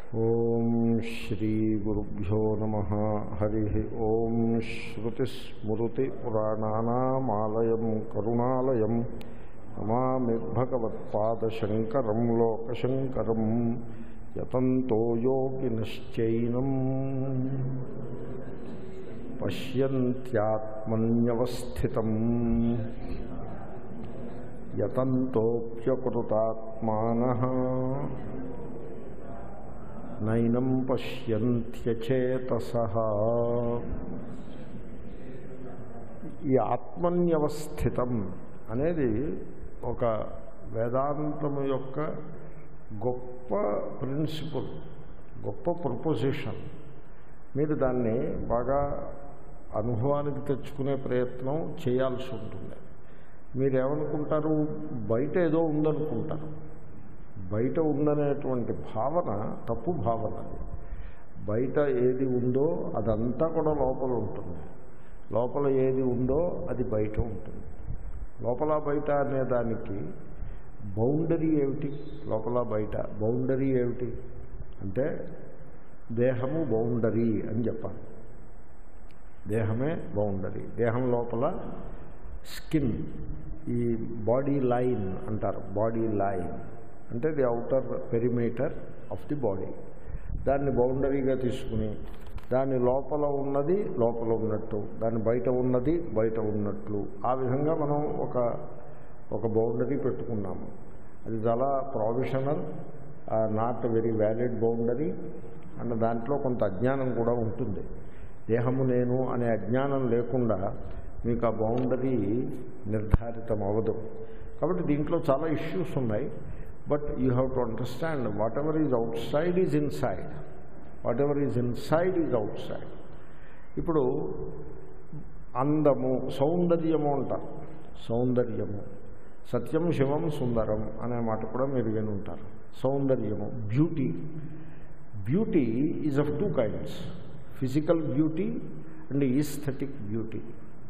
ఓం శ్రీగురుభ్యో నమ హరి ఓం శ్రుతిస్మృతిపురాణానామాలయం కరుణాలయం నమామి భగవత్పాదశంకరం లోకశంకరం యతంతో యోగినశ్చైనం పశ్యంత్యాత్మన్యవస్థితం యతంతోప్యకృతాత్మాన నైనం పశ్యంత్యచేతస ఈ ఆత్మన్యవస్థితం అనేది ఒక వేదాంతము యొక్క గొప్ప ప్రిన్సిపల్ గొప్ప ప్రొపోజిషన్ మీరు దాన్ని బాగా అనుభవానికి తెచ్చుకునే ప్రయత్నం చేయాల్సి ఉంటుంది మీరేమనుకుంటారు బయట ఏదో ఉందనుకుంటారు బయట ఉందనేటువంటి భావన తప్పు భావన అది బయట ఏది ఉందో అదంతా కూడా లోపల ఉంటుంది లోపల ఏది ఉందో అది బయట ఉంటుంది లోపల బయట అనే దానికి బౌండరీ ఏమిటి లోపల బయట బౌండరీ ఏమిటి అంటే దేహము బౌండరీ అని చెప్పాలి దేహమే బౌండరీ దేహం లోపల స్కిన్ ఈ బాడీ లైన్ అంటారు బాడీ లైన్ అంటే the outer perimeter of the body దాన్ని బౌండరీగా తీసుకుని దాని లోపల ఉన్నది లోపల ఉన్నట్టు దాని బయట ఉన్నది బయట ఉన్నట్లు ఆ విధంగా మనం ఒక ఒక బౌండరీ పెట్టుకున్నాము అది చాలా provisional not very valid boundary and దాంట్లో కొంత అజ్ఞానం కూడా ఉంటుంది దేహము నేను అనే అజ్ఞానం లేకుండా మీకు ఆ బౌండరీ నిర్ధారితం అవ్వదు కాబట్టి దీంట్లో చాలా ఇష్యూస్ ఉన్నాయి but you have to understand whatever is outside is inside whatever is inside is outside ఇప్పుడు అందము సౌందర్యము అంటారు సౌందర్యము సత్యం శివం సుందరం అనే మాట కూడా మీరు విని ఉంటారు సౌందర్యము beauty beauty is of two kinds physical beauty and aesthetic beauty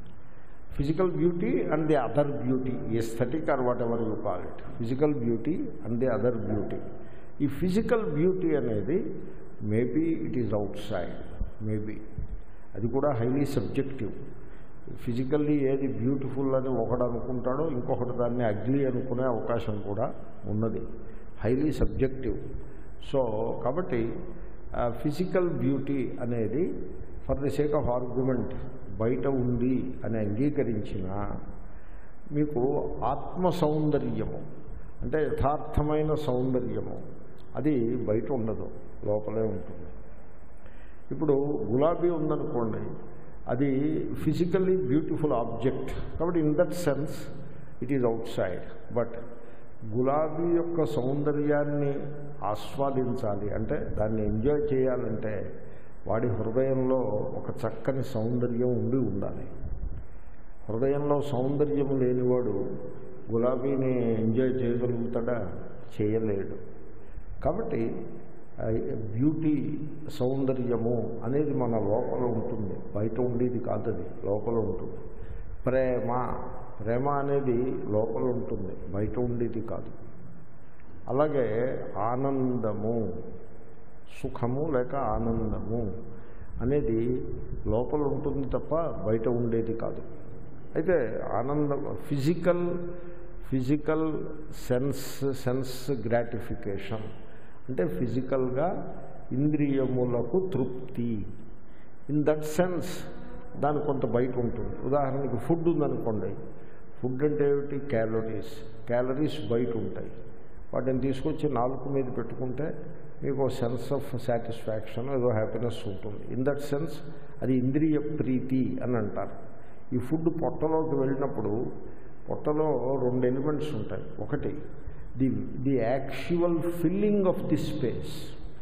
physical beauty and the other beauty aesthetic or whatever you call it physical beauty and the other beauty ఈ ఫిజికల్ బ్యూటీ అనేది maybe it is outside maybe అది కూడా highly subjective physically ఏది beautiful అని ఒకడు అనుకుంటాడో ఇంకొకటి దాన్ని ugly అనుకునే అవకాశం కూడా ఉన్నది హైలీ సబ్జెక్టివ్ సో కాబట్టి ఫిజికల్ బ్యూటీ అనేది for the sake of argument బయట ఉంది అని అంగీకరించిన మీకు ఆత్మ సౌందర్యము అంటే యథార్థమైన సౌందర్యము అది బయట ఉండదు లోపలే ఉంటుంది ఇప్పుడు గులాబీ ఉందనుకోండి అది ఫిజికల్లీ బ్యూటిఫుల్ ఆబ్జెక్ట్ కాబట్టి in that sense it is outside but గులాబీ యొక్క సౌందర్యాన్ని ఆస్వాదించాలి అంటే దాన్ని ఎంజాయ్ చేయాలంటే వాడి హృదయంలో ఒక చక్కని సౌందర్యం ఉండి ఉండాలి హృదయంలో సౌందర్యం లేనివాడు గులాబీని ఎంజాయ్ చేయగలుగుతాడా చేయలేడు కాబట్టి బ్యూటీ సౌందర్యము అనేది మన లోపల ఉంటుంది బయట ఉండేది కాదది లోపల ఉంటుంది ప్రేమ ప్రేమ అనేది లోపల ఉంటుంది బయట ఉండేది కాదు అలాగే ఆనందము సుఖము లేక ఆనందము అనేది లోపల ఉంటుంది తప్ప బయట ఉండేది కాదు అయితే ఆనందం physical physical sense sense gratification అంటే ఫిజికల్గా ఇంద్రియములకు తృప్తి ఇన్ దట్ సెన్స్ దాని కొంత బయట ఉంటుంది ఉదాహరణకి ఫుడ్ ఉందనుకోండి ఫుడ్ అంటే ఏమిటి క్యాలరీస్ క్యాలరీస్ బయట ఉంటాయి వాటిని తీసుకొచ్చి నాలుగు మీద పెట్టుకుంటే మీకు సెన్స్ ఆఫ్ సాటిస్ఫాక్షన్ ఏదో హ్యాపీనెస్ ఉంటుంది ఇన్ దట్ సెన్స్ అది ఇంద్రియ ప్రీతి అని అంటారు ఈ ఫుడ్ పొట్టలోకి వెళ్ళినప్పుడు పొట్టలో రెండు ఎలిమెంట్స్ ఉంటాయి ఒకటి the the actual filling of the space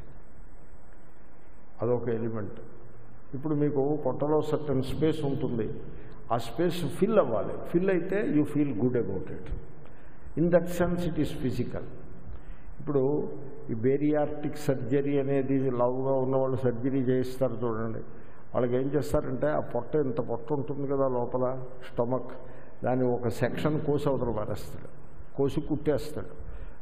అదొక ఎలిమెంట్ ఇప్పుడు మీకు పొట్టలో సర్టన్ స్పేస్ ఉంటుంది ఆ స్పేస్ ఫిల్ అవ్వాలి ఫిల్ అయితే you feel good about it in that sense it is physical ఇప్పుడు ఈ బేరియార్టిక్ సర్జరీ అనేది లావుగా ఉన్నవాళ్ళు సర్జరీ చేయిస్తారు చూడండి వాళ్ళకి ఏం చేస్తారంటే ఆ పొట్ట ఇంత పొట్ట ఉంటుంది కదా లోపల స్టమక్ దాన్ని ఒక సెక్షన్ కోసి అవతల పారేస్తాడు కోసి కుట్టేస్తాడు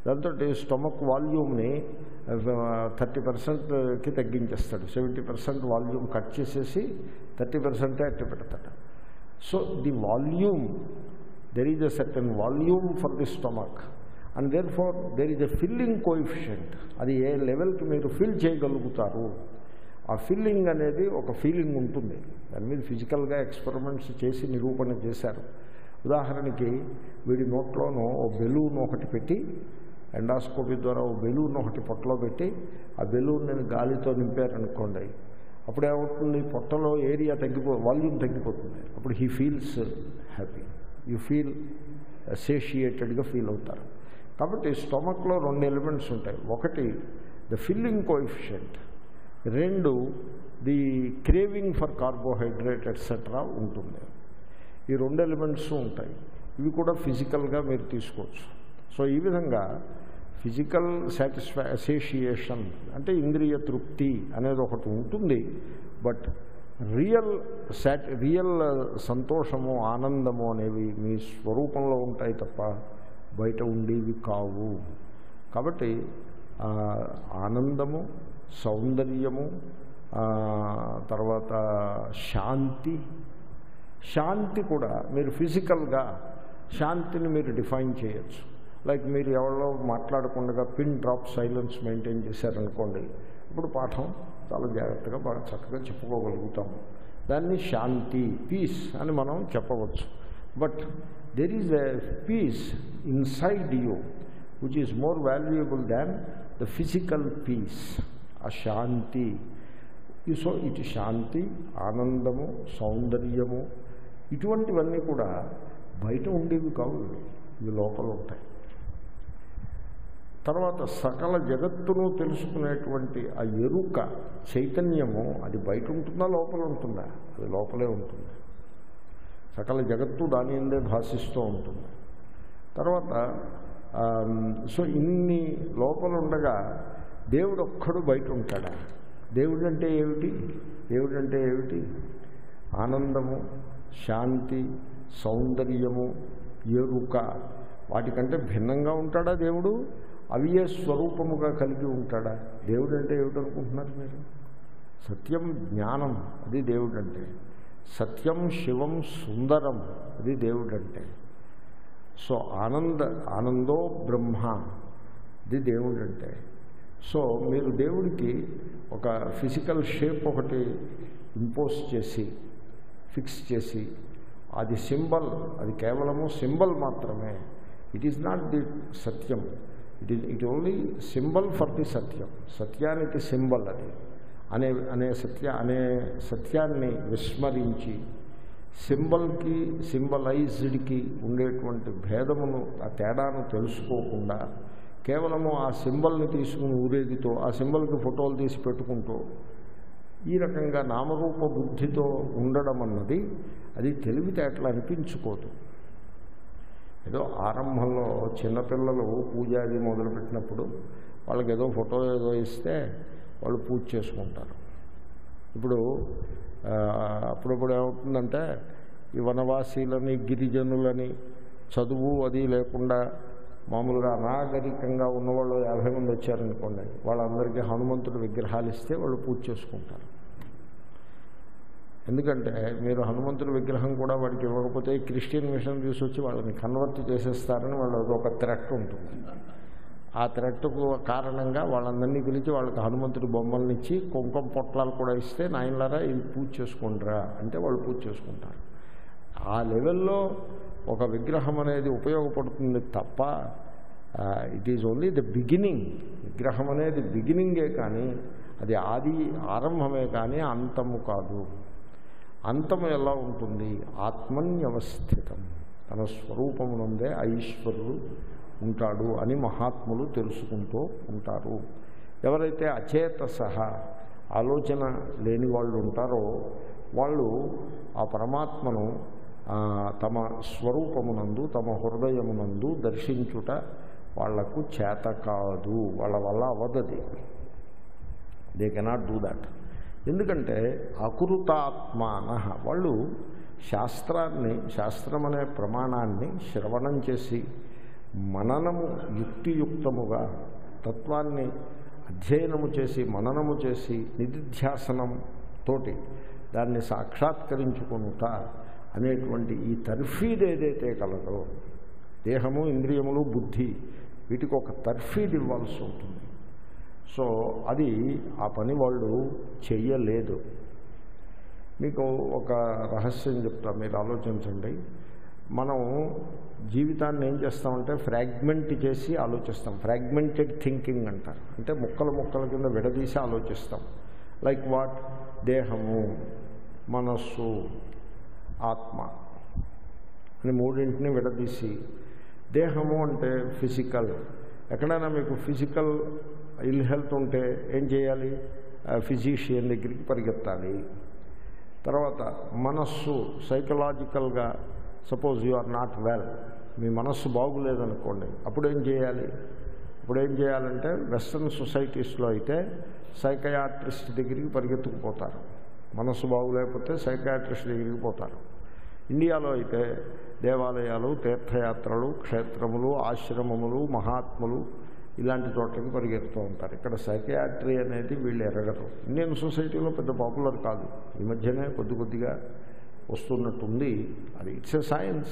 దాంతో స్టమక్ వాల్యూమ్ని థర్టీ పర్సెంట్కి తగ్గించేస్తాడు సెవెంటీ పర్సెంట్ వాల్యూమ్ కట్ చేసేసి థర్టీ పర్సెంటే అట్టి పెడతాడు so the volume there is a certain volume for the stomach and therefore there is a filling coefficient అది ఏ లెవెల్కి మీరు ఫిల్ చేయగలుగుతారు ఆ ఫిల్లింగ్ అనేది ఒక ఫీలింగ్ ఉంటుంది దాని మీద ఫిజికల్గా ఎక్స్పెరిమెంట్స్ చేసి నిరూపణ చేశారు ఉదాహరణకి వీడి నోట్లోనూ ఓ బెలూన్ ఒకటి పెట్టి ఎండాస్కోపీ ద్వారా ఓ బెలూన్ ఒకటి పొట్టలో పెట్టి ఆ బెలూన్ నేను గాలితో నింపారనుకోండి అప్పుడు ఏమవుతుంది పొట్టలో ఏరియా తగ్గిపో వాల్యూమ్ తగ్గిపోతుంది అప్పుడు he feels happy you feel అసోషియేటెడ్గా ఫీల్ అవుతారు కాబట్టి స్టమక్లో రెండు ఎలిమెంట్స్ ఉంటాయి ఒకటి ద ఫిల్లింగ్ కోఎఫిషియంట్ రెండు the craving for carbohydrate etcetera ఉంటుంది ఈ రెండు ఎలిమెంట్స్ ఉంటాయి ఇవి కూడా ఫిజికల్గా మీరు తీసుకోవచ్చు సో ఈ విధంగా ఫిజికల్ సాటిస్ఫై అసోసియేషన్ అంటే ఇంద్రియ తృప్తి అనేది ఒకటి ఉంటుంది బట్ రియల్ సాటి రియల్ సంతోషము ఆనందము అనేవి మీ స్వరూపంలో ఉంటాయి తప్ప బయట ఉండేవి కావు కాబట్టి ఆ, ఆనందము సౌందర్యము ఆ, తర్వాత శాంతి శాంతి కూడా మీరు ఫిజికల్గా శాంతిని మీరు డిఫైన్ చేయొచ్చు లైక్ మీరు ఎవరో మాట్లాడకుండా పిన్ డ్రాప్ సైలెన్స్ మెయింటైన్ చేశారనుకోండి ఇప్పుడు పాఠం చాలా జాగ్రత్తగా బాగా చక్కగా చెప్పుకోగలుగుతాము దాన్ని శాంతి పీస్ అని మనం చెప్పవచ్చు but there is a peace inside you which is more valuable than the physical peace ఆ శాంతి ఈ సో ఇటు శాంతి ఆనందము సౌందర్యము ఇటువంటివన్నీ కూడా బయట ఉండేవి కావు ఇవి. ఇవి లోపల ఉంటాయి తర్వాత సకల జగత్తును తెలుసుకునేటువంటి ఆ ఎరుక చైతన్యము అది బయట ఉంటుందా లోపల ఉంటుందా అది లోపలే ఉంటుంది సకల జగత్తు దాని ఎందే భాషిస్తూ ఉంటుంది తర్వాత ఆమ్, సో ఇన్ని లోపల ఉండగా దేవుడు ఒక్కడు బయట ఉంటాడా దేవుడు అంటే ఏమిటి దేవుడు అంటే ఏమిటి ఆనందము శాంతి సౌందర్యము ఎరుక వాటికంటే భిన్నంగా ఉంటాడా దేవుడు అవియే స్వరూపముగా కలిగి ఉంటాడా దేవుడు అంటే ఏమిటనుకుంటున్నారు మీరు సత్యం జ్ఞానం అది దేవుడు అంటే సత్యం శివం సుందరం అది దేవుడు అంటే సో ఆనంద ఆనందో బ్రహ్మ ఇది దేవుడు అంటే సో మీరు దేవుడికి ఒక ఫిజికల్ షేప్ ఒకటి ఇంపోజ్ చేసి ఫిక్స్ చేసి అది సింబల్ అది కేవలము సింబల్ మాత్రమే ఇట్ ఈజ్ నాట్ ది సత్యం it is it only symbol for the సత్యం సత్యానికి సింబల్ అది అనే అనే సత్య అనే సత్యాన్ని విస్మరించి సింబల్కి సింబలైజ్డ్కి ఉండేటువంటి భేదమును ఆ తేడాను తెలుసుకోకుండా కేవలము ఆ సింబల్ని తీసుకుని ఊరేగితో ఆ సింబల్కి ఫోటోలు తీసి పెట్టుకుంటూ ఈ రకంగా నామరూప బుద్ధితో ఉండడం అన్నది అది తెలివితేటలు అనిపించుకోదు ఏదో ఆరంభంలో చిన్నపిల్లలు పూజ అది మొదలుపెట్టినప్పుడు వాళ్ళకి ఏదో ఫోటో ఏదో ఇస్తే వాళ్ళు పూజ చేసుకుంటారు ఇప్పుడు ఆ, అప్పుడప్పుడు ఏమవుతుందంటే ఈ వనవాసీలని గిరిజనులని చదువు అది లేకుండా మామూలుగా అనాగరికంగా ఉన్నవాళ్ళు యాభై మంది వచ్చారనుకోండి వాళ్ళందరికీ హనుమంతుడి విగ్రహాలు ఇస్తే వాళ్ళు పూజ చేసుకుంటారు ఎందుకంటే మీరు హనుమంతుడి విగ్రహం కూడా వాడికి ఇవ్వకపోతే క్రిస్టియన్ మిషన్ తీసుకొచ్చి వాళ్ళని కన్వర్ట్ చేసేస్తారని వాళ్ళ ఒక థ్రెట్ ఉంటుంది ఆ థ్రెట్కు కారణంగా వాళ్ళందరినీ పిలిచి వాళ్ళకి హనుమంతుడి బొమ్మల్ని ఇచ్చి కుంకుమ పొట్లాలు కూడా ఇస్తే నాయనలారా ఇది పూజ చేసుకుంటారా అంటే వాళ్ళు పూజ చేసుకుంటారు ఆ లెవెల్లో ఒక విగ్రహం అనేది ఉపయోగపడుతుంది తప్ప it is only the beginning విగ్రహం అనేది బిగినింగే కానీ అది ఆది ఆరంభమే కానీ అంతము కాదు అంతము ఎలా ఉంటుంది ఆత్మన్యవస్థితం తన స్వరూపమునందే ఐశ్వరుడు ఉంటాడు అని మహాత్ములు తెలుసుకుంటూ ఉంటారు ఎవరైతే అచేత సహా ఆలోచన లేని వాళ్ళు ఉంటారో వాళ్ళు ఆ పరమాత్మను ఆ, తమ స్వరూపమునందు తమ హృదయమునందు దర్శించుట వాళ్లకు చేత కాదు వాళ్ళ వల్ల అవదది దే కెనాట్ డూ దాట్ ఎందుకంటే అకృతాత్మాన వాళ్ళు శాస్త్రాన్ని శాస్త్రం అనే ప్రమాణాన్ని శ్రవణం చేసి మననము యుక్తియుక్తముగా తత్వాన్ని అధ్యయనము చేసి మననము చేసి నిధిధ్యాసనం తోటి దాన్ని సాక్షాత్కరించుకునుట అనేటువంటి ఈ తర్ఫీద్ ఏదైతే కలదో దేహము ఇంద్రియములు బుద్ధి వీటికి ఒక తర్ఫీద్ ఇవ్వాల్సి ఉంటుంది సో అది ఆ పని వాళ్ళు చెయ్యలేదు మీకు ఒక రహస్యం చెప్తా మీరు ఆలోచించండి మనం జీవితాన్ని ఏం చేస్తామంటే ఫ్రాగ్మెంట్ చేసి ఆలోచిస్తాం ఫ్రాగ్మెంటెడ్ థింకింగ్ అంటారు అంటే ముక్కలు ముక్కల కింద విడదీసి ఆలోచిస్తాం లైక్ వాట్ దేహము మనస్సు ఆత్మ అని మూడింటిని విడదీసి దేహము అంటే ఫిజికల్ ఎక్కడైనా మీకు ఫిజికల్ ఇల్ హెల్త్ ఉంటే ఏం చేయాలి ఫిజిషియన్ దగ్గరికి పరిగెత్తాలి తర్వాత మనస్సు సైకలాజికల్గా suppose you are not well మీ మనస్సు బాగులేదనుకోండి అప్పుడు ఏం చేయాలి ఇప్పుడు ఏం చేయాలంటే వెస్ట్రన్ సొసైటీస్లో అయితే సైకయాట్రిస్ట్ దగ్గరికి పరిగెత్తుకుపోతారు మనస్సు బాగులేకపోతే సైకయాట్రిస్ట్ దగ్గరికి పోతారు ఇండియాలో అయితే దేవాలయాలు తీర్థయాత్రలు క్షేత్రములు ఆశ్రమములు మహాత్ములు ఇలాంటి చోట్లకి పరిగెడుతూ ఉంటారు ఇక్కడ సైకియాట్రీ అనేది వీళ్ళు ఎరగరు ఇండియన్ సొసైటీలో పెద్ద పాపులర్ కాదు ఈ మధ్యనే కొద్ది కొద్దిగా వస్తున్నట్టుంది అది ఇట్స్ ఎ సైన్స్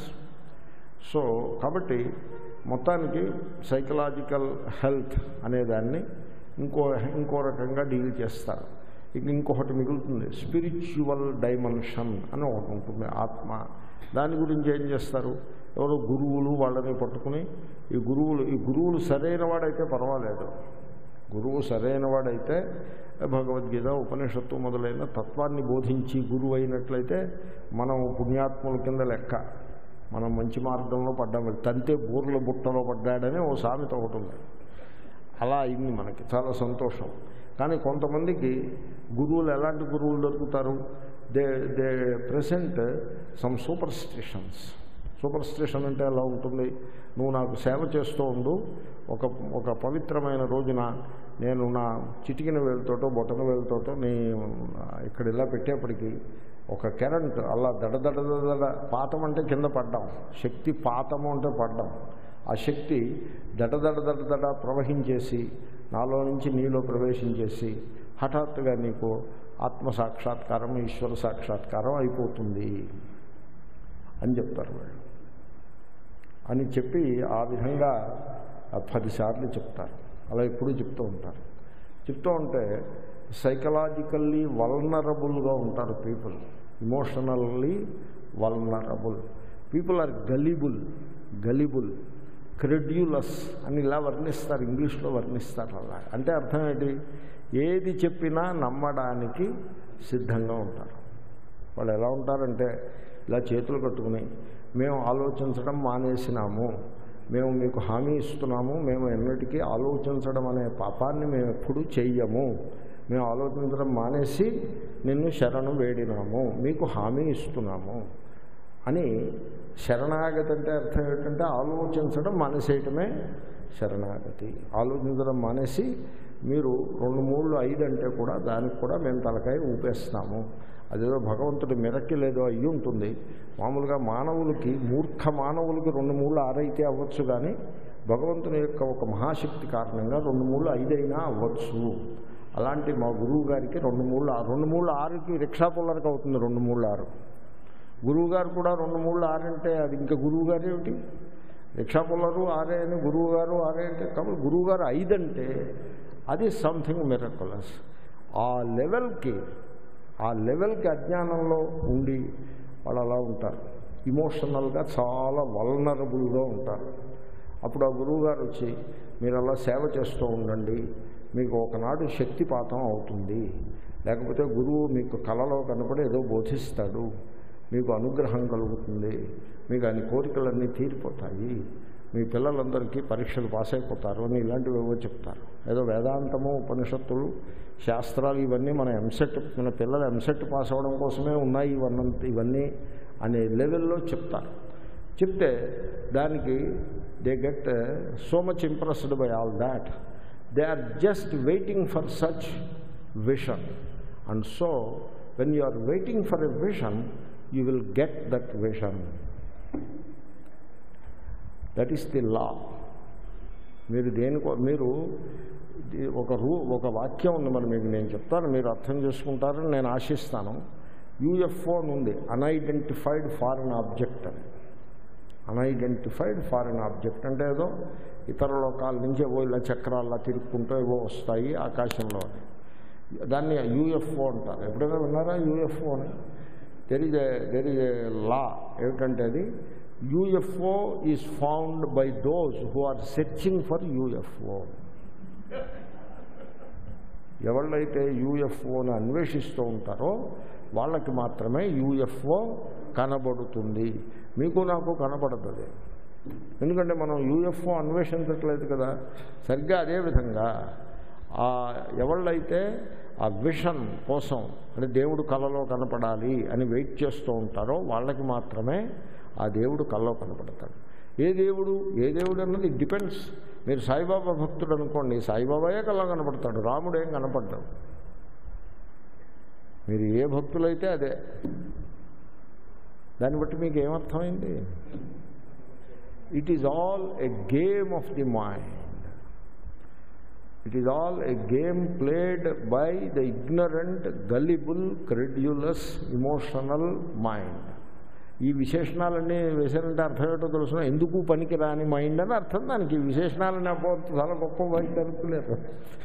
సో కాబట్టి మొత్తానికి సైకలాజికల్ హెల్త్ అనేదాన్ని ఇంకో ఇంకో రకంగా డీల్ చేస్తారు ఇక ఇంకొకటి మిగులుతుంది స్పిరిచువల్ డైమెన్షన్ అని ఒకటి ఉంటుంది ఆత్మ దాని గురించి ఏం చేస్తారు ఎవరో గురువులు వాళ్ళని పట్టుకుని ఈ గురువులు ఈ గురువులు సరైన వాడైతే పర్వాలేదు గురువు సరైన వాడైతే భగవద్గీత ఉపనిషత్తు మొదలైన తత్వాన్ని బోధించి గురువు అయినట్లయితే మనం పుణ్యాత్ముల కింద లెక్క మనం మంచి మార్గంలో పడ్డాం తంతే బూర్ల బుట్టలో పడ్డాడని ఓ సామెత ఒకటి ఉంది అలా అయింది మనకి చాలా సంతోషం కానీ కొంతమందికి గురువులు ఎలాంటి గురువులు దొరుకుతారు they they present some superstitions superstition అంటే ఎలా ఉంటుంది నువ్వు నాకు సేవ చేస్తూ ఉండు ఒక ఒక పవిత్రమైన రోజున నేను నా చిటికిన వేలుతోటో బొటన వేలుతోటో నీ ఇక్కడ ఇలా పెట్టేప్పటికీ ఒక కరెంట్ అలా దడ దడ దడ పాతం అంటే కింద పడ్డాం శక్తి పాతము అంటే పడ్డాం ఆ శక్తి దడ దడ దడ దడ ప్రవహించేసి నాలో నుంచి నీలో ప్రవేశించేసి హఠాత్తుగా నీకు ఆత్మ సాక్షాత్కారం ఈశ్వర సాక్షాత్కారం అయిపోతుంది అని చెప్తారు వాళ్ళు అని చెప్పి ఆ విధంగా పదిసార్లు చెప్తారు అలా ఎప్పుడూ చెప్తూ ఉంటారు చెప్తూ ఉంటే సైకలాజికల్లీ వల్నరబుల్గా ఉంటారు people emotionally vulnerable people are gullible gullible credulous అని ఇలా వర్ణిస్తారు ఇంగ్లీష్లో వర్ణిస్తారు అలా అంటే అర్థం ఏంటి ఏది చెప్పినా నమ్మడానికి సిద్ధంగా ఉంటారు వాళ్ళు ఎలా ఉంటారంటే ఇలా చేతులు కట్టుకుని మేము ఆలోచించడం మానేసినాము మేము మీకు హామీ ఇస్తున్నాము మేము ఎన్నటికీ ఆలోచించడం అనే పాపాన్ని మేము ఎప్పుడూ చెయ్యము మేము ఆలోచించడం మానేసి నిన్ను శరణు వేడినాము మీకు హామీ ఇస్తున్నాము అని శరణాగతి అంటే అర్థం ఏంటంటే ఆలోచించడం మానేసేయటమే శరణాగతి ఆలోచించడం మానేసి మీరు రెండు మూడు ఐదు అంటే కూడా దానికి కూడా మేము తలకాయ ఊపేస్తున్నాము అదేదో భగవంతుడి మెరక్కి లేదో అయ్యి ఉంటుంది మామూలుగా మానవులకి మూర్ఖ మానవులకి రెండు మూడు ఆరైతే అవ్వచ్చు కానీ భగవంతుని యొక్క ఒక మహాశక్తి కారణంగా రెండు మూడు ఐదైనా అవ్వచ్చు అలాంటి మా గురువు గారికి రెండు మూడు రెండు మూడు ఆరుకి రిక్షా పుల్లరికి అవుతుంది రెండు మూడు ఆరు గురువు గారు కూడా రెండు మూడు ఆరు అంటే అది ఇంకా గురువు గారు ఏమిటి రిక్షా పుల్లరు ఆరే అని గురువు గారు ఆరే అంటే కాబట్టి గురువు గారు ఐదు అంటే అది సంథింగ్ మిరకులస్ ఆ లెవెల్కి ఆ లెవెల్కి అజ్ఞానంలో ఉండి వాళ్ళు అలా ఉంటారు ఇమోషనల్గా చాలా వల్నరబుల్గా ఉంటారు అప్పుడు ఆ గురువుగారు వచ్చి మీరు అలా సేవ చేస్తూ ఉండండి మీకు ఒకనాడు శక్తిపాతం అవుతుంది లేకపోతే గురువు మీకు కళలో కనపడి ఏదో బోధిస్తాడు మీకు అనుగ్రహం కలుగుతుంది మీకు అన్ని కోరికలన్నీ తీరిపోతాయి మీ పిల్లలందరికీ పరీక్షలు పాస్ అయిపోతారు అని ఇలాంటివి ఏవో చెప్తారు ఏదో వేదాంతము ఉపనిషత్తులు శాస్త్రాలు ఇవన్నీ మన ఎంసెట్ మన పిల్లలు ఎంసెట్ పాస్ అవ్వడం కోసమే ఉన్నాయి ఇవన్నీ ఇవన్నీ అనే లెవెల్లో చెప్తారు చెప్తే దానికి they get so much impressed by all that they are just waiting for such vision and so when you are waiting for a vision you will get that vision that is the law మీరు దేనికో మీరు ఇది ఒక రూ ఒక వాక్యం ఉంది మరి మీకు నేను చెప్తాను మీరు అర్థం చేసుకుంటారని నేను ఆశిస్తాను యూఎఫ్ఓ అని ఉంది అన్ఐడెంటిఫైడ్ ఫారిన్ ఆబ్జెక్ట్ అని అన్ఐడెంటిఫైడ్ ఫారిన్ ఆబ్జెక్ట్ అంటే ఏదో ఇతర లోకాల నుంచి ఏవో ఇలా చక్రాల్లా తిరుక్కుంటూ ఏవో వస్తాయి ఆకాశంలో అని దాన్ని యూఎఫ్ఓ అంటారు ఎప్పుడైనా విన్నారా యూఎఫ్ఓ అని there is a there is a law ఏమిటంటే అది UFO is found by those who are searching for UFO ఎవళ్ళైతే యూఎఫ్ఓని అన్వేషిస్తూ ఉంటారో వాళ్ళకి మాత్రమే యూఎఫ్ఓ కనబడుతుంది మీకు నాకు కనబడదు అది ఎందుకంటే మనం యూఎఫ్ఓ అన్వేషించట్లేదు కదా సరిగ్గా అదేవిధంగా ఆ ఎవళ్ళైతే ఆ విషన్ కోసం అంటే దేవుడు కళలో కనపడాలి అని వెయిట్ చేస్తూ ఉంటారో వాళ్ళకి మాత్రమే ఆ దేవుడు కళ్ళలో కనపడతాడు ఏ దేవుడు ఏ దేవుడు అన్నది డిపెండ్స్ మీరు సాయిబాబా భక్తుడు అనుకోండి సాయిబాబాయే కళ్ళ కనపడతాడు రాముడేం కనపడ్డాడు మీరు ఏ భక్తులైతే అదే దాన్ని బట్టి మీకు ఏమర్థమైంది it is all a game of the mind it is all a game played by the ignorant gullible credulous emotional mind ఈ విశేషణాలన్నీ వేసారంటే అర్థం ఏంటో తెలుసిన ఎందుకు పనికి రాని మైండ్ అని అర్థం దానికి ఈ విశేషణాలని అపోతే చాలా గొప్ప మైండ్ అనుకోలేరు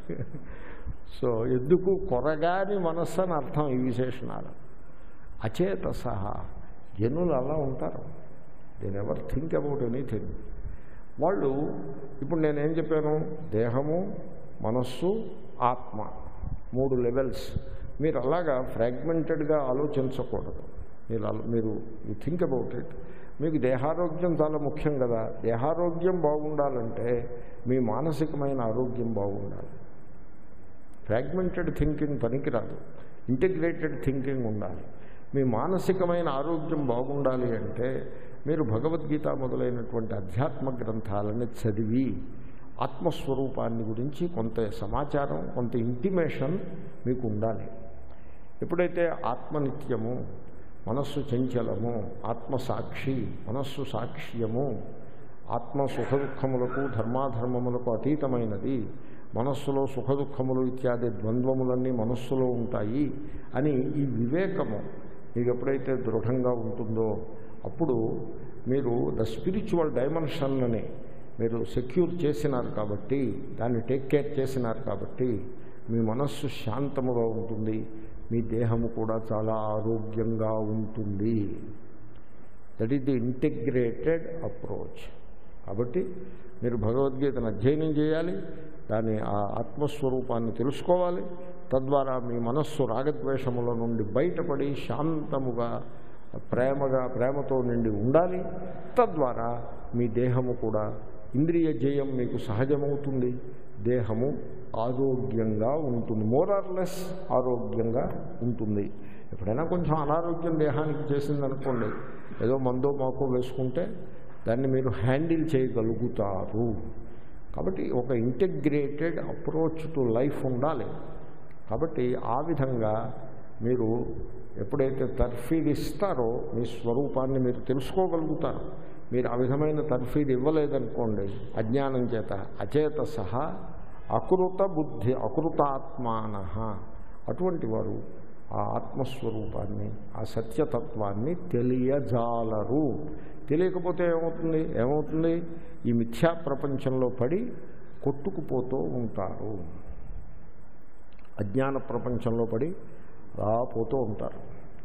సో ఎందుకు కొరగాని మనస్సు అని అర్థం ఈ విశేషణాలు అచేత సహా జనులు అలా ఉంటారు they never think about anything వాళ్ళు ఇప్పుడు నేనేం చెప్పాను దేహము మనస్సు ఆత్మ మూడు లెవెల్స్ మీరు అలాగా ఫ్రాగ్మెంటెడ్గా ఆలోచించకూడదు మీరు అల- మీరు యూ థింక్ అబౌట్ ఇట్ మీకు దేహారోగ్యం చాలా ముఖ్యం కదా దేహారోగ్యం బాగుండాలంటే మీ మానసికమైన ఆరోగ్యం బాగుండాలి ఫ్రాగ్మెంటెడ్ థింకింగ్ పనికిరాదు ఇంటిగ్రేటెడ్ థింకింగ్ ఉండాలి మీ మానసికమైన ఆరోగ్యం బాగుండాలి అంటే మీరు భగవద్గీత మొదలైనటువంటి అధ్యాత్మ గ్రంథాలని చదివి ఆత్మస్వరూపాన్ని గురించి కొంత సమాచారం కొంత ఇంటిమేషన్ మీకు ఉండాలి ఎప్పుడైతే ఆత్మనిత్యము మనస్సు చంచలము ఆత్మ సాక్షి మనస్సు సాక్ష్యము ఆత్మ సుఖ దుఃఖములకు ధర్మాధర్మములకు అతీతమైనది మనస్సులో సుఖ దుఃఖములు ఇత్యాది ద్వంద్వములన్నీ మనస్సులో ఉంటాయి అని ఈ వివేకము మీకు ఎప్పుడైతే దృఢంగా ఉంటుందో అప్పుడు మీరు ద స్పిరిచువల్ డైమెన్షన్ని మీరు సెక్యూర్ చేసినారు కాబట్టి దాన్ని టేక్ కేర్ చేసినారు కాబట్టి మీ మనస్సు శాంతముగా ఉంటుంది మీ దేహము కూడా చాలా ఆరోగ్యంగా ఉంటుంది that is the integrated approach కాబట్టి మీరు భగవద్గీతను అధ్యయనం చేయాలి దాని ఆ ఆత్మస్వరూపాన్ని తెలుసుకోవాలి తద్వారా మీ మనస్సు రాగద్వేషముల నుండి బయటపడి శాంతముగా ప్రేమగా ప్రేమతో నిండి ఉండాలి తద్వారా మీ దేహము కూడా ఇంద్రియ జయం మీకు సహజమవుతుంది దేహము ఆరోగ్యంగా ఉంటుంది మోరార్లెస్ ఆరోగ్యంగా ఉంటుంది ఎప్పుడైనా కొంచెం అనారోగ్యం దేహానికి చేసిందనుకోండి ఏదో మందో మాకో వేసుకుంటే దాన్ని మీరు హ్యాండిల్ చేయగలుగుతారు కాబట్టి ఒక ఇంటిగ్రేటెడ్ అప్రోచ్ టు లైఫ్ ఉండాలి కాబట్టి ఆ విధంగా మీరు ఎప్పుడైతే తర్ఫీదు ఇస్తారో మీ స్వరూపాన్ని మీరు తెలుసుకోగలుగుతారు మీరు ఆ విధమైన తర్ఫీదు ఇవ్వలేదనుకోండి అజ్ఞానం చేత అచేత సహా అకృత బుద్ధి అకృతాత్మాన అటువంటి వారు ఆ ఆత్మస్వరూపాన్ని ఆ సత్యతత్వాన్ని తెలియజాలరు తెలియకపోతే ఏమవుతుంది ఏమవుతుంది ఈ మిథ్యా ప్రపంచంలో పడి కొట్టుకుపోతూ ఉంటారు అజ్ఞాన ప్రపంచంలో పడి అలా పోతూ ఉంటారు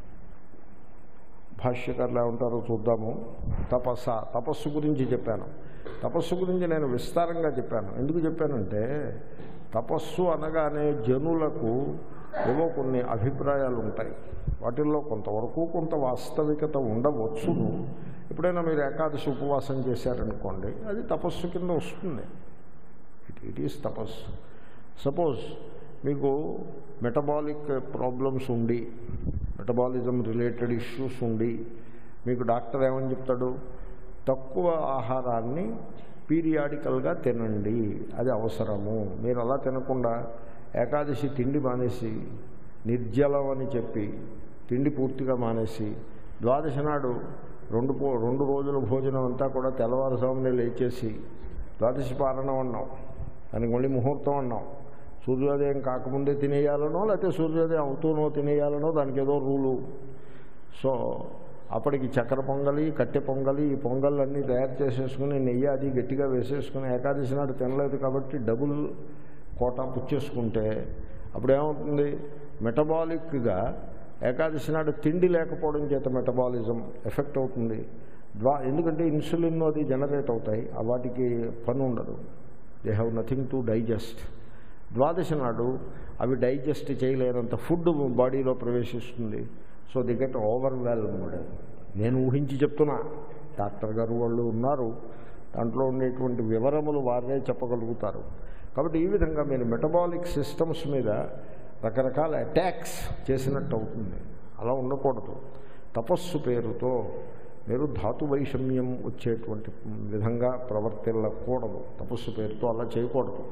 భాష్యకారులు ఏమంటారో చూద్దాము తపస్స తపస్సు గురించి చెప్పాను తపస్సు గురించి నేను విస్తారంగా చెప్పాను ఎందుకు చెప్పానంటే తపస్సు అనగానే జనులకు ఏవో కొన్ని అభిప్రాయాలు ఉంటాయి వాటిల్లో కొంతవరకు కొంత వాస్తవికత ఉండవచ్చును ఎప్పుడైనా మీరు ఏకాదశి ఉపవాసం చేశారనుకోండి అది తపస్సు కింద వస్తుంది ఇట్ ఇట్ ఈస్ తపస్సు సపోజ్ మీకు మెటబాలిక్ ప్రాబ్లమ్స్ ఉండి మెటబాలిజం రిలేటెడ్ ఇష్యూస్ ఉండి మీకు డాక్టర్ ఏమని చెప్తాడు తక్కువ ఆహారాన్ని పీరియాడికల్గా తినండి అది అవసరము మీరు అలా తినకుండా ఏకాదశి తిండి మానేసి నిర్జలం అని చెప్పి తిండి పూర్తిగా మానేసి ద్వాదశి నాడు రెండు పో రెండు రోజుల భోజనం అంతా కూడా తెల్లవారుజామునే లేచేసి ద్వాదశి పారణం అన్నాం దానికి మళ్ళీ ముహూర్తం అన్నాం సూర్యోదయం కాకముందే తినేయాలనో లేకపోతే సూర్యోదయం అవుతూనో తినేయాలనో దానికి ఏదో రూలు సో అప్పటికి చక్కెర పొంగలి కట్టె పొంగలి ఈ పొంగళ్ళన్నీ తయారు చేసేసుకుని నెయ్యి అది గట్టిగా వేసేసుకుని ఏకాదశి నాడు తినలేదు కాబట్టి డబుల్ కోటా పుచ్చేసుకుంటే అప్పుడు ఏమవుతుంది మెటబాలిక్గా ఏకాదశి నాడు తిండి లేకపోవడం చేత మెటబాలిజం ఎఫెక్ట్ అవుతుంది ద్వా ఎందుకంటే ఇన్సులిన్ అది జనరేట్ అవుతాయి ఆ వాటికి పని ఉండదు they have nothing to digest ద్వాదశి నాడు అవి డైజెస్ట్ చేయలేనంత ఫుడ్ బాడీలో ప్రవేశిస్తుంది సో ది గెట్ ఓవర్వెల్మ్డ్ నేను ఊహించి చెప్తున్నా డాక్టర్ గారు వాళ్ళు ఉన్నారు దాంట్లో ఉండేటువంటి వివరములు వారే చెప్పగలుగుతారు కాబట్టి ఈ విధంగా మీరు మెటబాలిక్ సిస్టమ్స్ మీద రకరకాల అటాక్స్ చేసినట్టు అవుతుంది అలా ఉండకూడదు తపస్సు పేరుతో మీరు ధాతు వైషమ్యం వచ్చేటువంటి విధంగా ప్రవర్తిల్లకూడదు తపస్సు పేరుతో అలా చేయకూడదు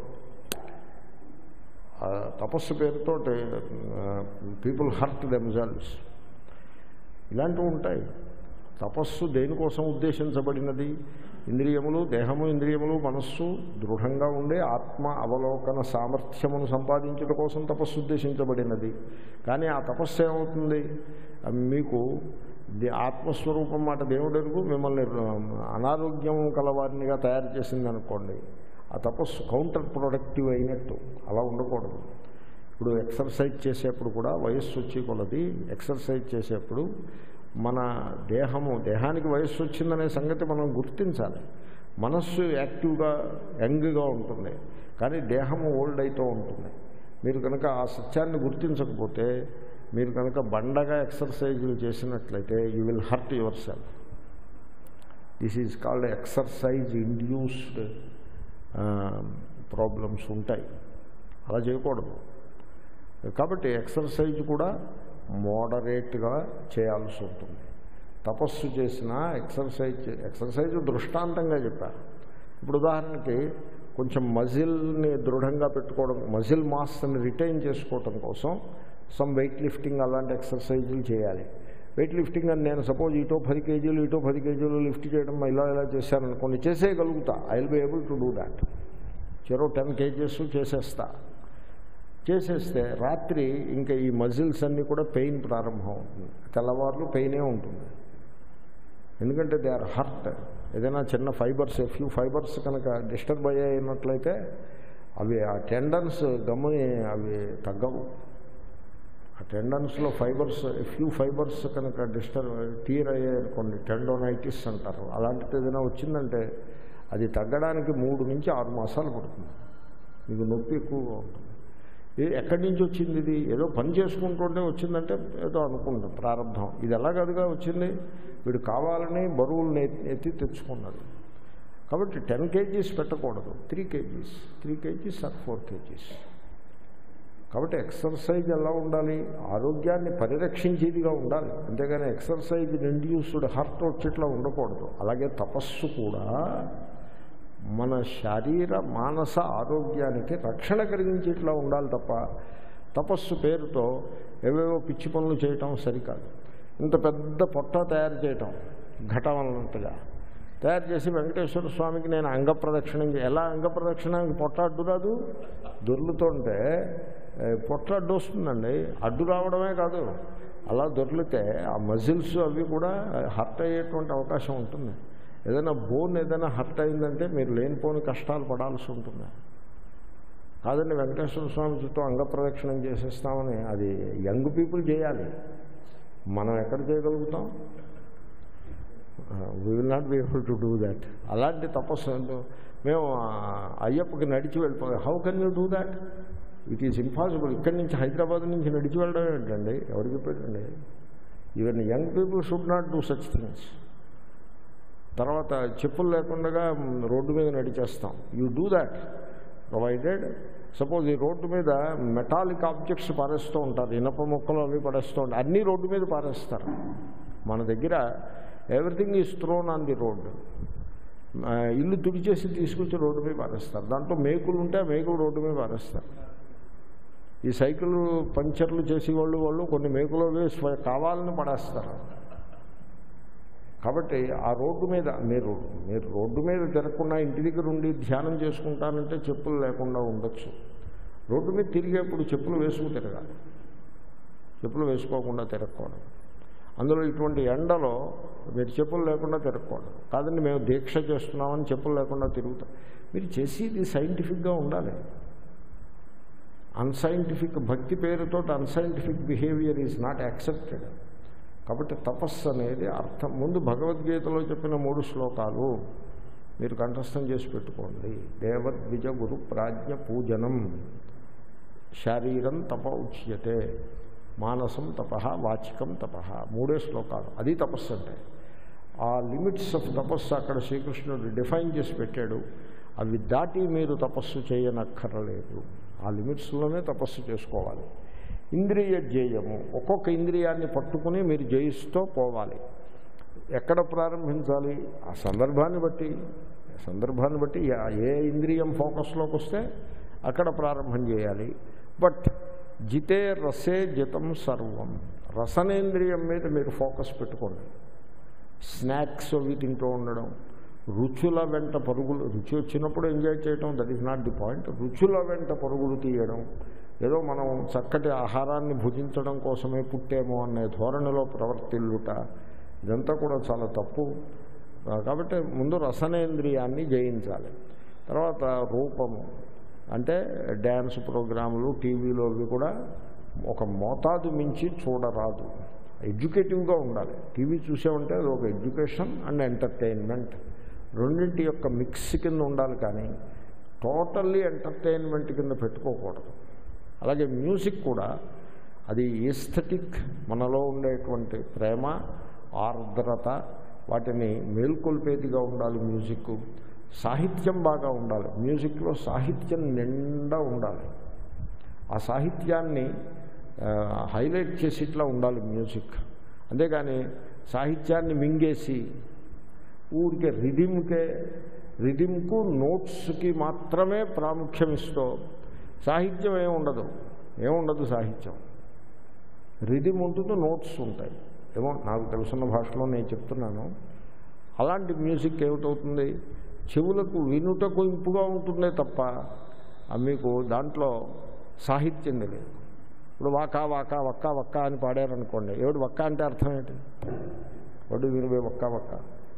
ఆ తపస్సు పేరుతో పీపుల్ హర్ట్ దెమ్సెల్వ్స్ ఇలాంటివి ఉంటాయి తపస్సు దేనికోసం ఉద్దేశించబడినది ఇంద్రియములు దేహము ఇంద్రియములు మనస్సు దృఢంగా ఉండే ఆత్మ అవలోకన సామర్థ్యమును సంపాదించడం కోసం తపస్సు ఉద్దేశించబడినది కానీ ఆ తపస్సు ఏమవుతుంది మీకు ది- ఆత్మస్వరూపం మాట దేవుడెరుగు మిమ్మల్ని అనారోగ్యం కలవారినిగా తయారు చేసింది అనుకోండి ఆ తపస్సు కౌంటర్ ప్రొడక్టివ్ అయినట్టు అలా ఉండకూడదు ఇప్పుడు ఎక్సర్సైజ్ చేసేప్పుడు కూడా వయస్సు వచ్చి కొలది ఎక్సర్సైజ్ చేసేప్పుడు మన దేహము దేహానికి వయస్సు వచ్చిందనే సంగతి మనం గుర్తించాలి మనస్సు యాక్టివ్గా యంగ్గా ఉంటుంది కానీ దేహము ఓల్డ్ అవుతూ ఉంటుంది మీరు కనుక ఆ సత్యాన్ని గుర్తించకపోతే మీరు కనుక బండగా ఎక్సర్సైజులు చేసినట్లయితే you will hurt yourself this is called exercise induced problems ఉంటాయి అలా చేయకూడదు కాబట్టి ఎక్సర్సైజ్ కూడా మోడరేట్గా చేయాల్సి ఉంటుంది తపస్సు చేసిన ఎక్సర్సైజ్ ఎక్సర్సైజ్ దృష్టాంతంగా చెప్పారు ఇప్పుడు ఉదాహరణకి కొంచెం మజిల్ని దృఢంగా పెట్టుకోవడం మజిల్ మాస్ని రిటైన్ చేసుకోవడం కోసం సమ్ వెయిట్ లిఫ్టింగ్ అలాంటి ఎక్సర్సైజులు చేయాలి వెయిట్ లిఫ్టింగ్ అని నేను సపోజ్ ఇటో పది కేజీలు ఇటో పది కేజీలు లిఫ్ట్ చేయడం ఇలా ఇలా చేశాననుకోండి చేసేయగలుగుతా I will be able to do that చెరో టెన్ కేజెస్ చేసేస్తా చేసేస్తే రాత్రి ఇంకా ఈ మజిల్స్ అన్నీ కూడా పెయిన్ ప్రారంభం అవుతుంది తెల్లవారులు పెయినే ఉంటుంది ఎందుకంటే దే ఆర్ హర్ట్ ఏదైనా చిన్న ఫైబర్స్ ఫ్యూ ఫైబర్స్ కనుక డిస్టర్బ్ అయ్యాయినట్లయితే అవి ఆ టెండన్స్ గమ్ముని అవి తగ్గవు ఆ టెండన్స్లో ఫైబర్స్ ఫ్యూ ఫైబర్స్ కనుక డిస్టర్బ్ టీర్ అయ్యాయనుకోండి టెండోనైటిస్ అంటారు అలాంటిది ఏదైనా వచ్చిందంటే అది తగ్గడానికి మూడు నుంచి ఆరు మాసాలు పడుతుంది మీకు నొప్పి ఎక్కువగా ఉంటుంది ఇది ఎక్కడి నుంచి వచ్చింది ఇది ఏదో పని చేసుకుంటుంటే వచ్చిందంటే ఏదో అనుకుంటాం ప్రారంభం ఇది ఎలా కదుగా వచ్చింది వీడు కావాలని బరువులు ఎత్తి తెచ్చుకున్నాడు కాబట్టి టెన్ కేజీస్ పెట్టకూడదు three kgs three kgs or four kgs కాబట్టి ఎక్సర్సైజ్ ఎలా ఉండాలి ఆరోగ్యాన్ని పరిరక్షించేదిగా ఉండాలి అంతేగాని ఎక్సర్సైజ్ ఇండ్యూస్డ్ హార్ట్ వచ్చేట్లా ఉండకూడదు అలాగే తపస్సు కూడా మన శారీర మానస ఆరోగ్యానికి రక్షణ కలిగించేట్లా ఉండాలి తప్ప తపస్సు పేరుతో ఏవేవో పిచ్చి పనులు చేయటం సరికాదు ఇంత పెద్ద పొట్ట తయారు చేయటం ఘటం అన్నట్టుగా తయారు చేసి వెంకటేశ్వర స్వామికి నేను అంగ ప్రదక్షిణం చే- ఎలా అంగ ప్రదక్షిణ పొట్ట అడ్డు రాదు దొర్లుతుంటే ఏ, పొట్ట అడ్డు వస్తుందండి అడ్డు రావడమే కాదు అలా దొర్లితే ఆ మజిల్స్ అవి కూడా హర్ట్ అయ్యేటువంటి అవకాశం ఉంటుంది ఏదైనా బోన్ ఏదైనా హర్ట్ అయిందంటే మీరు లేనిపోని కష్టాలు పడాల్సి ఉంటుంది కాదండి వెంకటేశ్వర స్వామి చుట్టూ అంగ ప్రదక్షిణం చేసేస్తామని అది యంగ్ పీపుల్ చేయాలి మనం ఎక్కడ చేయగలుగుతాం we will not be able to do that అలాంటి తపస్సు ఏంటో మేము ఆ, అయ్యప్పకి నడిచి వెళ్ళిపోయాం how can you do that it is impossible ఇక్కడి నుంచి హైదరాబాద్ నుంచి నడిచి వెళ్ళడం ఏంటండి ఎవరికి పెట్టండి even young people should not do such things తర్వాత చెప్పులు లేకుండా రోడ్డు మీద నడిచేస్తాం you do that provided suppose ఈ రోడ్డు మీద మెటాలిక్ ఆబ్జెక్ట్స్ పారేస్తూ ఉంటారు ఇనప మొక్కలు అవి పడేస్తూ ఉంటారు అన్నీ రోడ్డు మీద పారేస్తారు మన దగ్గర everything is thrown on the road ఇల్లు తుడిచేసి తీసుకొచ్చి రోడ్డు మీద పారేస్తారు దాంట్లో మేకులు ఉంటే ఆ మేకులు రోడ్డు మీద పారేస్తారు ఈ సైకిల్ పంచర్లు చేసేవాళ్ళు వాళ్ళు కొన్ని మేకులు అవి స్వ- కావాలని పడేస్తారు కాబట్టి ఆ రోడ్డు మీద మీరు మీరు రోడ్డు మీద తిరగకుండా ఇంటి దగ్గర ఉండి ధ్యానం చేసుకుంటానంటే చెప్పులు లేకుండా ఉండొచ్చు రోడ్డు మీద తిరిగేప్పుడు చెప్పులు వేసుకు తిరగాలి చెప్పులు వేసుకోకుండా తిరగకూడదు అందులో ఇటువంటి ఎండలో మీరు చెప్పులు లేకుండా తిరగకూడదు కాదండి మేము దీక్ష చేస్తున్నామని చెప్పులు లేకుండా తిరుగుతాం మీరు చేసేది సైంటిఫిక్గా ఉండాలి అన్సైంటిఫిక్ భక్తి పేరుతో unscientific behaviour is not accepted కాబట్టి తపస్సు అనేది అర్థం ముందు భగవద్గీతలో చెప్పిన మూడు శ్లోకాలు మీరు కంఠస్థం చేసి పెట్టుకోండి దేవద్విజ గురు ప్రాజ్ఞ పూజనం శారీరం తప ఉచ్యతే మానసం తప వాచికం తప మూడే శ్లోకాలు అది తపస్సు అంటే ఆ లిమిట్స్ ఆఫ్ తపస్సు అక్కడ శ్రీకృష్ణుడు డిఫైన్ చేసి పెట్టాడు అవి దాటి మీరు తపస్సు చేయనక్కర్లేదు ఆ లిమిట్స్లోనే తపస్సు చేసుకోవాలి ఇంద్రియ జయము ఒక్కొక్క ఇంద్రియాన్ని పట్టుకుని మీరు జయిస్తూ పోవాలి ఎక్కడ ప్రారంభించాలి ఆ సందర్భాన్ని బట్టి సందర్భాన్ని బట్టి ఏ- ఏ ఇంద్రియం ఫోకస్లోకి వస్తే అక్కడ ప్రారంభం చేయాలి బట్ జితే రసే జితం సర్వం రసనేంద్రియం మీద మీరు ఫోకస్ పెట్టుకోండి స్నాక్స్ అవి తింటూ ఉండడం రుచుల వెంట పరుగులు రుచి వచ్చినప్పుడు ఎంజాయ్ చేయడం that is not the point రుచుల వెంట పరుగులు తీయడం ఏదో మనం చక్కటి ఆహారాన్ని భుజించడం కోసమే పుట్టేమో అనే ధోరణిలో ప్రవర్తిల్లుట ఇదంతా కూడా చాలా తప్పు ఆ, కాబట్టి ముందు రసనేంద్రియాన్ని జయించాలి తర్వాత రూపము అంటే డ్యాన్స్ ప్రోగ్రాములు టీవీలో అవి కూడా ఒక మోతాదు మించి చూడరాదు ఎడ్యుకేటివ్గా ఉండాలి టీవీ చూసామంటే అది ఒక ఎడ్యుకేషన్ అండ్ ఎంటర్టైన్మెంట్ రెండింటి యొక్క మిక్స్ కింద ఉండాలి కానీ టోటల్లీ ఎంటర్టైన్మెంట్ కింద పెట్టుకోకూడదు అలాగే మ్యూజిక్ కూడా అది ఈస్థెటిక్ మనలో ఉండేటువంటి ప్రేమ ఆర్ద్రత వాటిని మేల్కొల్పేదిగా ఉండాలి మ్యూజిక్ సాహిత్యం బాగా ఉండాలి మ్యూజిక్లో సాహిత్యం నిండా ఉండాలి ఆ సాహిత్యాన్ని ఆ, హైలైట్ చేసి ఇట్లా ఉండాలి మ్యూజిక్ అంతేగాని సాహిత్యాన్ని మింగేసి ఊరికే రిధిమ్కే రిధిమ్కు నోట్స్కి మాత్రమే ప్రాముఖ్యం ఇస్తూ సాహిత్యం ఏముండదు ఏముండదు సాహిత్యం రిధిమ్ ఉంటుంది నోట్స్ ఉంటాయి ఏమో నాకు తెలుసున్న భాషలో నేను చెప్తున్నాను అలాంటి మ్యూజిక్ ఏమిటవుతుంది చెవులకు వినుటకు ఇంపుగా ఉంటుందే తప్ప ఆ మీకు దాంట్లో సాహిత్యం తెలియదు ఇప్పుడు వాకా వాకా వక్క వక్క అని పాడారనుకోండి ఏమిటి వక్క అంటే అర్థం ఏంటి వడ్డు వినివే వక్క వక్క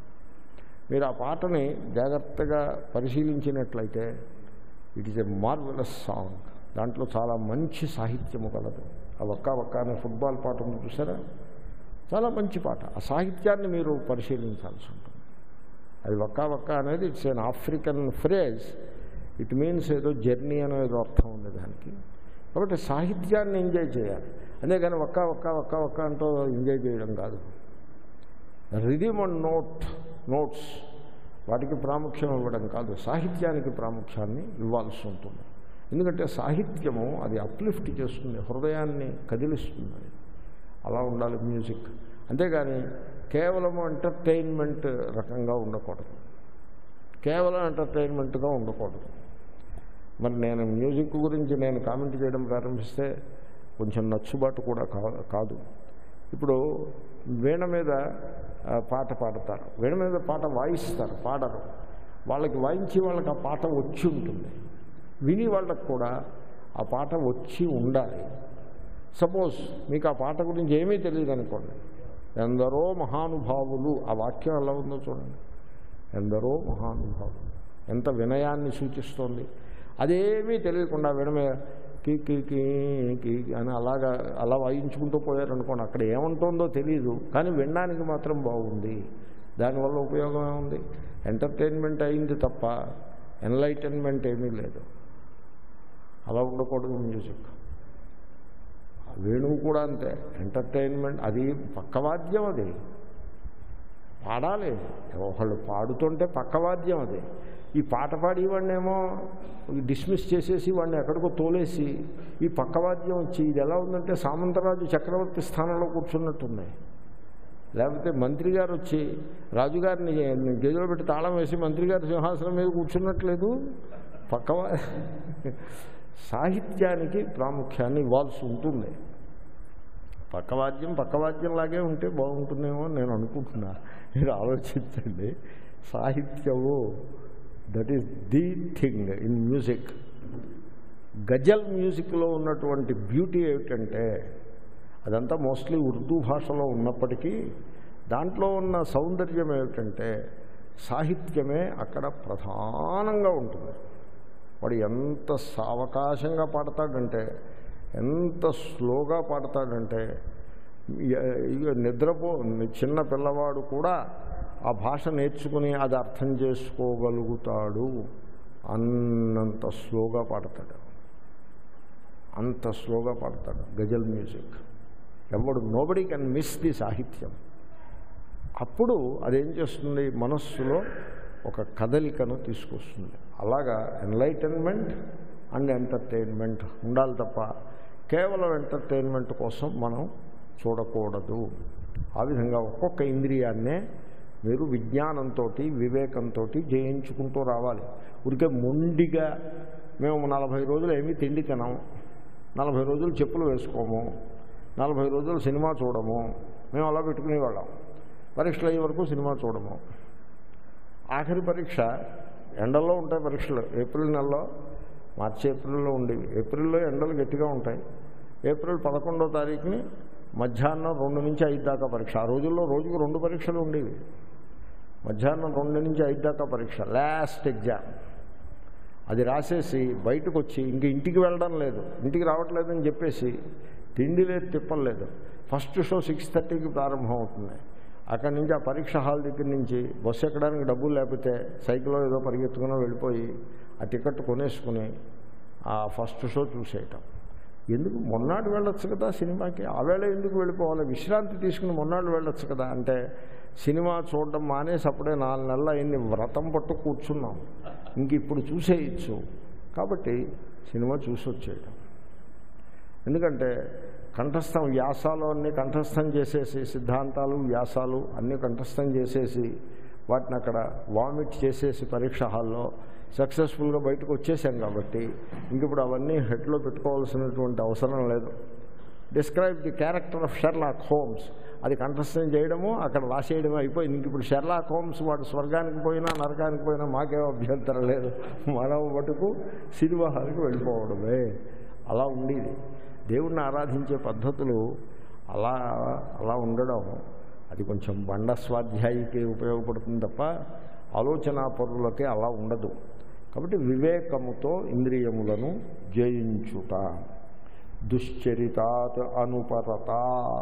మీరు ఆ పాటని జాగ్రత్తగా పరిశీలించినట్లయితే it is a marvellous song దాంట్లో చాలా మంచి సాహిత్యము కలదు ఆ వక్క వక్క అనే ఫుట్బాల్ పాట ఉంది చూసారా చాలా మంచి పాట ఆ సాహిత్యాన్ని మీరు పరిశీలించాల్సి ఉంటుంది అది వక్క వక్క అనేది it's an African phrase it means ఏదో జర్నీ అనే ఏదో అర్థం ఉంది దానికి కాబట్టి సాహిత్యాన్ని ఎంజాయ్ చేయాలి అంతేగాని ఒక్క ఒక్క ఒక్క ఒక్క అంటూ ఎంజాయ్ చేయడం కాదు రిధిమ్ అండ్ నోట్ నోట్స్ వాటికి ప్రాముఖ్యం ఇవ్వడం కాదు సాహిత్యానికి ప్రాముఖ్యాన్ని ఇవ్వాల్సి ఉంటుంది ఎందుకంటే సాహిత్యము అది అప్లిఫ్ట్ చేస్తుంది హృదయాన్ని కదిలిస్తుంది అది. అలా ఉండాలి మ్యూజిక్ అంతేగాని కేవలం ఎంటర్టైన్మెంట్ రకంగా ఉండకూడదు కేవలం ఎంటర్టైన్మెంట్గా ఉండకూడదు మరి నేను మ్యూజిక్ గురించి నేను కామెంట్ చేయడం ప్రారంభిస్తే కొంచెం నచ్చుబాటు కూడా కా- కాదు ఇప్పుడు వీణ మీద ఆ, పాట పాడతారు వీణ మీద పాట వాయిస్తారు పాడరు వాళ్ళకి వాయించి వాళ్ళకి ఆ పాట వచ్చి ఉంటుంది విని వాళ్ళకి కూడా ఆ పాట వచ్చి ఉండాలి సపోజ్ మీకు ఆ పాట గురించి ఏమీ తెలియదు అనుకోండి ఎందరో మహానుభావులు ఆ వాక్యం ఎలా ఉందో చూడండి ఎందరో మహానుభావులు ఎంత వినయాన్ని సూచిస్తోంది అదేమీ తెలియకుండా వినమే కీ కీ కీ కీ అని అలాగా అలా వాయించుకుంటూ పోయారనుకోండి అక్కడ ఏముంటుందో తెలియదు కానీ వినడానికి మాత్రం బాగుంది దానివల్ల ఉపయోగం ఏముంది ఎంటర్టైన్మెంట్ అయింది తప్ప ఎన్లైటన్మెంట్ ఏమీ లేదు అలా ఉండకూడదు మ్యూజిక్ వేణువు కూడా అంతే ఎంటర్టైన్మెంట్ అది పక్కవాద్యం అది పాడాలి ఒకళ్ళు పాడుతుంటే పక్కవాద్యం అది ఈ పాట పాడేవాడినేమో డిస్మిస్ చేసేసి వాడిని ఎక్కడికో తోలేసి ఈ పక్కవాద్యం వచ్చి ఇది ఎలా ఉందంటే సామంతరాజు చక్రవర్తి స్థానంలో కూర్చున్నట్టుంది లేకపోతే మంత్రి గారు వచ్చి రాజుగారిని గదిలో పెట్టి తాళం వేసి మంత్రి గారి సింహాసనం మీద కూర్చున్నట్లేదు పక్కవా సాహిత్యానికి ప్రాముఖ్యాన్ని ఇవ్వాల్సి ఉంటుంది పక్కవాద్యం పక్కవాద్యంలాగే ఉంటే బాగుంటుందేమో అని నేను అనుకుంటున్నా మీరు ఆలోచించండి సాహిత్యము that is the thing in music గజల్ మ్యూజిక్లో ఉన్నటువంటి బ్యూటీ ఏమిటంటే అదంతా మోస్ట్లీ ఉర్దూ భాషలో ఉన్నప్పటికీ దాంట్లో ఉన్న సౌందర్యం ఏమిటంటే సాహిత్యమే అక్కడ ప్రధానంగా ఉంటుంది వాడు ఎంత సావకాశంగా పాడతాడంటే ఎంత స్లోగా పాడతాడంటే ఇ- ఇక నిద్రపో చిన్న పిల్లవాడు కూడా ఆ భాష నేర్చుకుని అది అర్థం చేసుకోగలుగుతాడు అన్నంత స్లోగా పాడతాడు అంత స్లోగా పాడతాడు గజల్ మ్యూజిక్ ఎవడు నోబడి కెన్ మిస్ ది సాహిత్యం అప్పుడు అదేం చేస్తుంది మనస్సులో ఒక కదలికను తీసుకొస్తుంది అలాగా ఎన్లైటన్మెంట్ అండ్ ఎంటర్టైన్మెంట్ ఉండాలి తప్ప కేవలం ఎంటర్టైన్మెంట్ కోసం మనం చూడకూడదు ఆ విధంగా ఒక్కొక్క ఇంద్రియాన్నే మీరు విజ్ఞానంతో వివేకంతో జయించుకుంటూ రావాలి ఊరికే మొండిగా మేము నలభై రోజులు ఏమీ తిండి తినము నలభై రోజులు చెప్పులు వేసుకోము నలభై రోజులు సినిమా చూడము మేము అలా పెట్టుకునేవాళ్ళం పరీక్షలు అయ్యే వరకు సినిమా చూడము ఆఖరి పరీక్ష ఎండల్లో ఉంటాయి పరీక్షలు ఏప్రిల్ నెలలో మార్చి ఏప్రిల్లో ఉండేవి ఏప్రిల్లో ఎండలు గట్టిగా ఉంటాయి ఏప్రిల్ పదకొండో తారీఖుని మధ్యాహ్నం రెండు నుంచి ఐదు దాకా పరీక్ష ఆ రోజుల్లో రోజుకు రెండు పరీక్షలు ఉండేవి మధ్యాహ్నం రెండు నుంచి ఐదు దాకా పరీక్ష లాస్ట్ ఎగ్జామ్ అది రాసేసి బయటకు వచ్చి ఇంక ఇంటికి వెళ్ళడం లేదు ఇంటికి రావట్లేదని చెప్పేసి తిండి లేదు తిప్పలేదు ఫస్ట్ షో సిక్స్ థర్టీకి ప్రారంభం అవుతుంది అక్కడి నుంచి ఆ పరీక్ష హాల్ దగ్గర నుంచి బస్సు ఎక్కడానికి డబ్బులు లేకపోతే సైకిల్లో ఏదో పరిగెత్తుకుని వెళ్ళిపోయి ఆ టికెట్ కొనేసుకుని ఆ ఫస్ట్ షో చూసేయటం ఎందుకు మొన్నాడు వెళ్ళొచ్చు కదా సినిమాకి ఆ వేళ ఎందుకు వెళ్ళిపోవాలి విశ్రాంతి తీసుకుని మొన్నాడు వెళ్ళొచ్చు కదా అంటే సినిమా చూడడం మానేసి అప్పుడే నాలుగు నెలలు అయింది వ్రతం పట్టు కూర్చున్నాం ఇంక ఇప్పుడు చూసేయచ్చు కాబట్టి సినిమా చూసి వచ్చేయడం ఎందుకంటే కంఠస్థం వ్యాసాలు అన్నీ కంఠస్థం చేసేసి సిద్ధాంతాలు వ్యాసాలు అన్నీ కంఠస్థం చేసేసి వాటిని అక్కడ వామిట్ చేసేసి పరీక్ష హాల్లో సక్సెస్ఫుల్గా బయటకు వచ్చేసాం కాబట్టి ఇంక ఇప్పుడు అవన్నీ హెడ్లో పెట్టుకోవాల్సినటువంటి అవసరం లేదు describe the character of Sherlock Holmes అది కంఠస్థం చేయడము అక్కడ రాసేయడము అయిపోయింది ఇంక ఇప్పుడు షెర్లాక్ హోమ్స్ వాడు స్వర్గానికి పోయినా నరకానికి పోయినా మాకేం అభ్యంతరం లేదు మనం మటుకు సినిమా హాల్కి వెళ్ళిపోవడమే అలా ఉండేది దేవుణ్ణి ఆరాధించే పద్ధతులు అలా అలా ఉండడం అది కొంచెం బండ స్వాధ్యాయికి ఉపయోగపడుతుంది తప్ప ఆలోచనా పరులకి అలా ఉండదు కాబట్టి వివేకముతో ఇంద్రియములను జయించుట దుశ్చరితాత్ అనుపరతా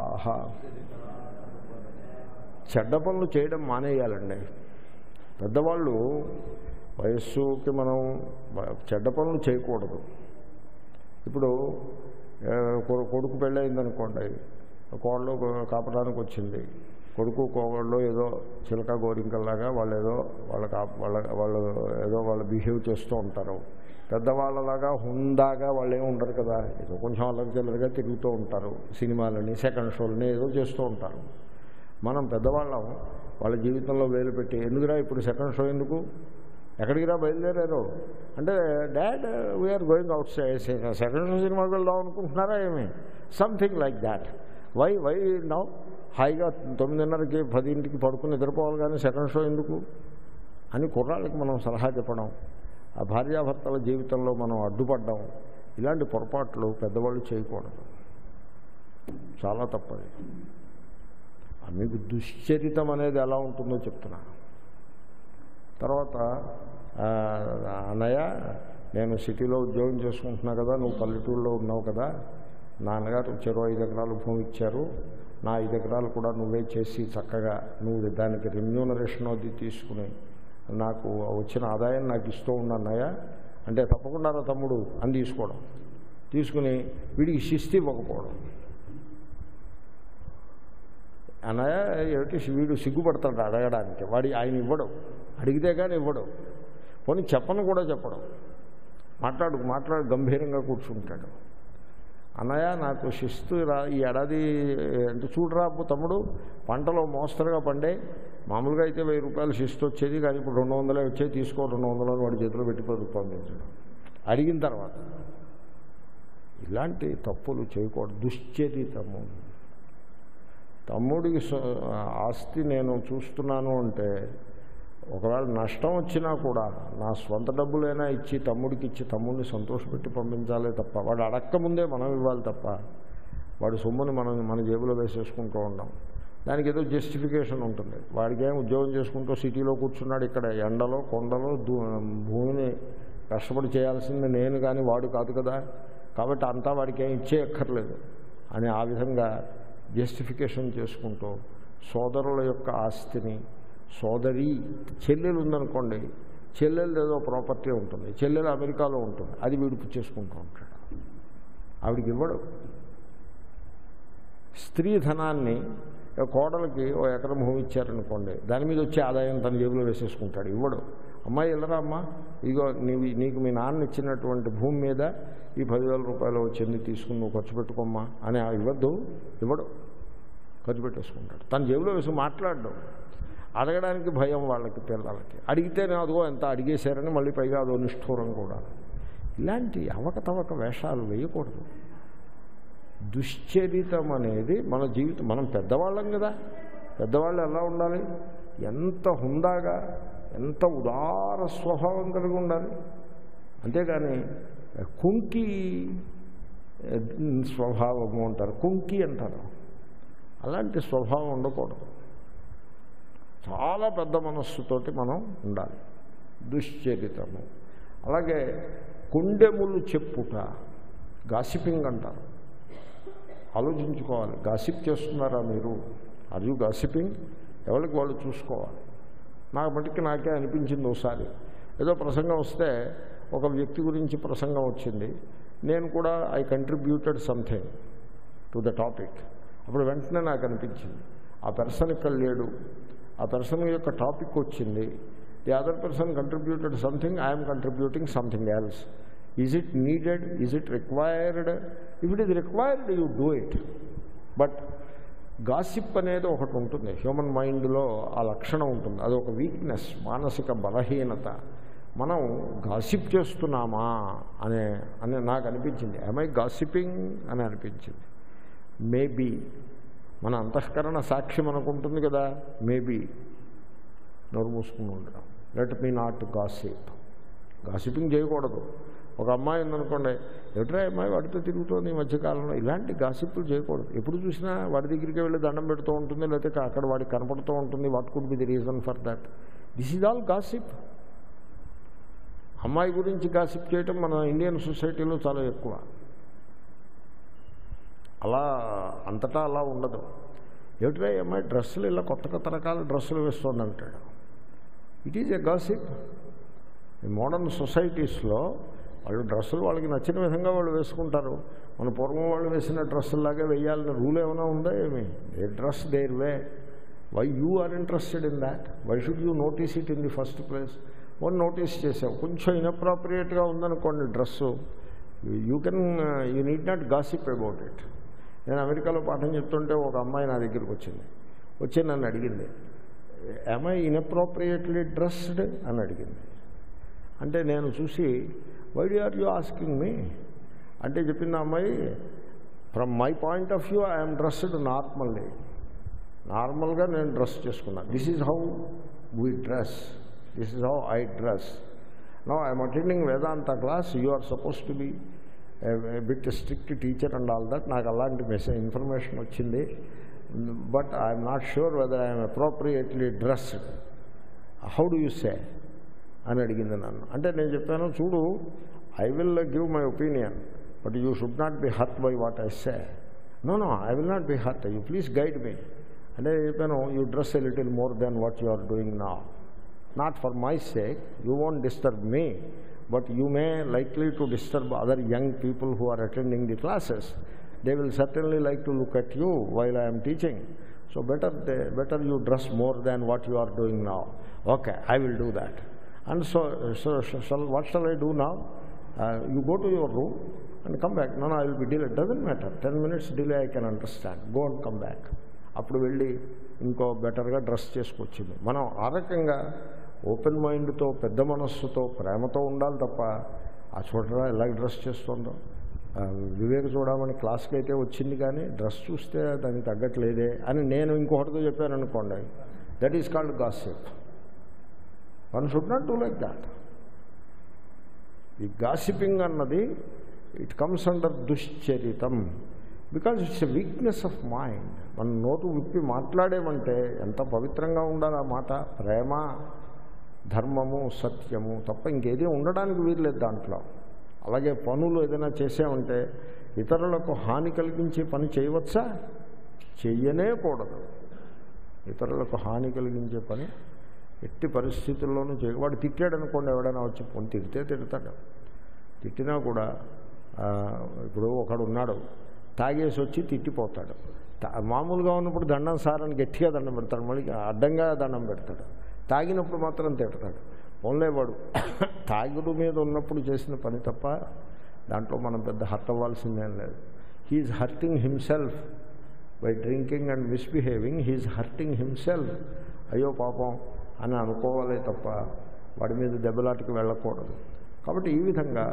చెడ్డ పనులు చేయడం మానేయాలండి పెద్దవాళ్ళు వయస్సుకి మనం వ- చెడ్డ పనులు చేయకూడదు ఇప్పుడు ఏ, కొ- కొడుకు పెళ్ళయిందనుకోండి కోళ్ళు కాపడానికి వచ్చింది కొడుకు కోళ్ళు ఏదో చిలక గోరింకల్లాగా వాళ్ళు ఏదో వాళ్ళ కా- వాళ్ళ వాళ్ళు ఏదో వాళ్ళు బిహేవ్ చేస్తూ ఉంటారు పెద్దవాళ్ళలాగా హుందాగా వాళ్ళు ఏమి ఉండరు కదా ఏదో కొంచెం అల్లరి చిల్లరిగా తిరుగుతూ ఉంటారు సినిమాలని సెకండ్ షోలని ఏదో చేస్తూ ఉంటారు మనం పెద్దవాళ్ళం వాళ్ళ జీవితంలో వేలు పెట్టి ఎందుకురా ఇప్పుడు సెకండ్ షో ఎందుకు ఎక్కడికి రా బయలుదేరారు అంటే dad we are going outside second show సినిమాకి వెళ్దాం అనుకుంటున్నారా ఏమి something like that why why now హాయిగా తొమ్మిదిన్నరకి పదింటికి పడుకుని నిద్రపోవాలి కానీ సెకండ్ షో ఎందుకు అని కుర్రాళ్ళకి మనం సలహా చెప్పడం ఆ భార్యాభర్తల జీవితంలో మనం అడ్డుపడ్డం ఇలాంటి పొరపాట్లు పెద్దవాళ్ళు చేయకూడదు చాలా తప్పది ఆ మీకు దుశ్చరితం అనేది ఎలా ఉంటుందో చెప్తున్నా తర్వాత ఆ, అన్నయ్య నేను సిటీలో ఉద్యోగం చేసుకుంటున్నా కదా నువ్వు పల్లెటూరులో ఉన్నావు కదా నాన్నగారు చెరువు ఐదు ఎకరాలు భూమి ఇచ్చారు నా ఐదు ఎకరాలు కూడా నువ్వే చేసి చక్కగా నువ్వు దానికి రెమ్యూనరేషన్ అది తీసుకుని నాకు వచ్చిన ఆదాయం నాకు ఇస్తూ ఉన్నన్నయ్య అంటే తప్పకుండా రా తమ్ముడు అని తీసుకోవడం తీసుకుని వీడికి శిస్తి ఇవ్వకపోవడం అన్నయ్య ఏమిటి వీడు సిగ్గుపడతాడు అడగడానికి వాడి ఆయన ఇవ్వడు అడిగితే కానీ ఇవ్వడు పోనీ చెప్పను కూడా చెప్పడం మాట్లాడు మాట్లాడు గంభీరంగా కూర్చుంటాడు అన్నయ్య నాకు శిస్తు రా ఈ ఏడాది అంటే చూడరా అప్పు తమ్ముడు పంటలో మోస్తరుగా పండే మామూలుగా అయితే వెయ్యి రూపాయలు శిస్తు వచ్చేది కానీ ఇప్పుడు రెండు వందలే వచ్చేది తీసుకో రెండు వందలు అని వాడి చేతిలో పెట్టి పంపించడం అడిగిన తర్వాత ఇలాంటి తప్పులు చేయకూడదు దుశ్చరితము తమ్ముడికి సొ- ఆస్తి నేను చూస్తున్నాను అంటే ఒకవేళ నష్టం వచ్చినా కూడా నా స్వంత డబ్బులైనా ఇచ్చి తమ్ముడికి ఇచ్చి తమ్ముడిని సంతోషపెట్టి పంపించాలే తప్ప వాడు అడక్క ముందే మనం ఇవ్వాలి తప్ప వాడి సొమ్ముని మనం మన జేబులో వేసేసుకుంటూ ఉంటాం దానికి ఏదో జస్టిఫికేషన్ ఉంటుంది వాడికి ఏం ఉద్యోగం చేసుకుంటూ సిటీలో కూర్చున్నాడు ఇక్కడ ఎండలో కొండలో దూ- భూమిని కష్టపడి చేయాల్సింది నేను కానీ వాడు కాదు కదా కాబట్టి అంతా వాడికి ఏం ఇచ్చేయక్కర్లేదు అని ఆ విధంగా జస్టిఫికేషన్ చేసుకుంటూ సోదరుల యొక్క ఆస్తిని సోదరి చెల్లెలు ఉందనుకోండి చెల్లెలు ఏదో ప్రాపర్టీ ఉంటుంది చెల్లెలు అమెరికాలో ఉంటుంది అది వీడికి చేసుకుంటూ ఉంటాడు ఆవిడికి ఇవ్వడు స్త్రీ ధనాన్ని ఓ కోడలకి ఓ ఎకరం భూమి ఇచ్చారనుకోండి దాని మీద వచ్చే ఆదాయం తన జేబులో వేసేసుకుంటాడు ఇవ్వడు అమ్మాయి వెళ్ళరా అమ్మా ఇగో నీవి నీకు మీ నాన్న ఇచ్చినటువంటి భూమి మీద ఈ పదివేల రూపాయలు వచ్చింది తీసుకుని నువ్వు ఖర్చు పెట్టుకోమ్మా అని ఆ ఇవ్వద్దు ఇవ్వడు ఖర్చు పెట్టేసుకుంటాడు తన జేబులో వేసి మాట్లాడడం అడగడానికి భయం వాళ్ళకి పిల్లలకి అడిగితేనే అదిగో ఎంత అడిగేశారని మళ్ళీ పైగా అదో నిష్ఠూరం కూడా ఇలాంటి అవకతవక వేషాలు వేయకూడదు దుశ్చరితం అనేది మన జీవితం మనం పెద్దవాళ్ళం కదా పెద్దవాళ్ళు ఎలా ఉండాలి ఎంత హుందాగా ఎంత ఉదార స్వభావం కలిగి ఉండాలి అంతేగాని కుంకి ఏ, స్వభావము అంటారు కుంకి అంటారు అలాంటి స్వభావం ఉండకూడదు చాలా పెద్ద మనస్సుతోటి మనం ఉండాలి దుశ్చరితము అలాగే కొండెములు చెప్పుట గాసిపింగ్ అంటారు ఆలోచించుకోవాలి గాసిప్ చేస్తున్నారా మీరు ఆర్ యూ గాసిపింగ్ ఎవరికి వాళ్ళు చూసుకోవాలి నాకు మటుకు నాకే అనిపించింది ఒకసారి ఏదో ప్రసంగం వస్తే ఒక వ్యక్తి గురించి ప్రసంగం వచ్చింది నేను కూడా I contributed something to the topic అప్పుడు వెంటనే నాకు అనిపించింది ఆ పర్సన్ ఇక్కడ లేడు ఆ పర్సన్ యొక్క టాపిక్ వచ్చింది the other person contributed something I'm contributing something else is it needed is it required if it is required you do it but gossip అనేది ఒకటి ఉంటుంది హ్యూమన్ మైండ్లో ఆ లక్షణం ఉంటుంది అది ఒక వీక్నెస్ మానసిక బలహీనత మనం గాసిప్ చేస్తున్నామా అనే అని నాకు అనిపించింది ఐ గాసిపింగ్ అని అనిపించింది మేబీ మన అంతఃకరణ సాక్ష్యం అనుకుంటుంది కదా మేబీ నోరు మూసుకుని ఉండడం let me not gossip gossiping చేయకూడదు ఒక అమ్మాయి ఉందనుకోండి ఎటురా అమ్మాయి వాడితో తిరుగుతోంది ఈ మధ్యకాలంలో ఇలాంటి గాసిప్పులు చేయకూడదు ఎప్పుడు చూసినా వాడి దగ్గరికి వెళ్ళి దండం పెడుతూ ఉంటుంది లేకపోతే అక్కడ వాడికి కనపడుతూ ఉంటుంది what could be the reason for that this is all gossip అమ్మాయి గురించి గాసిప్ చేయటం మన ఇండియన్ సొసైటీలో చాలా ఎక్కువ అలా అంతటా అలా ఉండదు ఏమిట్రా ఈ అమ్మాయి డ్రెస్సులు ఇలా కొత్త కొత్త రకాల డ్రెస్సులు వేస్తుంది అంటాడు ఇట్ ఈజ్ ఎ గాసిప్ ఈ మోడర్న్ సొసైటీస్లో వాళ్ళు డ్రెస్సులు వాళ్ళకి నచ్చిన విధంగా వాళ్ళు వేసుకుంటారు మన పూర్వం వాళ్ళు వేసిన డ్రెస్సులాగే వేయాలని రూల్ ఏమైనా ఉందా ఏమి ఏ dress their way why you are interested in that why should you notice it in the first place one notice చేసావు కొంచెం ఇన్అప్రాప్రియేట్గా ఉందనుకోండి dress you can you need not gossip about it నేను అమెరికాలో పాఠం చెప్తుంటే ఒక అమ్మాయి నా దగ్గరికి వచ్చింది వచ్చి నన్ను అడిగింది ఐ ఇన్అప్రోప్రియేట్లీ డ్రెస్డ్ అని అడిగింది అంటే నేను చూసి why the are you asking me అంటే చెప్పింది ఆ అమ్మాయి from my point of view I'm dressed normally నార్మల్గా నేను డ్రెస్ చేసుకున్నా this is how we dress this is how I dress no I'm attending Vedanta class you are suppose to be bit strict teacher and all that నాకు అలాంటి message information వచ్చింది but I'm not sure whether I'm appropriately dressed how do you say అని అడిగింది నన్ను అంటే నేను చెప్పాను చూడు I will give my opinion but you should not be hurt by what I say no no I will not be hurt you please guide me అంటే నేను చెప్పాను you dress a little more then what you are doing నా not for my sake you won't disturb me but you may likely to disturb other young people who are attending the classes they will certainly like to look at you while I'm teaching so better they better you dress more than what you are doing నా okay I will do that and so so shall what shall I do now? Uh, you go to your room and come back. No, no, I will be delayed. Doesn't matter. Ten minutes delay I can understand. Go and come back. అప్పుడు వెళ్ళి ఇంకో బెటర్గా dress చేసుకొచ్చింది మనం ఆ రకంగా open మైండ్తో పెద్ద మనస్సుతో ప్రేమతో ఉండాలి తప్ప ఆ చూడరా ఎలా డ్రెస్ చేస్తుందో ఆ, వివేక చూడమని క్లాస్కి అయితే వచ్చింది కానీ డ్రెస్ చూస్తే దానికి తగ్గట్లేదే అని నేను ఇంకొకటితో చెప్పాను అనుకోండి that is called gossip one should not do like that ఈ గాసిపింగ్ అన్నది ఇట్ కమ్స్ అండర్ దుశ్చరితం because it's a weakness of mind మనం నోటు విప్పి మాట్లాడేమంటే ఎంత పవిత్రంగా ఉండాలి ఆ మాట ప్రేమ ధర్మము సత్యము తప్ప ఇంకేదీ ఉండడానికి వీల్లేదు దాంట్లో అలాగే పనులు ఏదైనా చేసామంటే ఇతరులకు హాని కలిగించే పని చేయవచ్చా చెయ్యనే కూడదు ఇతరులకు హాని కలిగించే పని ఎట్టి పరిస్థితుల్లోనూ చేయ వాడు తిట్టాడు అనుకోండి ఎవడైనా వచ్చి పొని తిడితే తిడతాడు తిట్టినా కూడా ఆ, ఇప్పుడు ఒకడు ఉన్నాడు తాగేసి వచ్చి తిట్టిపోతాడు తా- మామూలుగా ఉన్నప్పుడు దండం సారని గట్టిగా దండం పెడతాడు మళ్ళీ అడ్డంగా దండం పెడతాడు తాగినప్పుడు మాత్రం తిడతాడు ఓన్లేవాడు తాగుడు మీద ఉన్నప్పుడు చేసిన పని తప్ప దాంట్లో మనం పెద్ద హర్ట్ అవ్వాల్సిందేం లేదు he is hurting himself by drinking and misbehaving he is hurting himself అయ్యో పాపం అని అనుకోవాలే తప్ప వాడి మీద దెబ్బలాటికి వెళ్ళకూడదు కాబట్టి ఈ విధంగా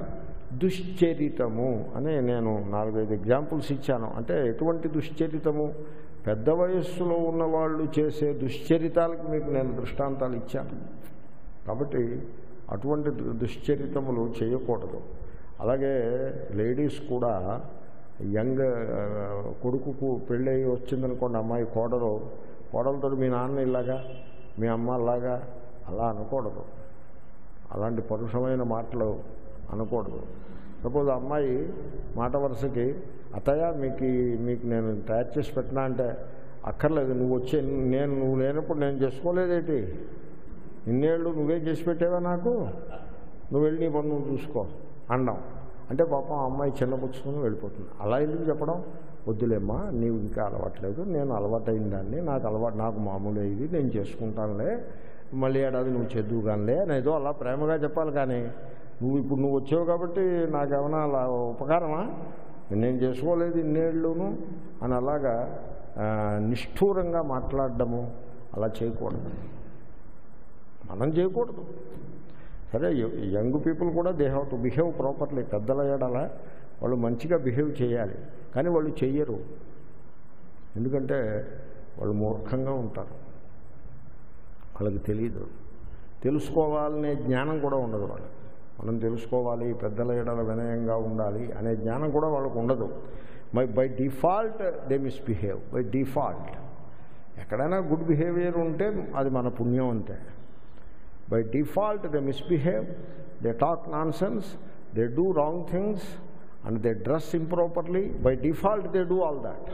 దుశ్చరితము అని నేను నాలుగైదు ఎగ్జాంపుల్స్ ఇచ్చాను అంటే ఎటువంటి దుశ్చరితము పెద్ద వయస్సులో ఉన్నవాళ్ళు చేసే దుశ్చరితాలకు మీకు నేను దృష్టాంతాలు ఇచ్చాను కాబట్టి అటువంటి దు- దుశ్చరితములు చేయకూడదు అలాగే లేడీస్ కూడా యంగ్ ఆ, కొడుకుకు పెళ్ళయి వచ్చిందనుకోండి అమ్మాయి కోడలు కోడలతో మీ నాన్న ఇలాగా మీ అమ్మ అలాగా అలా అనకూడదు అలాంటి పరుషమైన మాటలు అనకూడదు సపోజ్ అమ్మాయి మాట వరుసకి అత్తయ్య మీకు ఈ- మీకు నేను తయారు చేసి పెట్టినా అంటే అక్కర్లేదు నువ్వు వచ్చే నేను నువ్వు లేనప్పుడు నేను చేసుకోలేదేటి ఇన్నేళ్ళు నువ్వే చేసి పెట్టావా నాకు నువ్వు వెళ్ళి నీ పని నువ్వు చూసుకో అండం అంటే పాపం ఆ అమ్మాయి చిన్నపుచ్చుకొని వెళ్ళిపోతుంది అలా ఎందుకు చెప్పడం వద్దులేమ్మా నీవు ఇంకా అలవాట్లేదు నేను అలవాటైన దాన్ని నాకు అలవాటు నాకు మామూలు ఇది నేను చేసుకుంటానులే మళ్ళీ ఏడాది నువ్వు చదువు కానిలే అని ఏదో అలా ప్రేమగా చెప్పాలి కానీ నువ్వు ఇప్పుడు నువ్వు వచ్చావు కాబట్టి నాకేమైనా అలా ఉపకారమా నేను చేసుకోలేదు ఇన్నేళ్ళును అని అలాగా ఆ, నిష్ఠూరంగా మాట్లాడడము అలా చేయకూడదు మనం చేయకూడదు సరే యంగ్ పీపుల్ కూడా they have to behave properly పెద్దల ఏడల వాళ్ళు మంచిగా బిహేవ్ చేయాలి కానీ వాళ్ళు చెయ్యరు ఎందుకంటే వాళ్ళు మూర్ఖంగా ఉంటారు వాళ్ళకి తెలియదు తెలుసుకోవాలనే జ్ఞానం కూడా ఉండదు వాళ్ళకి మనం తెలుసుకోవాలి పెద్దల ఎడల వినయంగా ఉండాలి అనే జ్ఞానం కూడా వాళ్ళకు ఉండదు my by default they misbehave by default ఎక్కడైనా గుడ్ బిహేవియర్ ఉంటే అది మన పుణ్యం అంతే by default they misbehave they talk nonsense they do wrong things and they dress improperly by default they do all that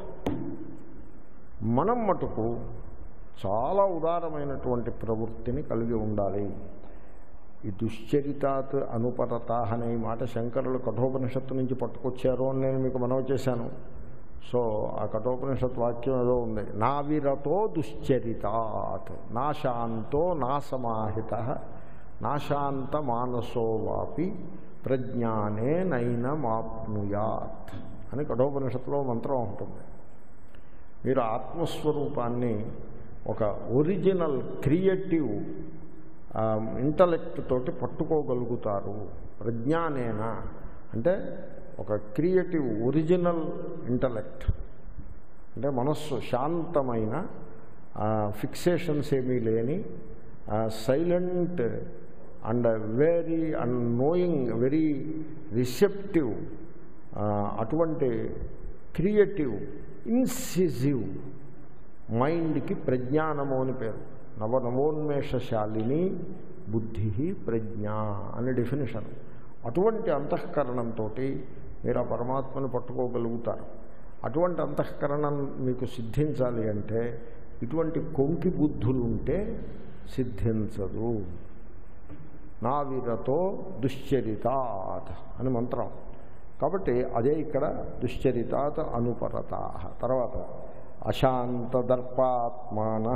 మనం మటుకు చాలా ఉదారమైనటువంటి ప్రవృత్తిని కలిగి ఉండాలి ఈ దుశ్చరితాత్ అనుపరత అనే ఈ మాట శంకరులు కఠోపనిషత్తు నుంచి పట్టుకొచ్చారు అని నేను మీకు మనవి చేశాను సో ఆ కఠోపనిషత్ వాక్యం ఏదో ఉంది నా విరతో దుశ్చరితాత్ నా శాంతో నా సమాహిత నా శాంత మానసో వాపి ప్రజ్ఞానే నైనమాప్నుయాత్ అని కఠోపనిషత్తులో మంత్రం ఉంటుంది మీరు ఆత్మస్వరూపాన్ని ఒక ఒరిజినల్ క్రియేటివ్ ఇంటలెక్ట్ తోటి పట్టుకోగలుగుతారు ప్రజ్ఞానేన అంటే ఒక క్రియేటివ్ ఒరిజినల్ ఇంటలెక్ట్ అంటే మనస్సు శాంతమైన ఫిక్సేషన్స్ ఏమీ లేని silent and very and knowing very receptive అటువంటి క్రియేటివ్ ఇన్సిజివ్ మైండ్కి ప్రజ్ఞానము అని పేరు నవనవోన్మేషశాలిని బుద్ధి ప్రజ్ఞ అని డెఫినేషన్ అటువంటి అంతఃకరణంతో మీరు ఆ పరమాత్మను పట్టుకోగలుగుతారు అటువంటి అంతఃకరణం మీకు సిద్ధించాలి అంటే ఇటువంటి కొంకి బుద్ధులు ఉంటే సిద్ధించదు నా వీరతో దుశ్చరితాత్ అని మంత్రం కాబట్టి అదే ఇక్కడ దుశ్చరితాత్ అనుపరత తర్వాత అశాంతదర్పాత్మాన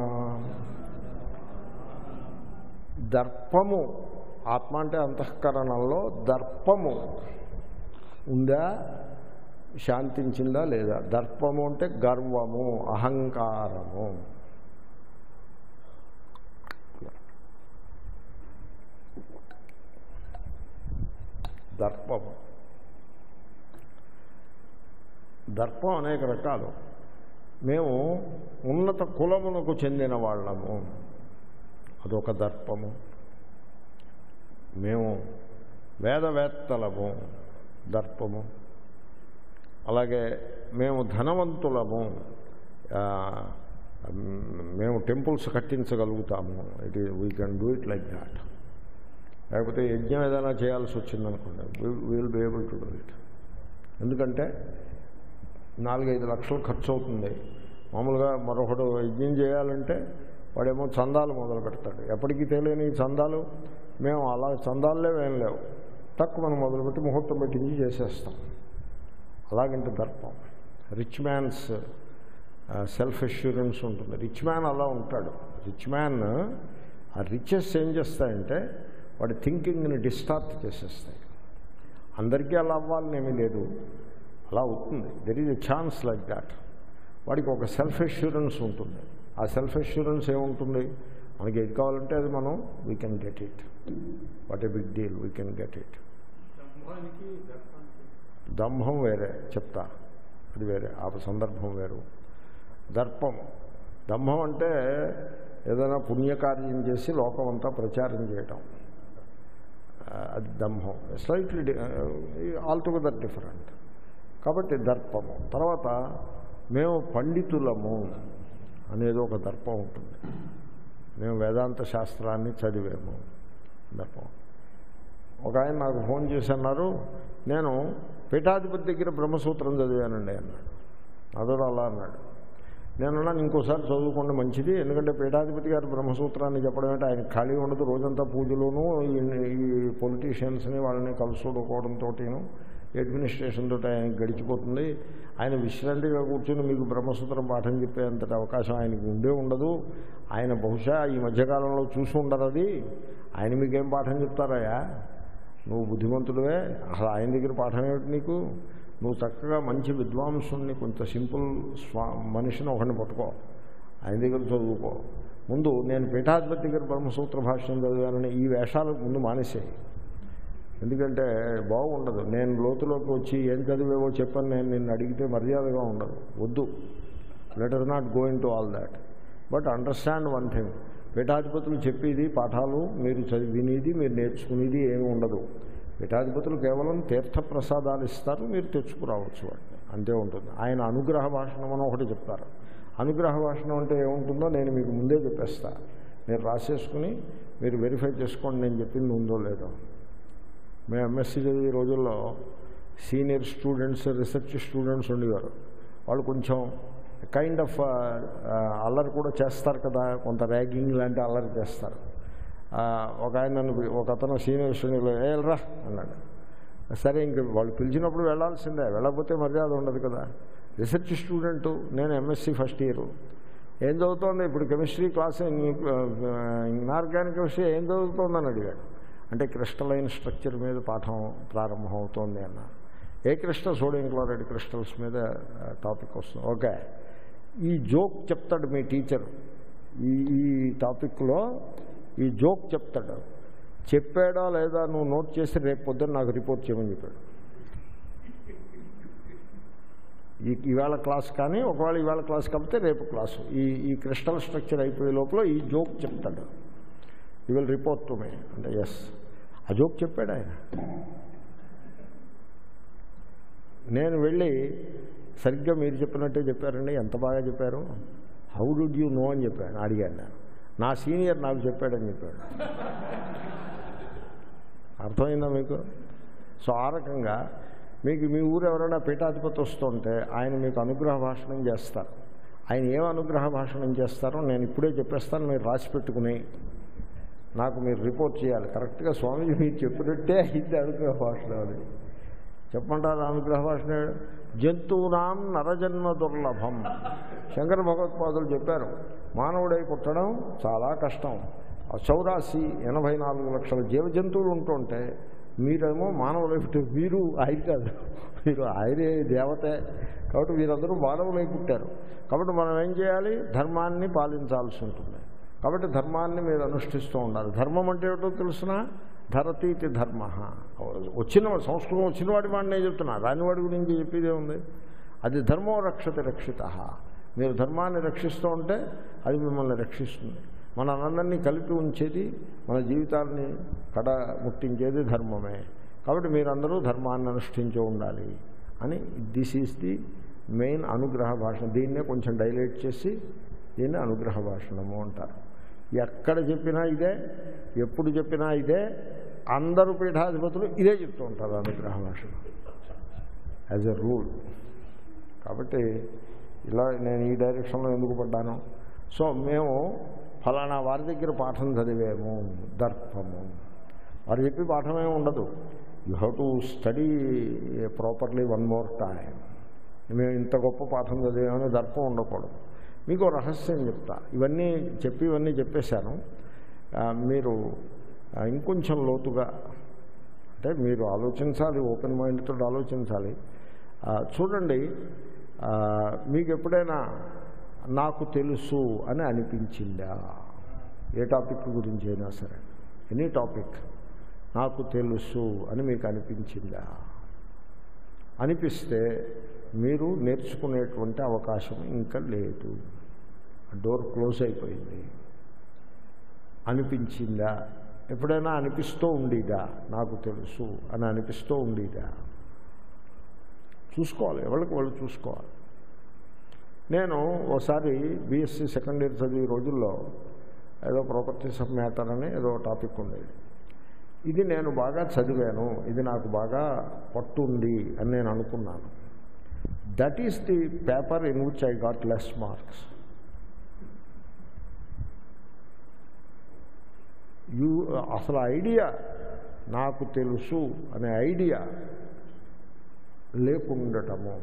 దర్పము ఆత్మ అంటే అంతఃకరణంలో దర్పము ఉందా శాంతించిందా లేదా దర్పము అంటే గర్వము అహంకారము దర్పము దర్పం అనేక రకాలు మేము ఉన్నత కులమునకు చెందిన వాళ్ళము అదొక దర్పము మేము వేదవేత్తలము దర్పము అలాగే మేము ధనవంతులము ఆ, మేము టెంపుల్స్ కట్టించగలుగుతాము it we can do it like that లేకపోతే యజ్ఞం ఏదైనా చేయాల్సి వచ్చిందనుకోండి will be able to do it ఎందుకంటే నాలుగైదు లక్షలు ఖర్చు అవుతుంది మామూలుగా మరొకడు యజ్ఞం చేయాలంటే వాడేమో చందాలు మొదలు పెడతాడు ఎప్పటికీ తెలియని ఈ చందాలు మేము అలా చందాలే ఏం లేవు తక్కువ మనం మొదలుపెట్టి ముహూర్తం పెట్టించి చేసేస్తాం అలాగంటే దర్పం రిచ్ మ్యాన్స్ సెల్ఫ్ అష్యూరెన్స్ ఉంటుంది రిచ్ మ్యాన్ అలా ఉంటాడు రిచ్ మ్యాన్ ఆ రిచెస్ ఏం చేస్తాయంటే వాడి థింకింగ్ని డిస్టార్ట్ చేసేస్తాయి అందరికీ అలా అవ్వాలని ఏమీ లేదు అలా అవుతుంది there is a chance like that వాడికి ఒక సెల్ఫ్ అష్యూరెన్స్ ఉంటుంది ఆ సెల్ఫ్ అష్యూరెన్స్ ఏముంటుంది మనకి ఏది కావాలంటే అది మనం we can get it what a big deal we can get it దంభానికి దర్పానికి దంభం వేరే చెప్తా అది వేరే ఆ సందర్భం వేరు దర్పం దంభం అంటే ఏదైనా పుణ్యకార్యం చేసి లోకం అంతా ప్రచారం చేయటం ఆ, అది దంభం స్లైట్లీ ఆల్టుగెదర్ డిఫరెంట్ కాబట్టి దర్పము తర్వాత మేము పండితులము అనేది ఒక దర్పం ఉంటుంది మేము వేదాంత శాస్త్రాన్ని చదివాము దర్పం ఒక ఆయన నాకు ఫోన్ చేసి అన్నారు నేను పీఠాధిపతి దగ్గర బ్రహ్మసూత్రం చదివానండి అన్నాడు అదోడు అలా అన్నాడు నేను అన్నాను ఇంకోసారి చదువుకోండి మంచిది ఎందుకంటే పీఠాధిపతి గారు బ్రహ్మసూత్రాన్ని చెప్పడం అంటే ఆయన ఖాళీ ఉండదు రోజంతా పూజలోనూ ఈ- ఈ పొలిటీషియన్స్ని వాళ్ళని కలుసుకోవడంతో అడ్మినిస్ట్రేషన్ తోటి ఆయన గడిచిపోతుంది ఆయన విశ్రాంతిగా కూర్చొని మీకు బ్రహ్మసూత్రం పాఠం చెప్పేంతటి అవకాశం ఆయనకి ఉండే ఉండదు ఆయన బహుశా ఈ మధ్యకాలంలో చూసి ఉండరు అది ఆయన మీకేం పాఠం చెప్తారయ్యా నువ్వు బుద్ధిమంతుడివే అసలు ఆయన దగ్గర పాఠం ఏమిటి నీకు నువ్వు చక్కగా మంచి విద్వాంసుని కొంత సింపుల్ స్వా మనిషిని ఒకరిని పట్టుకో ఆయన దగ్గర చదువుకో ముందు నేను పీఠాధిపతి దగ్గర బ్రహ్మసూత్ర భాష్యం చదివానని ఈ వేషాలు ముందు మానేసాయి ఎందుకంటే బాగుండదు నేను లోతులోకి వచ్చి ఏం చదివేవో చెప్పని నేను నిన్ను అడిగితే మర్యాదగా ఉండదు వద్దు let us not going to all that but understand one thing పీఠాధిపతులు చెప్పేది పాఠాలు మీరు చదివి వినేది మీరు నేర్చుకునేది ఏమి ఉండదు పీఠాధిపతులు కేవలం తీర్థ ప్రసాదాలు ఇస్తారు మీరు తెచ్చుకురావచ్చు వాటిని అంతే ఉంటుంది ఆయన అనుగ్రహ భాషణం అని ఒకటి చెప్తారు అనుగ్రహ భాషణం అంటే ఏముంటుందో నేను మీకు ముందే చెప్పేస్తా మీరు రాసేసుకుని మీరు వెరిఫై చేసుకోండి నేను చెప్పింది ఉందో లేదో మేము ఎంఎస్సీ చదివే రోజుల్లో సీనియర్ స్టూడెంట్స్ రీసెర్చ్ స్టూడెంట్స్ ఉండేవారు వాళ్ళు కొంచెం కైండ్ ఆఫ్ అల్లరి కూడా చేస్తారు కదా కొంత ర్యాగింగ్ లాంటి అల్లరి చేస్తారు ఆ, ఒక ఆయన నన్ను పి- ఒక అతను సీనియర్ స్టూడెంట్ ఏ వెళ్ళరా అన్నాడు సరే ఇంక వాళ్ళు పిలిచినప్పుడు వెళ్ళాల్సిందే వెళ్ళకపోతే మర్యాద ఉండదు కదా రీసెర్చ్ స్టూడెంట్ నేను ఎంఎస్సీ ఫస్ట్ ఇయర్ ఏం చదువుతోంది ఇప్పుడు కెమిస్ట్రీ క్లాస్ ఇనార్గానిక్ కెమిస్ట్రీ ఏం చదువుతోందని అడిగాడు అంటే క్రిస్టలైన్ స్ట్రక్చర్ మీద పాఠం ప్రారంభం అవుతోంది అన్న a crystal sodium chloride crystals మీద టాపిక్ వస్తుంది ఓకే ఈ జోక్ చెప్తాడు మీ టీచర్ ఈ ఈ టాపిక్లో ఈ జోక్ చెప్తాడు చెప్పాడా లేదా నువ్వు నోట్ చేసి రేపు పొద్దున్న నాకు రిపోర్ట్ చేయమని చెప్పాడు ఈ ఇవాళ క్లాస్ కానీ ఒకవేళ ఇవాళ క్లాస్ కాకపోతే రేపు క్లాసు ఈ ఈ క్రిస్టల్ స్ట్రక్చర్ అయిపోయే లోపల ఈ జోక్ చెప్తాడు you will report to me అంటే ఎస్ ఆ జోక్ చెప్పాడు ఆయన నేను వెళ్ళి సరిగ్గా మీరు చెప్పినట్టే చెప్పారండి ఎంత బాగా చెప్పారు హౌ డుడ్ యూ నో అని చెప్పాను అడిగాను నేను నా సీనియర్ నాకు చెప్పాడని చెప్పాడు అర్థమైందా మీకు సో ఆ రకంగా మీకు మీ ఊరు ఎవరైనా పీఠాధిపతి వస్తుంటే ఆయన మీకు అనుగ్రహ భాషణం చేస్తారు ఆయన ఏం అనుగ్రహ భాషణం చేస్తారో నేను ఇప్పుడే చెప్పేస్తాను మీరు రాసి పెట్టుకుని నాకు మీరు రిపోర్ట్ చేయాలి కరెక్ట్గా స్వామీజీ మీరు చెప్పినట్టే ఇది అనుగ్రహ భాషణం అది చెప్పమంటారు అనుగ్రహ భాషణ జంతువునాం నరజన్మ దుర్లభం శంకర భగవత్పాదులు చెప్పారు మానవుడై పుట్టడం చాలా కష్టం ఆ చౌరాసి ఎనభై నాలుగు లక్షల జీవ జంతువులు ఉంటుంటే మీరేమో మానవులై పుట్టారు మీరు ఆయన కాదు మీరు ఆయనే దేవతే కాబట్టి వీరందరూ మానవులై పుట్టారు కాబట్టి మనం ఏం చేయాలి ధర్మాన్ని పాలించాల్సి ఉంటుంది కాబట్టి ధర్మాన్ని మీరు అనుష్ఠిస్తూ ఉండాలి ధర్మం అంటే ఏమిటో తెలుసిన ధరతీతి ధర్మ వచ్చిన సంస్కృతం వచ్చిన వాడి వాడినే చెప్తున్నా రానివాడి గురించి చెప్పేదే ఉంది అది ధర్మో రక్షతి రక్షిత మీరు ధర్మాన్ని రక్షిస్తూ ఉంటే అది మిమ్మల్ని రక్షిస్తుంది మన అందరినీ కలిపి ఉంచేది మన జీవితాన్ని కడ ముట్టించేది ధర్మమే కాబట్టి మీరందరూ ధర్మాన్ని అనుష్ఠించి ఉండాలి అని దిస్ ఈజ్ ది మెయిన్ అనుగ్రహ భాషణ దీన్నే కొంచెం డైలేట్ చేసి దీన్ని అనుగ్రహ భాషణము అంటారు ఎక్కడ చెప్పినా ఇదే ఎప్పుడు చెప్పినా ఇదే అందరూ పీఠాధిపతులు ఇదే చెప్తూ ఉంటారు అనుగ్రహ భాషణ యాజ్ ఎ రూల్ కాబట్టి ఇలా నేను ఈ డైరెక్షన్లో ఎందుకు పడ్డాను సో మేము ఫలానా వారి దగ్గర పాఠం చదివాము దర్పము వారు చెప్పి పాఠమే ఉండదు you have to study properly one more time మేము ఇంత గొప్ప పాఠం చదివామని దర్పం ఉండకూడదు మీకు రహస్యం చెప్తా ఇవన్నీ చెప్పి ఇవన్నీ చెప్పేశాను ఆ, మీరు ఆ, ఇంకొంచెం లోతుగా అంటే మీరు ఆలోచించాలి ఓపెన్ మైండ్తో ఆలోచించాలి ఆ, చూడండి ఆ, మీకు ఎప్పుడైనా నాకు తెలుసు అని అనిపించిందా ఏ టాపిక్ గురించి అయినా సరే ఎనీ టాపిక్ నాకు తెలుసు అని మీకు అనిపించిందా అనిపిస్తే మీరు నేర్చుకునేటువంటి అవకాశం ఇంకా లేదు డోర్ క్లోజ్ అయిపోయింది అనిపించిందా ఎప్పుడైనా అనిపిస్తూ ఉండేదా నాకు తెలుసు అని అనిపిస్తూ ఉండేదా చూసుకోవాలి ఎవరికి వాళ్ళు చూసుకోవాలి నేను ఓసారి బీఎస్సీ సెకండ్ ఇయర్ చదివే రోజుల్లో ఏదో ప్రాపర్టీస్ ఆఫ్ మ్యాటర్ అని ఏదో టాపిక్ ఉండేది ఇది నేను బాగా చదివాను ఇది నాకు బాగా పట్టుంది అని నేను అనుకున్నాను that is the paper in which I got less marks you అసలు ఐడియా నాకు తెలుసు అనే ఐడియా లేకుండటము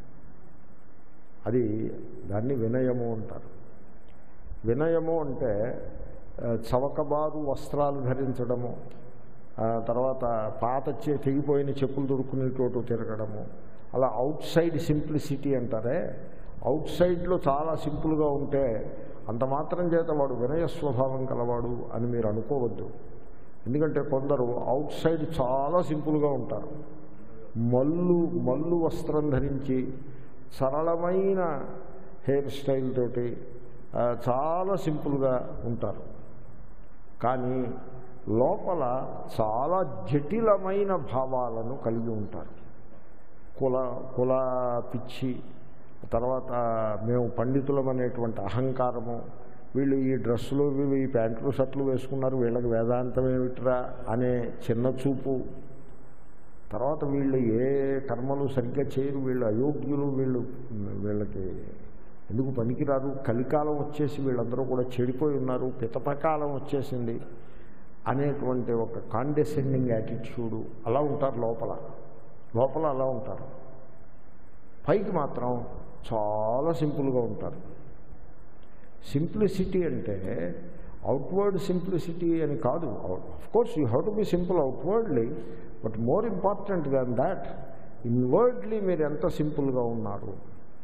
అది దాన్ని వినయము అంటారు వినయము అంటే ఆ, చవకబారు వస్త్రాలు ధరించడము ఆ, తర్వాత పాత చే తెగిపోయిన చెప్పులు దొరుకునేటోటు తిరగడము అలా అవుట్ సైడ్ సింప్లిసిటీ అంటారే అవుట్ సైడ్లో చాలా సింపుల్గా ఉంటే అంత మాత్రం చేత వాడు వినయ స్వభావం కలవాడు అని మీరు అనుకోవద్దు ఎందుకంటే కొందరు అవుట్ సైడ్ చాలా సింపుల్గా ఉంటారు మల్లు మల్లు వస్త్రం ధరించి సరళమైన హెయిర్ స్టైల్ తోటి ఆ, చాలా సింపుల్గా ఉంటారు కానీ లోపల చాలా జటిలమైన భావాలను కలిగి ఉంటారు కుల కుల పిచ్చి తర్వాత మేము పండితులం అనేటువంటి అహంకారము వీళ్ళు ఈ డ్రెస్సులు వీళ్ళు ఈ ప్యాంట్లు షర్ట్లు వేసుకున్నారు వీళ్ళకి వేదాంతం ఏమిట్రా అనే చిన్న చూపు తర్వాత వీళ్ళు ఏ కర్మలు సరిగ్గా చేయరు వీళ్ళు అయోగ్యులు వీళ్ళు వీళ్ళకి ఎందుకు పనికిరారు కలికాలం వచ్చేసి వీళ్ళందరూ కూడా చెడిపోయి ఉన్నారు పితపకాలం వచ్చేసింది అనేటువంటి ఒక కాండెసెండింగ్ యాటిట్యూడు అలా ఉంటారు లోపల లోపల అలా ఉంటారు పైకి మాత్రం చాలా సింపుల్గా ఉంటారు సింప్లిసిటీ అంటే అవుట్వర్డ్ సింప్లిసిటీ అని కాదు of course you have to be simple outwardly but more important than that inwardly మీరు ఎంత సింపుల్గా ఉన్నారు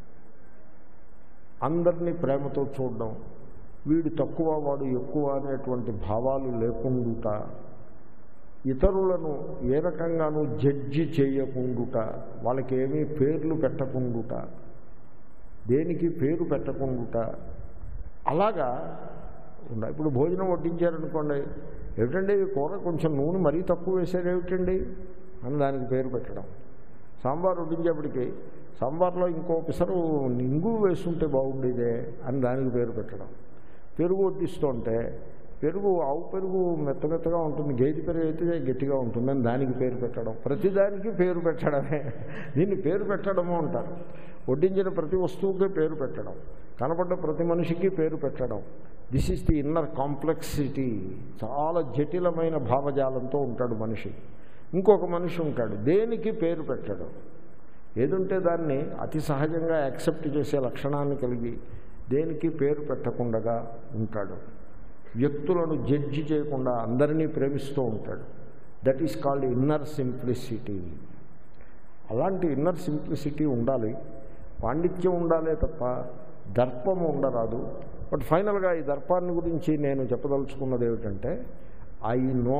అందరినీ ప్రేమతో చూడడం వీడు తక్కువ వాడు ఎక్కువ అనేటువంటి భావాలు లేకుండుట ఇతరులను ఏ రకంగానూ జడ్జి చేయకుండుట వాళ్ళకి ఏమీ పేర్లు పెట్టకుండుట దేనికి పేరు పెట్టకుండుట అలాగా ఉండాలి ఇప్పుడు భోజనం వడ్డించారనుకోండి ఏమిటండి ఈ కూర కొంచెం నూనె మరీ తక్కువ వేసారు ఏమిటండి అని దానికి పేరు పెట్టడం సాంబార్ వడ్డించేప్పటికి సాంబార్లో ఇంకో పిసరు ఇంగు వేస్తుంటే బాగుండేదే అని దానికి పేరు పెట్టడం పెరుగు వడ్డిస్తుంటే పెరుగు ఆవు పెరుగు మెత్త మెత్తగా ఉంటుంది గేదె పెరుగు అయితే గట్టిగా ఉంటుందని దానికి పేరు పెట్టడం ప్రతిదానికి పేరు పెట్టడమే దీన్ని పేరు పెట్టడము అంటారు వడ్డించిన ప్రతి వస్తువుకి పేరు పెట్టడం కనపడ్డ ప్రతి మనిషికి పేరు పెట్టడం this is the inner complexity చాలా జటిలమైన భావజాలంతో ఉంటాడు మనిషి ఇంకొక మనిషి ఉంటాడు దేనికి పేరు పెట్టడం ఏదుంటే దాన్ని అతి సహజంగా యాక్సెప్ట్ చేసే లక్షణాన్ని కలిగి దేనికి పేరు పెట్టకుండా ఉంటాడు వ్యక్తులను జడ్జి చేయకుండా అందరినీ ప్రేమిస్తూ ఉంటాడు that is called inner simplicity అలాంటి ఇన్నర్ సింప్లిసిటీ ఉండాలి పాండిత్యం ఉండాలే తప్ప దర్పము ఉండరాదు బట్ ఫైనల్గా ఈ దర్పాన్ని గురించి నేను చెప్పదలుచుకున్నది ఏమిటంటే ఐ నో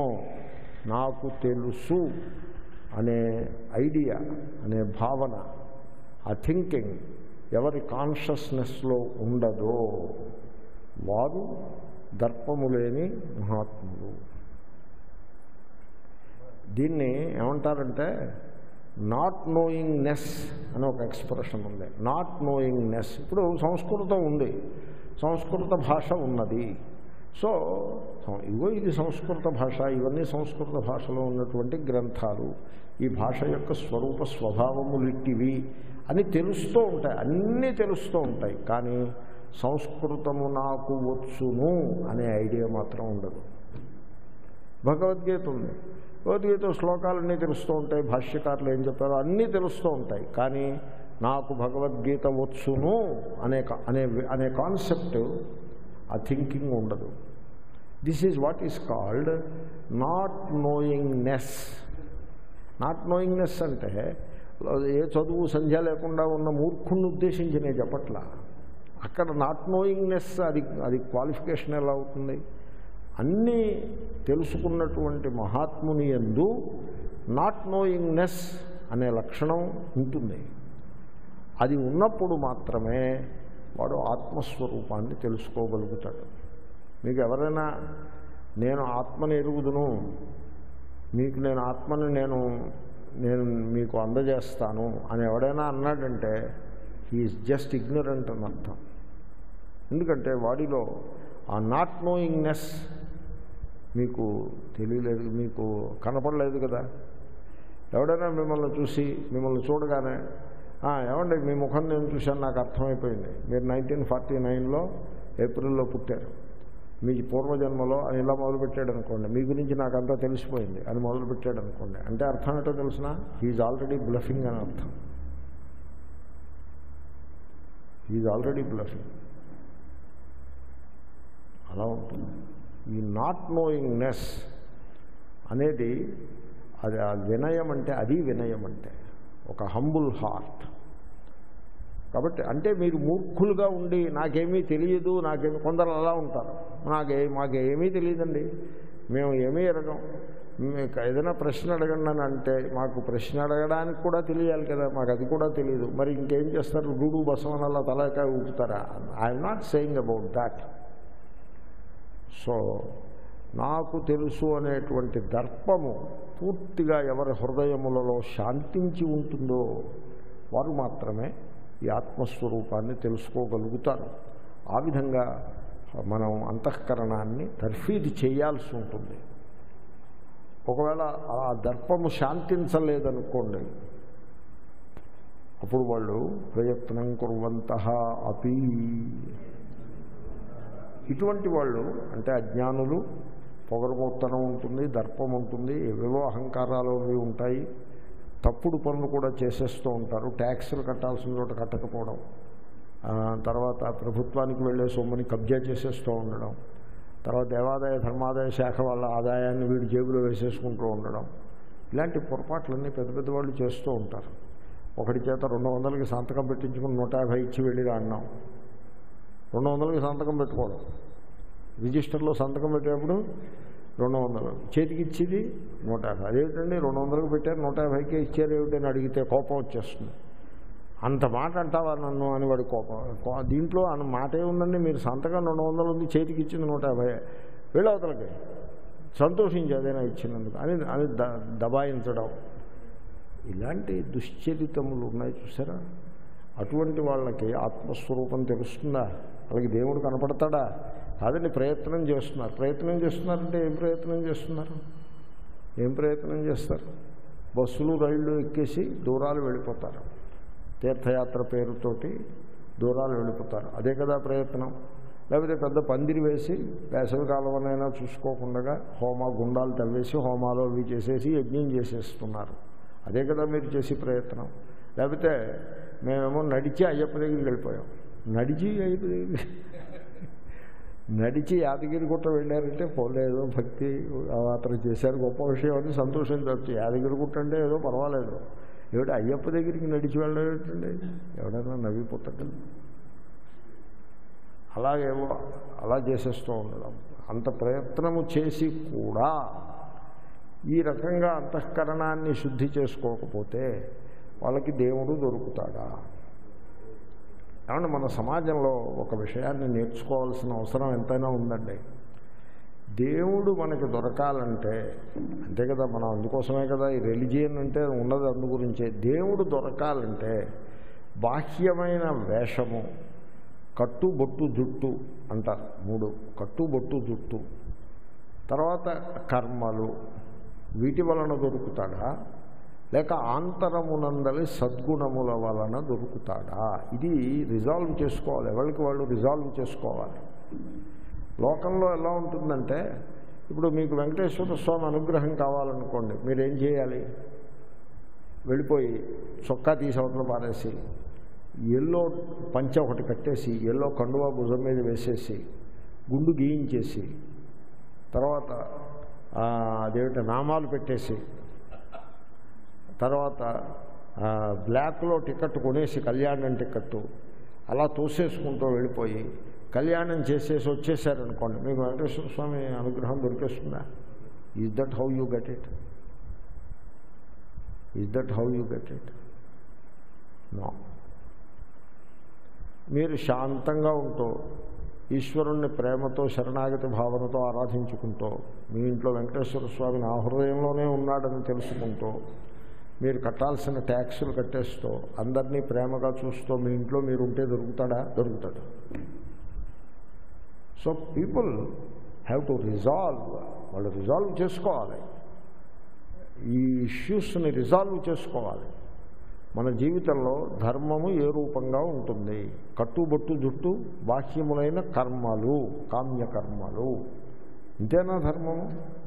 నాకు తెలుసు అనే ఐడియా అనే భావన ఆ థింకింగ్ ఎవరి కాన్షియస్నెస్లో ఉండదో వారు దర్పము లేని మహాత్ములు దీన్ని ఏమంటారంటే నాట్ నోయింగ్నెస్ అని ఒక ఎక్స్ప్రెషన్ ఉంది నాట్ నోయింగ్నెస్ ఇప్పుడు సంస్కృతం ఉంది సంస్కృత భాష ఉన్నది సో ఇగో ఇది సంస్కృత భాష ఇవన్నీ సంస్కృత భాషలో ఉన్నటువంటి గ్రంథాలు ఈ భాష యొక్క స్వరూప స్వభావములిట్టివి అని తెలుస్తూ ఉంటాయి అన్నీ తెలుస్తూ ఉంటాయి కానీ సంస్కృతము నాకు వచ్చును అనే ఐడియా మాత్రం ఉండదు భగవద్గీత ఉంది భగవద్గీత శ్లోకాలన్నీ తెలుస్తూ ఉంటాయి భాష్యకారులు ఏం చెప్పారో అన్నీ తెలుస్తూ ఉంటాయి కానీ నాకు భగవద్గీత వచ్చును అనే కా- అనే అనే కాన్సెప్ట్ ఆ థింకింగ్ ఉండదు this is what is called not knowingness not knowingness అంటే ఏ చదువు సంధ్య లేకుండా ఉన్న మూర్ఖుని ఉద్దేశించి నేను చెప్పట్లా అక్కడ నాట్ నోయింగ్నెస్ అది అది క్వాలిఫికేషన్ ఎలా అవుతుంది అన్నీ తెలుసుకున్నటువంటి మహాత్ముని ఎందు నాట్ నోయింగ్నెస్ అనే లక్షణం ఉంటుంది అది ఉన్నప్పుడు మాత్రమే వాడు ఆత్మస్వరూపాన్ని తెలుసుకోగలుగుతాడు మీకు ఎవరైనా నేను ఆత్మని ఎరుగుదును మీకు నేను ఆత్మని నేను నేను మీకు అందజేస్తాను అని ఎవడైనా అన్నాడంటే హీఈస్ జస్ట్ ఇగ్నరెంట్ అని అర్థం ఎందుకంటే వాడిలో ఆ నాట్ నోయింగ్నెస్ మీకు తెలియలేదు మీకు కనపడలేదు కదా ఎవడైనా మిమ్మల్ని చూసి మిమ్మల్ని చూడగానే "ఆ, ఏమండి మీ ముఖం నేను చూశాను నాకు అర్థమైపోయింది మీరు నైన్టీన్ ఫార్టీ నైన్లో ఏప్రిల్లో పుట్టారు మీ పూర్వజన్మలో అని ఇలా మొదలుపెట్టాడు అనుకోండి మీ గురించి నాకు అంతా తెలిసిపోయింది అని మొదలుపెట్టాడు అనుకోండి అంటే అర్థం ఏంటో తెలిసిన హీఈ్ ఆల్రెడీ బ్లఫింగ్ అని అర్థం హీఈ్ ఆల్రెడీ బ్లఫింగ్ అలా ఉంటుంది ఈ నాట్ నోయింగ్నెస్ అనేది అది ఆ వినయం అంటే అది వినయం అంటే ఒక హంబుల్ హార్ట్ కాబట్టి అంటే మీరు మూర్ఖులుగా ఉండి నాకేమీ తెలియదు నాకేమీ కొందరు అలా ఉంటారు నాకే మాకేమీ తెలియదండి మేము ఏమీ ఎరగం మీకు ఏదైనా ప్రశ్న అడగండి అని అంటే మాకు ప్రశ్న అడగడానికి కూడా తెలియాలి కదా మాకు అది కూడా తెలియదు మరి ఇంకేం చేస్తారు గూడు బసవన్ అలా తలకాయ ఊపుతారా I'm not saying about that so నాకు తెలుసు అనేటువంటి దర్పము పూర్తిగా ఎవరి హృదయములలో శాంతించి ఉంటుందో వారు మాత్రమే ఈ ఆత్మస్వరూపాన్ని తెలుసుకోగలుగుతారు ఆ విధంగా మనం అంతఃకరణాన్ని తర్ఫీదు చేయాల్సి ఉంటుంది ఒకవేళ ఆ దర్పము శాంతించలేదనుకోండి అప్పుడు వాళ్ళు ప్రయత్నం కుర్వంత అపి ఇటువంటి వాళ్ళు అంటే అజ్ఞానులు పొగరబోత్తనం ఉంటుంది దర్పం ఉంటుంది ఏవేవో అహంకారాలు అవి ఉంటాయి తప్పుడు పనులు కూడా చేసేస్తూ ఉంటారు ట్యాక్సులు కట్టాల్సిన చోట కట్టకపోవడం ఆ, తర్వాత ప్రభుత్వానికి వెళ్ళే సొమ్ముని కబ్జా చేసేస్తూ ఉండడం తర్వాత దేవాదాయ ధర్మాదాయ శాఖ వాళ్ళ ఆదాయాన్ని వీడి జేబులో వేసేసుకుంటూ ఉండడం ఇలాంటి పొరపాట్లన్నీ పెద్ద పెద్ద వాళ్ళు చేస్తూ ఉంటారు ఒకటి చేత రెండు వందలకి సంతకం పెట్టించుకుని నూట యాభై ఇచ్చి వెళ్ళి అన్నాం రెండు వందలకి సంతకం పెట్టుకోవడం రిజిస్టర్లో సంతకం పెట్టేటప్పుడు రెండు వందలు చేతికి ఇచ్చేది నూట యాభై అదేమిటండి రెండు వందలకు పెట్టారు నూట యాభైకే ఇచ్చారు ఏమిటని అడిగితే కోపం వచ్చేస్తుంది అంత మాట అంటావా నన్ను అని వాడి కోపం కో- దీంట్లో అన్న మాట ఏముందండి మీరు సంతకం రెండు వందలు ఉంది చేతికి ఇచ్చింది నూట యాభై వెళ్ళవతలకి సంతోషించి అదేనా ఇచ్చినందుకు అని అని ద దబాయించడం ఇలాంటి దుశ్చరితములు ఉన్నాయి చూసారా అటువంటి వాళ్ళకి ఆత్మస్వరూపం తెలుస్తుందా వాళ్ళకి దేవుడు కనపడతాడా కాదండి ప్రయత్నం చేస్తున్నారు ప్రయత్నం చేస్తున్నారంటే ఏం ప్రయత్నం చేస్తున్నారు ఏం ప్రయత్నం చేస్తారు బస్సులు రైళ్ళు ఎక్కేసి దూరాలు వెళ్ళిపోతారు తీర్థయాత్ర పేరుతోటి దూరాలు వెళ్ళిపోతారు అదే కదా ప్రయత్నం లేకపోతే పెద్ద పందిరి వేసి వేసవి కాలమనైనా చూసుకోకుండా హోమ గుండాలు తవ్వేసి హోమాలు అవి చేసేసి యజ్ఞం చేసేస్తున్నారు అదే కదా మీరు చేసే ప్రయత్నం లేకపోతే మేమేమో నడిచి అయ్యప్ప దగ్గరికి వెళ్ళిపోయాం నడిచి అయ్యప్ప దగ్గరికి నడిచి యాదగిరి గుట్ట వెళ్ళారంటే పోలేదో భక్తి అవాత్ర చేశారు గొప్ప విషయం అని సంతోషించవచ్చు యాదగిరి గుట్ట అంటే ఏదో పర్వాలేదు ఏమిటి అయ్యప్ప దగ్గరికి నడిచి వెళ్ళడం ఏమిటండి ఎవడైనా నవ్విపోతాడు అలాగేవో అలా చేసేస్తూ ఉండడం అంత ప్రయత్నము చేసి కూడా ఈ రకంగా అంతఃకరణాన్ని శుద్ధి చేసుకోకపోతే వాళ్ళకి దేవుడు దొరుకుతాడా ఏమంటే మన సమాజంలో ఒక విషయాన్ని నేర్చుకోవాల్సిన అవసరం ఎంతైనా ఉందండి దేవుడు మనకి దొరకాలంటే అంతే కదా మనం అందుకోసమే కదా ఈ రెలిజియన్ అంటే ఉన్నది అందు గురించే దేవుడు దొరకాలంటే బాహ్యమైన వేషము కట్టు బొట్టు జుట్టు అంటారు మూడు కట్టు బొట్టు జుట్టు తర్వాత కర్మలు వీటి వలన దొరుకుతాడా లేక ఆంతరమునందలి సద్గుణముల వలన దొరుకుతాడా ఇది రిజాల్వ్ చేసుకోవాలి ఎవరికి వాళ్ళు రిజాల్వ్ చేసుకోవాలి లోకంలో ఎలా ఉంటుందంటే ఇప్పుడు మీకు వెంకటేశ్వర స్వామి అనుగ్రహం కావాలనుకోండి మీరేం చేయాలి వెళ్ళిపోయి చొక్కా తీసి అవతల పారేసి ఎల్లో పంచ ఒకటి కట్టేసి ఎల్లో కండువా భుజం మీద వేసేసి గుండు గీయించేసి తర్వాత ఆ, అదేమిటి నామాలు పెట్టేసి తర్వాత ఆ, బ్లాక్లో టికెట్ కొనేసి కళ్యాణం టికెట్టు అలా తోసేసుకుంటూ వెళ్ళిపోయి కళ్యాణం చేసేసి వచ్చేసారనుకోండి మీకు వెంకటేశ్వర స్వామి అనుగ్రహం దొరికేస్తుందా is that how you get it is that how you get it no మీరు శాంతంగా ఉంటూ ఈశ్వరుణ్ణి ప్రేమతో శరణాగతి భావనతో ఆరాధించుకుంటూ మీ ఇంట్లో వెంకటేశ్వర స్వామిని ఆ హృదయంలోనే ఉన్నాడని తెలుసుకుంటూ మీరు కట్టాల్సిన ట్యాక్సులు కట్టేస్తూ అందరినీ ప్రేమగా చూస్తూ మీ ఇంట్లో మీరు ఉంటే దొరుకుతాడా దొరుకుతాడు so people have to resolve వాళ్ళు రిజాల్వ్ చేసుకోవాలి ఈ ఇష్యూస్ని రిజాల్వ్ చేసుకోవాలి మన జీవితంలో ధర్మము ఏ రూపంగా ఉంటుంది కట్టుబొట్టు జుట్టు బాహ్యములైన కర్మలు కామ్యకర్మలు ఇంతేనా ధర్మము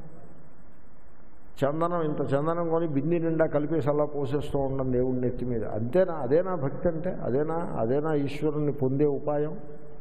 చందనం ఇంత చందనం కొని బింది నిండా కలిపేసి అలా పోసేస్తూ ఉండడం దేవుడి నెత్తి మీద అంతేనా అదేనా భక్తి అంటే అదేనా అదేనా ఈశ్వరుణ్ణి పొందే ఉపాయం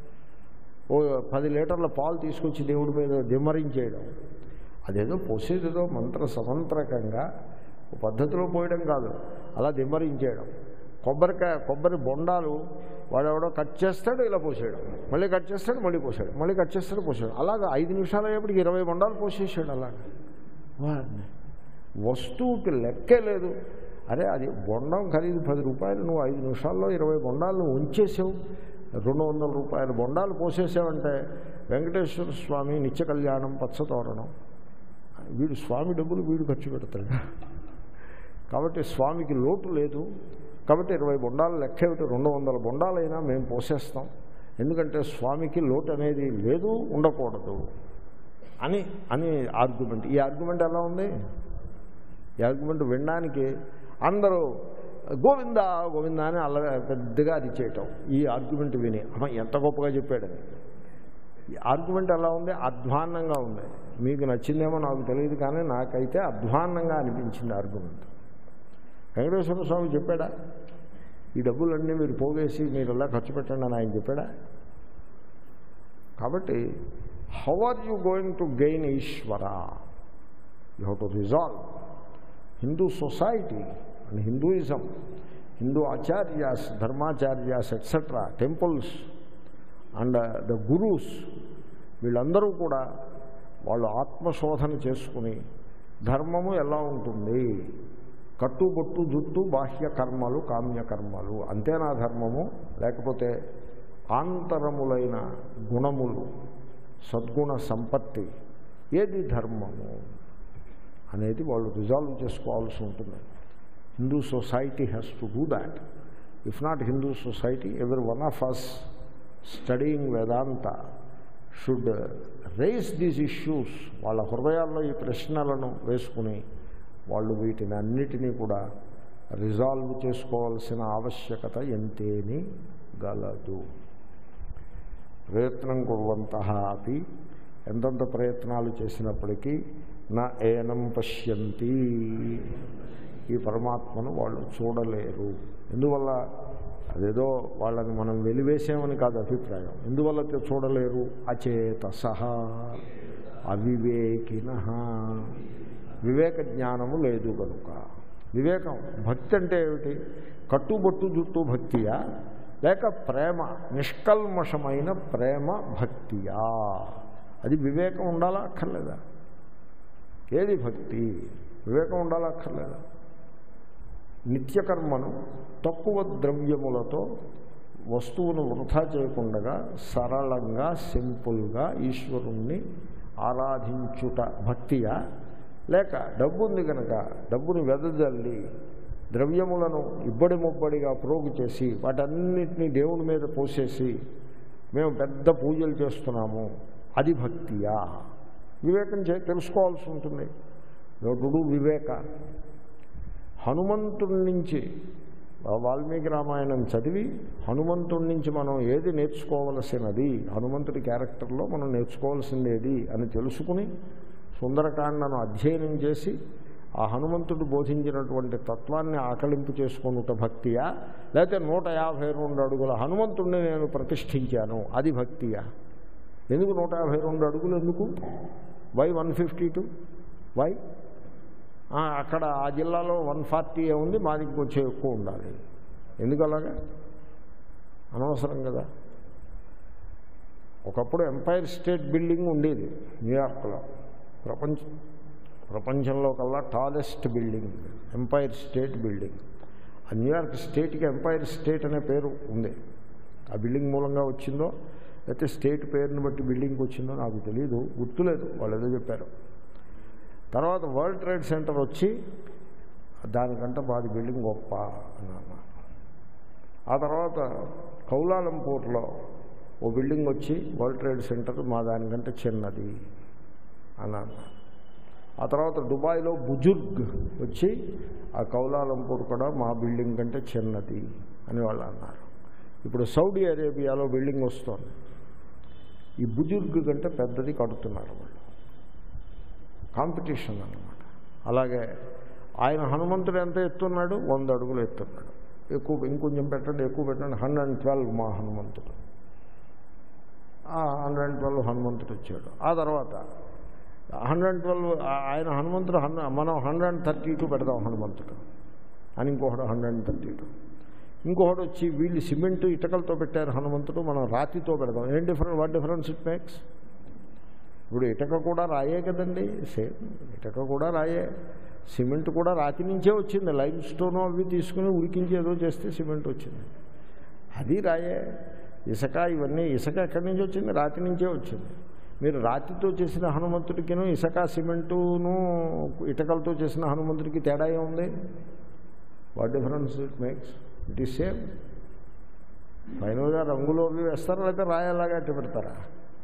ఓ పది లీటర్ల పాలు తీసుకొచ్చి దేవుడి మీద దిమ్మరించేయడం అదేదో పోసేదేదో మంత్ర సమంత్రకంగా ఓ పద్ధతిలో పోయడం కాదు అలా దిమ్మరించేయడం కొబ్బరికాయ కొబ్బరి బొండాలు వాడెవడో కట్ చేస్తాడు ఇలా పోసేయడం మళ్ళీ కట్ చేస్తాడు మళ్ళీ పోసాడు మళ్ళీ కట్ చేస్తాడు పోసాడు అలాగా ఐదు నిమిషాలు అయ్యేప్పటికి ఇరవై బొండాలు పోసేసాడు అలాగా వాడిని వస్తువుకి లెక్కే లేదు అరే అది బొండం ఖరీదు పది రూపాయలు నువ్వు ఐదు నిమిషాల్లో ఇరవై బొండాలు ఉంచేసావు రెండు వందల రూపాయల బొండాలు పోసేసావంటే వెంకటేశ్వర స్వామి నిత్య కళ్యాణం పచ్చతోరణం వీడు స్వామి డబ్బులు వీడు ఖర్చు పెడతాడు కాబట్టి స్వామికి లోటు లేదు కాబట్టి ఇరవై బొండాలు లెక్క ఏమిటి రెండు వందల బొండాలైనా మేము పోసేస్తాం ఎందుకంటే స్వామికి లోటు అనేది లేదు ఉండకూడదు అని అని ఆర్గ్యుమెంట్ ఈ ఆర్గ్యుమెంట్ ఎలా ఉంది ఈ ఆర్గ్యుమెంట్ వినడానికి అందరూ గోవింద గోవింద అని అల్ల పెద్దగా అది చేయటం ఈ ఆర్గ్యుమెంట్ విని అమ్మ ఎంత గొప్పగా చెప్పాడని ఈ ఆర్గ్యుమెంట్ ఎలా ఉంది అధ్వాన్నంగా ఉంది మీకు నచ్చిందేమో నాకు తెలియదు కానీ నాకైతే అధ్వాన్నంగా అనిపించింది ఆర్గ్యుమెంట్ వెంకటేశ్వర స్వామి చెప్పాడా ఈ డబ్బులన్నీ మీరు పోగేసి మీరు ఎలా ఖర్చు పెట్టండి అని ఆయన చెప్పాడా కాబట్టి how are you going to gain Ishwara you have to resolve Hindu society and Hinduism Hindu acharyas dharmacharyas etcetera temples and the gurus వీళ్ళందరూ కూడా వాళ్ళు ఆత్మశోధన చేసుకుని ధర్మము ఎలా ఉంటుంది కట్టుబొట్టు జుట్టు బాహ్య కర్మలు కామ్య కర్మలు అంతేనా ధర్మము లేకపోతే ఆంతరములైన గుణములు సద్గుణ సంపత్తి ఏది ధర్మము అనేది వాళ్ళు రిజాల్వ్ చేసుకోవాల్సి ఉంటుంది Hindu society has to do that if not Hindu society ఎవరి one of us studying Vedanta should raise these issues వాళ్ళ హృదయాల్లో ఈ ప్రశ్నలను వేసుకుని వాళ్ళు వీటిని అన్నిటినీ కూడా రిజాల్వ్ చేసుకోవాల్సిన ఆవశ్యకత ఎంతేని గలదు ప్రయత్నం కుర్వంత అపి ఎంతంత ప్రయత్నాలు చేసినప్పటికీ నా ఏనం పశ్యంతి ఈ పరమాత్మను వాళ్ళు చూడలేరు ఎందువల్ల అదేదో వాళ్ళని మనం వెలివేసామని కాదు అభిప్రాయం ఎందువల్ల తె- చూడలేరు అచేత సహా అవివేకిన వివేక జ్ఞానము లేదు కనుక వివేకం భక్తి అంటే ఏమిటి కట్టుబొట్టు జుట్టు భక్తియా లేక ప్రేమ నిష్కల్మషమైన ప్రేమ భక్తియా అది వివేకం ఉండాలా అక్కర్లేదా ఏది భక్తి వివేకం ఉండాలా అక్కర్లేదా నిత్యకర్మను తక్కువ ద్రవ్యములతో వస్తువును వృధా చేయకుండా సరళంగా సింపుల్గా ఈశ్వరుణ్ణి ఆరాధించుట భక్తియా లేక డబ్బు ఉంది కనుక డబ్బును వెదజల్లి ద్రవ్యములను ఇబ్బడి ముబ్బడిగా ప్రోగు చేసి వాటన్నిటినీ దేవుని మీద పోసేసి మేము పెద్ద పూజలు చేస్తున్నాము అది భక్తియా వివేకం చే తెలుసుకోవాల్సి ఉంటుంది నటుడు వివేక హనుమంతుడి నుంచి వాల్మీకి రామాయణం చదివి హనుమంతుడి నుంచి మనం ఏది నేర్చుకోవలసినది హనుమంతుడి క్యారెక్టర్లో మనం నేర్చుకోవాల్సింది ఏది అని తెలుసుకుని సుందరకాండను అధ్యయనం చేసి ఆ హనుమంతుడు బోధించినటువంటి తత్వాన్ని ఆకలింపు చేసుకున్నట భక్తియా లేకపోతే నూట యాభై రెండు అడుగుల హనుమంతుడిని నేను ప్రతిష్ఠించాను అది భక్తియా ఎందుకు నూట యాభై రెండు అడుగులు ఎందుకు why one fifty two why ఆ, అక్కడ ఆ జిల్లాలో వన్ ఫార్టీ ఉంది మాది కొంచెం ఎక్కువ ఉండాలి ఎందుకు అలాగా అనవసరం కదా ఒకప్పుడు ఎంపైర్ స్టేట్ బిల్డింగ్ ఉండేది న్యూయార్క్లో ప్రపంచ ప్రపంచంలో కల్లా tallest building Empire State Building ఆ న్యూయార్క్ స్టేట్కి ఎంపైర్ స్టేట్ అనే పేరు ఉంది ఆ బిల్డింగ్ మూలంగా వచ్చిందో లేకపోతే స్టేట్ పేరుని బట్టి బిల్డింగ్కి వచ్చిందో నాకు తెలియదు గుర్తులేదు వాళ్ళు ఏదో చెప్పారు తర్వాత వరల్డ్ ట్రేడ్ సెంటర్ వచ్చి దానికంటే మాది బిల్డింగ్ గొప్ప అన్నాను ఆ తర్వాత కౌలాలంపూర్లో ఓ బిల్డింగ్ వచ్చి వరల్డ్ ట్రేడ్ సెంటర్ మా దానికంటే చిన్నది అన్నాను ఆ తర్వాత దుబాయ్లో బుజుర్గ్ వచ్చి ఆ కౌలాలంపూర్ కూడా మా బిల్డింగ్ కంటే చిన్నది అని వాళ్ళు అన్నారు ఇప్పుడు సౌదీ అరేబియాలో బిల్డింగ్ వస్తుంది ఈ బుజుర్గ్ కంటే పెద్దది కడుతున్నారు వాళ్ళు కాంపిటీషన్ అన్నమాట అలాగే ఆయన హనుమంతుడు ఎంత ఎత్తున్నాడు వంద అడుగులు ఎత్తున్నాడు ఎక్కువ ఇంకొంచెం పెట్టండి ఎక్కువ పెట్టండి హండ్రెడ్ అండ్ ట్వెల్వ్ మా హనుమంతుడు హండ్రెడ్ అండ్ ట్వెల్వ్ హనుమంతుడు వచ్చాడు ఆ తర్వాత హండ్రెడ్ అండ్ ట్వెల్వ్ ఆయన హనుమంతుడు హండ్రెడ్ మనం హండ్రెడ్ అండ్ థర్టీ టూ పెడదాం హనుమంతుడు అని ఇంకొకటి హండ్రెడ్ అండ్ థర్టీ టూ ఇంకొకటి వచ్చి వీళ్ళు సిమెంట్ ఇటుకలతో పెట్టారు హనుమంతుడు మనం రాతితో పెడదాం ఏం difference what difference it makes ఇప్పుడు ఇటక కూడా రాయే కదండి సేమ్ ఇటక కూడా రాయే సిమెంట్ కూడా రాతి నుంచే వచ్చింది లైమ్ స్టోన్ అవి తీసుకుని ఉడికించి ఏదో చేస్తే సిమెంట్ వచ్చింది అది రాయే ఇసుక ఇవన్నీ ఇసుక ఎక్కడి నుంచి వచ్చింది రాతి నుంచే వచ్చింది మీరు రాతితో చేసిన హనుమంతుడికిను ఇసుక సిమెంటును ఇటకలతో చేసిన హనుమంతుడికి తేడా ఏముంది what difference it makes it is same ఫైనల్గా రంగులో అవి వేస్తారా లేకపోతే రాయలాగా అట్టి పెడతారా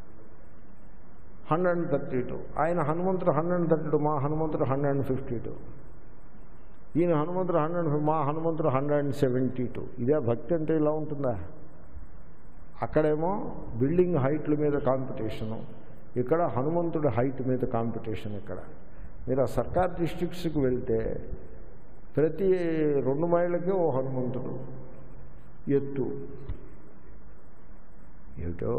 హండ్రెడ్ అండ్ థర్టీ టూ ఆయన హనుమంతుడు హండ్రెడ్ అండ్ థర్టీ టూ మా హనుమంతుడు హండ్రెడ్ అండ్ ఫిఫ్టీ టూ ఈయన హనుమంతుడు హండ్రెడ్ మా హనుమంతుడు హండ్రెడ్ అండ్ సెవెంటీ టూ ఇదే భక్తి అంటే ఇలా ఉంటుందా అక్కడేమో బిల్డింగ్ హైట్ల మీద కాంపిటీషను ఇక్కడ హనుమంతుడి హైట్ మీద కాంపిటీషన్ ఇక్కడ మీరు ఆ సర్కార్ డిస్ట్రిక్ట్స్కి వెళ్తే ప్రతి రెండు మైళ్ళకి ఓ హనుమంతుడు ఎత్తు ఏమిటో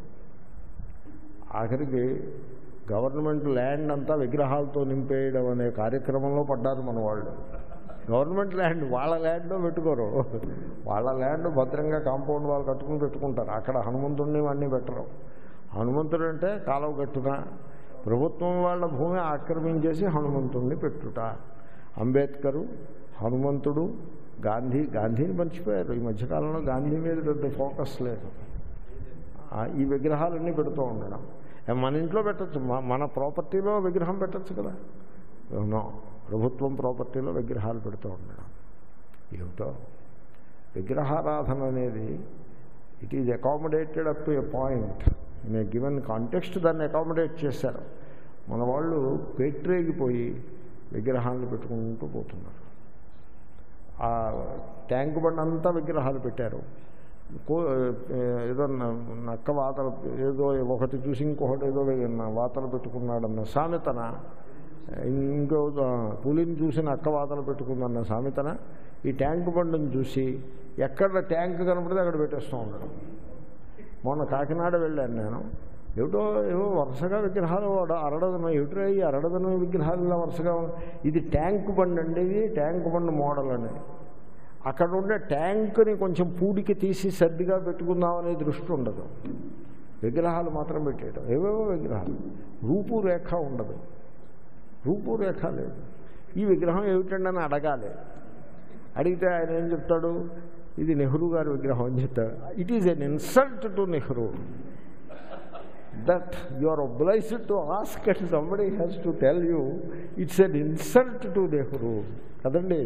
ఆఖరికి గవర్నమెంట్ ల్యాండ్ అంతా విగ్రహాలతో నింపేయడం అనే కార్యక్రమంలో పడ్డారు మన వాళ్ళు గవర్నమెంట్ ల్యాండ్ వాళ్ళ ల్యాండ్లో పెట్టుకోరు వాళ్ళ ల్యాండ్ భద్రంగా కాంపౌండ్ వాళ్ళు కట్టుకుని పెట్టుకుంటారు అక్కడ హనుమంతుడిని వాడిని పెట్టరు హనుమంతుడు అంటే కాలువ కట్టున ప్రభుత్వం వాళ్ళ భూమి ఆక్రమించేసి హనుమంతుడిని పెట్టుట అంబేద్కరు హనుమంతుడు గాంధీ గాంధీని మర్చిపోయారు ఈ మధ్యకాలంలో గాంధీ మీద పెద్ద ఫోకస్ లేదు ఆ, ఈ విగ్రహాలన్నీ పెడుతూ ఉండడం ఏ, మన ఇంట్లో పెట్టచ్చు మన ప్రాపర్టీలో విగ్రహం పెట్టచ్చు కదా నో ప్రభుత్వం ప్రాపర్టీలో విగ్రహాలు పెడుతూ ఉండడం ఏమిటో విగ్రహారాధన అనేది it is accommodated up to a point in a given context దాన్ని అకామిడేట్ చేశారు మన వాళ్ళు పేట్రేగిపోయి విగ్రహాలను పెట్టుకుంటూ పోతున్నారు ఆ ట్యాంక్ బండ్ అంతా విగ్రహాలు పెట్టారు కో ఏదో న- నక్క వాతలు ఏదో ఒకటి చూసి ఇంకొకటి ఏదో నా వాతలు పెట్టుకున్నాడన్న సామెతన ఇంకో పులిని చూసి నక్క వాతలు పెట్టుకుందన్న సామెతన ఈ ట్యాంక్ బండిని చూసి ఎక్కడ ట్యాంక్ కనపడితే అక్కడ పెట్టేస్తూ ఉండడం మొన్న కాకినాడ వెళ్ళాను నేను ఏమిటో ఏవో వరుసగా విగ్రహాలు అడ- అరడదనం ఏమిటో ఈ అరడదనం విగ్రహాలు ఇలా వరుసగా ఉన్నాయి. ఇది ట్యాంక్ బండ్ అండి ఇది ట్యాంక్ బండ్ మోడల్ అనేది అక్కడ ఉండే ట్యాంక్ని కొంచెం పూడికి తీసి సర్దిగా పెట్టుకుందామనే దృష్టి ఉండదు విగ్రహాలు మాత్రం పెట్టేయడం ఏవేవో విగ్రహాలు రూపురేఖ ఉండదు రూపురేఖ లేదు ఈ విగ్రహం ఏమిటండి అని అడగాలి అడిగితే ఆయన ఏం చెప్తాడు ఇది నెహ్రూ గారి విగ్రహం అని చెప్తారు it is an insult to Nehru that you are obliged to ask and somebody has to tell you it's an insult to Nehru కదండి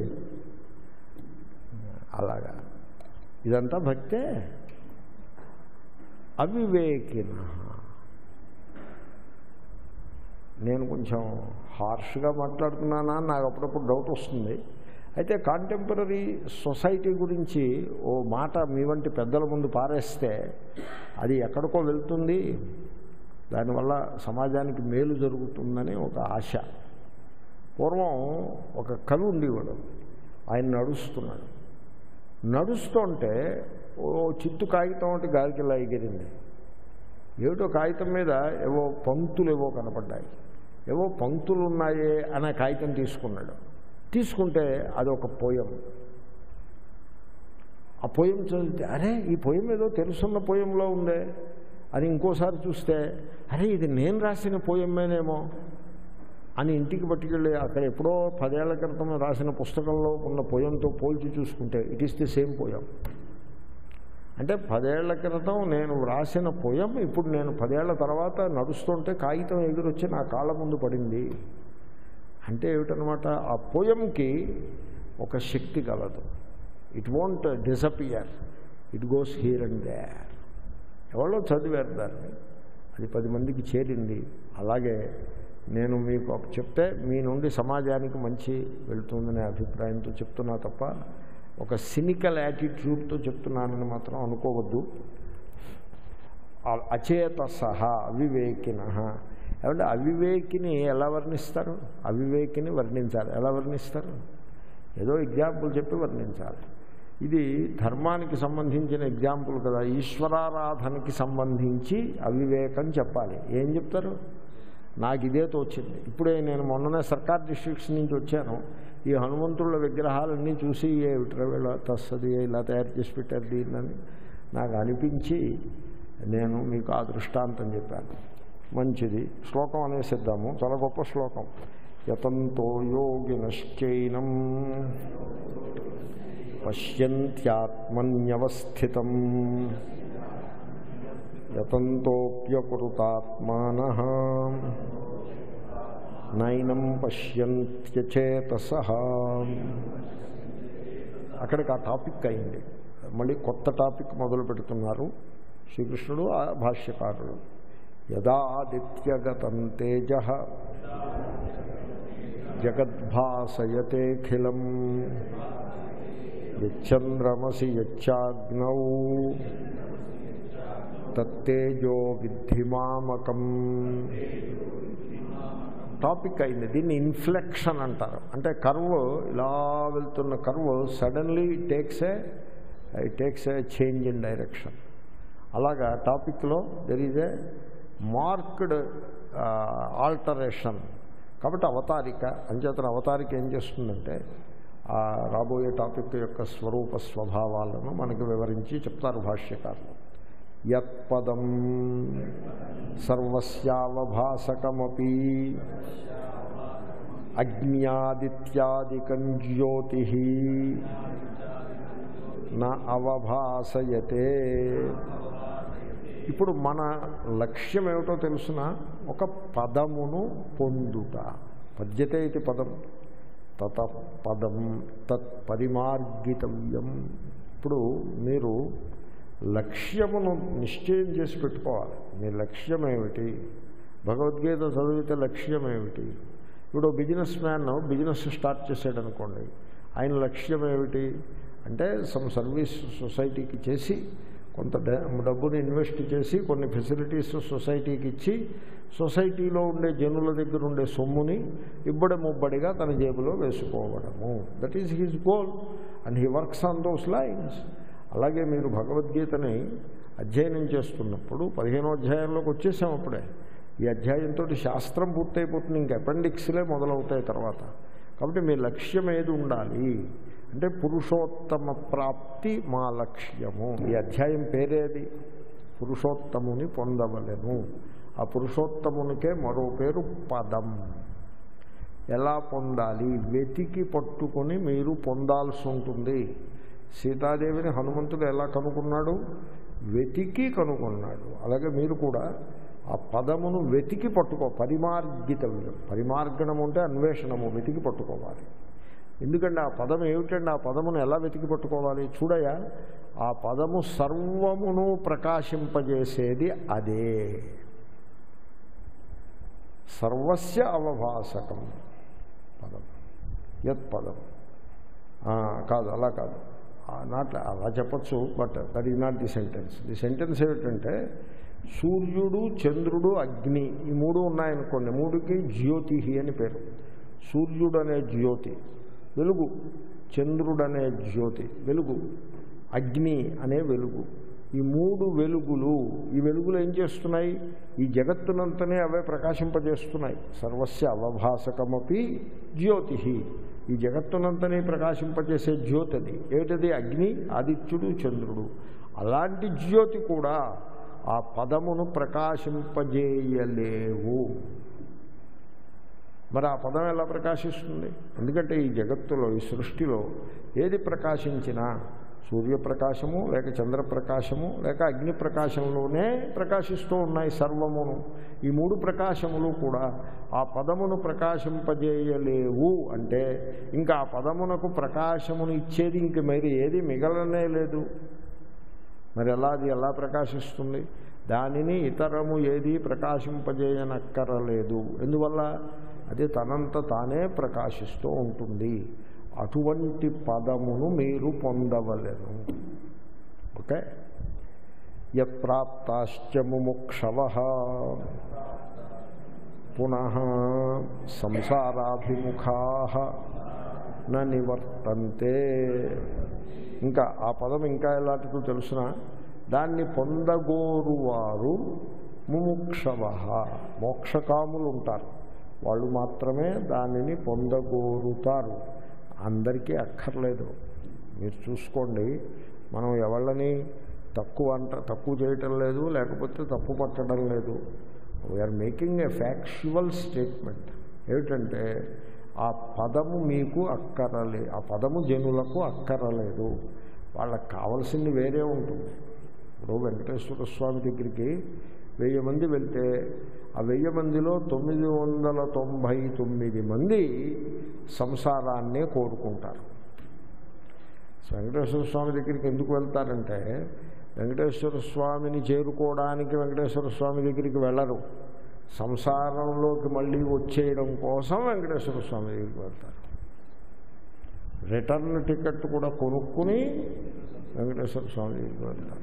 అలాగా ఇదంతా భక్తే అవివేకిన నేను కొంచెం హార్ష్గా మాట్లాడుతున్నానా అని నాకు అప్పుడప్పుడు డౌట్ వస్తుంది అయితే కాంటెంపరీ సొసైటీ గురించి ఓ మాట మీ వంటి పెద్దల ముందు పారేస్తే అది ఎక్కడికో వెళ్తుంది దానివల్ల సమాజానికి మేలు జరుగుతుందని ఒక ఆశ పూర్వం ఒక కవి ఉండేవాడు ఆయన నడుస్తున్నాడు నడుస్తుంటే ఓ చిత్తు కాగితం ఒకటి గాలికి ఇలా ఎగిరింది ఏమిటో కాగితం మీద ఏవో పంక్తులు ఏవో కనపడ్డాయి ఏవో పంక్తులు ఉన్నాయే అనే కాగితం తీసుకున్నాడు తీసుకుంటే అది ఒక పోయం ఆ పోయం చదివితే అరే ఈ పోయం ఏదో తెలుసున్న పోయంలో ఉందే అని ఇంకోసారి చూస్తే అరే ఇది నేను రాసిన పోయమేనేమో అని ఇంటికి పట్టుకెళ్ళి అక్కడ ఎప్పుడో పదేళ్ల క్రితం రాసిన పుస్తకంలో ఉన్న పోయంతో పోల్చి చూసుకుంటే it is the same poem అంటే పదేళ్ల క్రితం నేను రాసిన పోయం ఇప్పుడు నేను పదేళ్ల తర్వాత నడుస్తుంటే కాగితం ఎదురొచ్చి నా కాళ్ళ ముందు పడింది అంటే ఏమిటనమాట ఆ పోయంకి ఒక శక్తి కలదు it won't disappear it goes here and there ఎవరో చదివారు దాన్ని అది పది మందికి చేరింది అలాగే నేను మీకు చెప్తే మీ నుండి సమాజానికి మంచి వెళ్తుందనే అభిప్రాయంతో చెప్తున్నా తప్ప ఒక సినికల్ యాటిట్యూడ్తో చెప్తున్నానని మాత్రం అనుకోవద్దు అచేత సహా అవివేకిన ఏమంటే అవివేకిని ఎలా వర్ణిస్తారు అవివేకిని వర్ణించాలి ఎలా వర్ణిస్తారు ఏదో ఎగ్జాంపుల్ చెప్పి వర్ణించాలి ఇది ధర్మానికి సంబంధించిన ఎగ్జాంపుల్ కదా ఈశ్వరారాధనకి సంబంధించి అవివేకం చెప్పాలి ఏం చెప్తారు నాకు ఇదే తోచింది ఇప్పుడే నేను మొన్ననే సర్కార్ డిస్ట్రిక్ట్స్ నుంచి వచ్చాను ఈ హనుమంతుళ్ళ విగ్రహాలన్నీ చూసి ఏ విట్రవేళ తస్సది ఇలా తయారు చేసి పెట్టారు దీన్నని నాకు అనిపించి నేను మీకు ఆ దృష్టాంతం చెప్పాను మంచిది శ్లోకం అనేసిద్దాము చాలా గొప్ప శ్లోకం యతంతో యోగినశ్చైనం పశ్యంత్యాత్మన్యవస్థితం యతంతోప్యకురుతాత్మాన నైనం పశ్యంత్యచేతస అక్కడికి ఆ టాపిక్ అయింది మళ్ళీ కొత్త టాపిక్ మొదలు పెడుతున్నారు శ్రీకృష్ణుడు ఆ భాష్యకారుడు యదాదిత్యగతం తేజ జగద్భాసయతేఖిలం యచ్చంద్రమసి యచ్చాగ్నౌ తత్తేజో విద్ధిమామకం టాపిక్ అయింది దీన్ని ఇన్ఫ్లెక్షన్ అంటారు అంటే కర్వ్ ఇలా వెళ్తున్న curve suddenly takes a it takes a change in direction అలాగా టాపిక్లో there is a marked alteration కాబట్టి అవతారిక అంచేతన అవతారిక ఏం చేస్తుందంటే ఆ రాబోయే టాపిక్ యొక్క స్వరూప స్వభావాలను మనకి వివరించి చెప్తారు భాష్యకారులు యత్పదం సర్వస్యావభాసకమపి అజ్ఞాదిత్యాదికం జ్యోతి నా అవభాసయతే ఇప్పుడు మన లక్ష్యం ఏమిటో తెలుసిన ఒక పదమును పొందుట పద్యతే ఇది పదం తత పదం తత్ పరిమార్గితవ్యం ఇప్పుడు మీరు లక్ష్యమును నిశ్చయం చేసి పెట్టుకోవాలి మీ లక్ష్యం ఏమిటి భగవద్గీత చదివితే లక్ష్యం ఏమిటి ఇప్పుడు బిజినెస్ మ్యాన్ బిజినెస్ స్టార్ట్ చేసాడు అనుకోండి ఆయన లక్ష్యం ఏమిటి అంటే సమ్ సర్వీస్ సొసైటీకి చేసి కొంత డబ్బుని ఇన్వెస్ట్ చేసి కొన్ని ఫెసిలిటీస్ సొసైటీకి ఇచ్చి సొసైటీలో ఉండే జనుల దగ్గర ఉండే సొమ్ముని ఇబ్బడి ముబ్బడిగా తన జేబులో వేసుకోవడము that is his goal and he works on those lines అలాగే మీరు భగవద్గీతని అధ్యయనం చేస్తున్నప్పుడు పదిహేనో అధ్యాయంలోకి వచ్చేసాం అప్పుడే ఈ అధ్యాయంతో శాస్త్రం పూర్తయిపోతుంది ఇంక అపెండిక్స్లే మొదలవుతాయి తర్వాత కాబట్టి మీ లక్ష్యం ఏది ఉండాలి అంటే పురుషోత్తమ ప్రాప్తి మా లక్ష్యము ఈ అధ్యాయం పేరేది పురుషోత్తముని పొందవలెను ఆ పురుషోత్తమునికే మరో పేరు పదం ఎలా పొందాలి వెతికి పట్టుకొని మీరు పొందాల్సి ఉంటుంది సీతాదేవిని హనుమంతుడు ఎలా కనుక్కున్నాడు వెతికి కనుక్కున్నాడు అలాగే మీరు కూడా ఆ పదమును వెతికి పట్టుకో పరిమార్గితవ్యం పరిమార్గణము అంటే అన్వేషణము వెతికి పట్టుకోవాలి ఎందుకంటే ఆ పదం ఏమిటండి ఆ పదమును ఎలా వెతికి పట్టుకోవాలి చూడయా ఆ పదము సర్వమును ప్రకాశింపజేసేది అదే సర్వస్య అవభాసకం పదం యత్ పదం ఆ, కాదు అలా కాదు నాట్ అలా చెప్పచ్చు but that is not the sentence the sentence ఏమిటంటే సూర్యుడు చంద్రుడు అగ్ని ఈ మూడు ఉన్నాయనుకోండి మూడుకి జ్యోతి అని పేరు సూర్యుడు అనే జ్యోతి వెలుగు చంద్రుడు అనే జ్యోతి వెలుగు అగ్ని అనే వెలుగు ఈ మూడు వెలుగులు ఈ వెలుగులు ఏం చేస్తున్నాయి ఈ జగత్తునంతనే అవే ప్రకాశింపజేస్తున్నాయి సర్వస్య అవభాసకమపి జ్యోతి ఈ జగత్తునంతనే ప్రకాశింపజేసే జ్యోతి అది ఏమిటది అగ్ని ఆదిత్యుడు చంద్రుడు అలాంటి జ్యోతి కూడా ఆ పదమును ప్రకాశింపజేయలేవు మరి ఆ పదం ఎలా ప్రకాశిస్తుంది ఎందుకంటే ఈ జగత్తులో ఈ సృష్టిలో ఏది ప్రకాశించినా సూర్యప్రకాశము లేక చంద్రప్రకాశము లేక అగ్ని ప్రకాశంలోనే ప్రకాశిస్తూ ఉన్నాయి సర్వమును ఈ మూడు ప్రకాశములు కూడా ఆ పదమును ప్రకాశింపజేయలేవు అంటే ఇంకా ఆ పదమునకు ప్రకాశమును ఇచ్చేది ఇంక మరి ఏది మిగలనే లేదు మరి ఎలా అది ఎలా ప్రకాశిస్తుంది దానిని ఇతరము ఏది ప్రకాశింపజేయనక్కరలేదు ఎందువల్ల అది తనంత తానే ప్రకాశిస్తూ ఉంటుంది అటువంటి పదమును మీరు పొందవలెను ఓకే యత్ప్రాప్తాశ్చ ముముక్షవ పునః సంసారాభిముఖా న నివర్తంతే ఇంకా ఆ పదం ఇంకా ఎలాంటిదో తెలుసిన దాన్ని పొందగోరువారు ముముక్షవ మోక్షకాములు ఉంటారు వాళ్ళు మాత్రమే దానిని పొందగోరుతారు అందరికీ అక్కర్లేదు మీరు చూసుకోండి మనం ఎవళ్ళని తక్కువ అంట తక్కువ చేయటం లేదు లేకపోతే తప్పు పట్టడం లేదు we are making a factual statement ఏమిటంటే ఆ పదము మీకు అక్కరలే ఆ పదము జనులకు అక్కరలేదు వాళ్ళకి కావాల్సింది వేరే ఉంటుంది ఇప్పుడు వెంకటేశ్వర స్వామి దగ్గరికి వెయ్యి మంది వెళ్తే ఆ వెయ్యి మందిలో తొమ్మిది వందల తొంభై తొమ్మిది మంది సంసారాన్నే కోరుకుంటారు వెంకటేశ్వర స్వామి దగ్గరికి ఎందుకు వెళ్తారంటే వెంకటేశ్వర స్వామిని చేరుకోవడానికి వెంకటేశ్వర స్వామి దగ్గరికి వెళ్ళరు సంసారంలోకి మళ్ళీ వచ్చేయడం కోసం వెంకటేశ్వర స్వామి దగ్గరికి వెళ్తారు రిటర్న్ టికెట్ కూడా కొనుక్కుని వెంకటేశ్వర స్వామి దగ్గరికి వెళ్తారు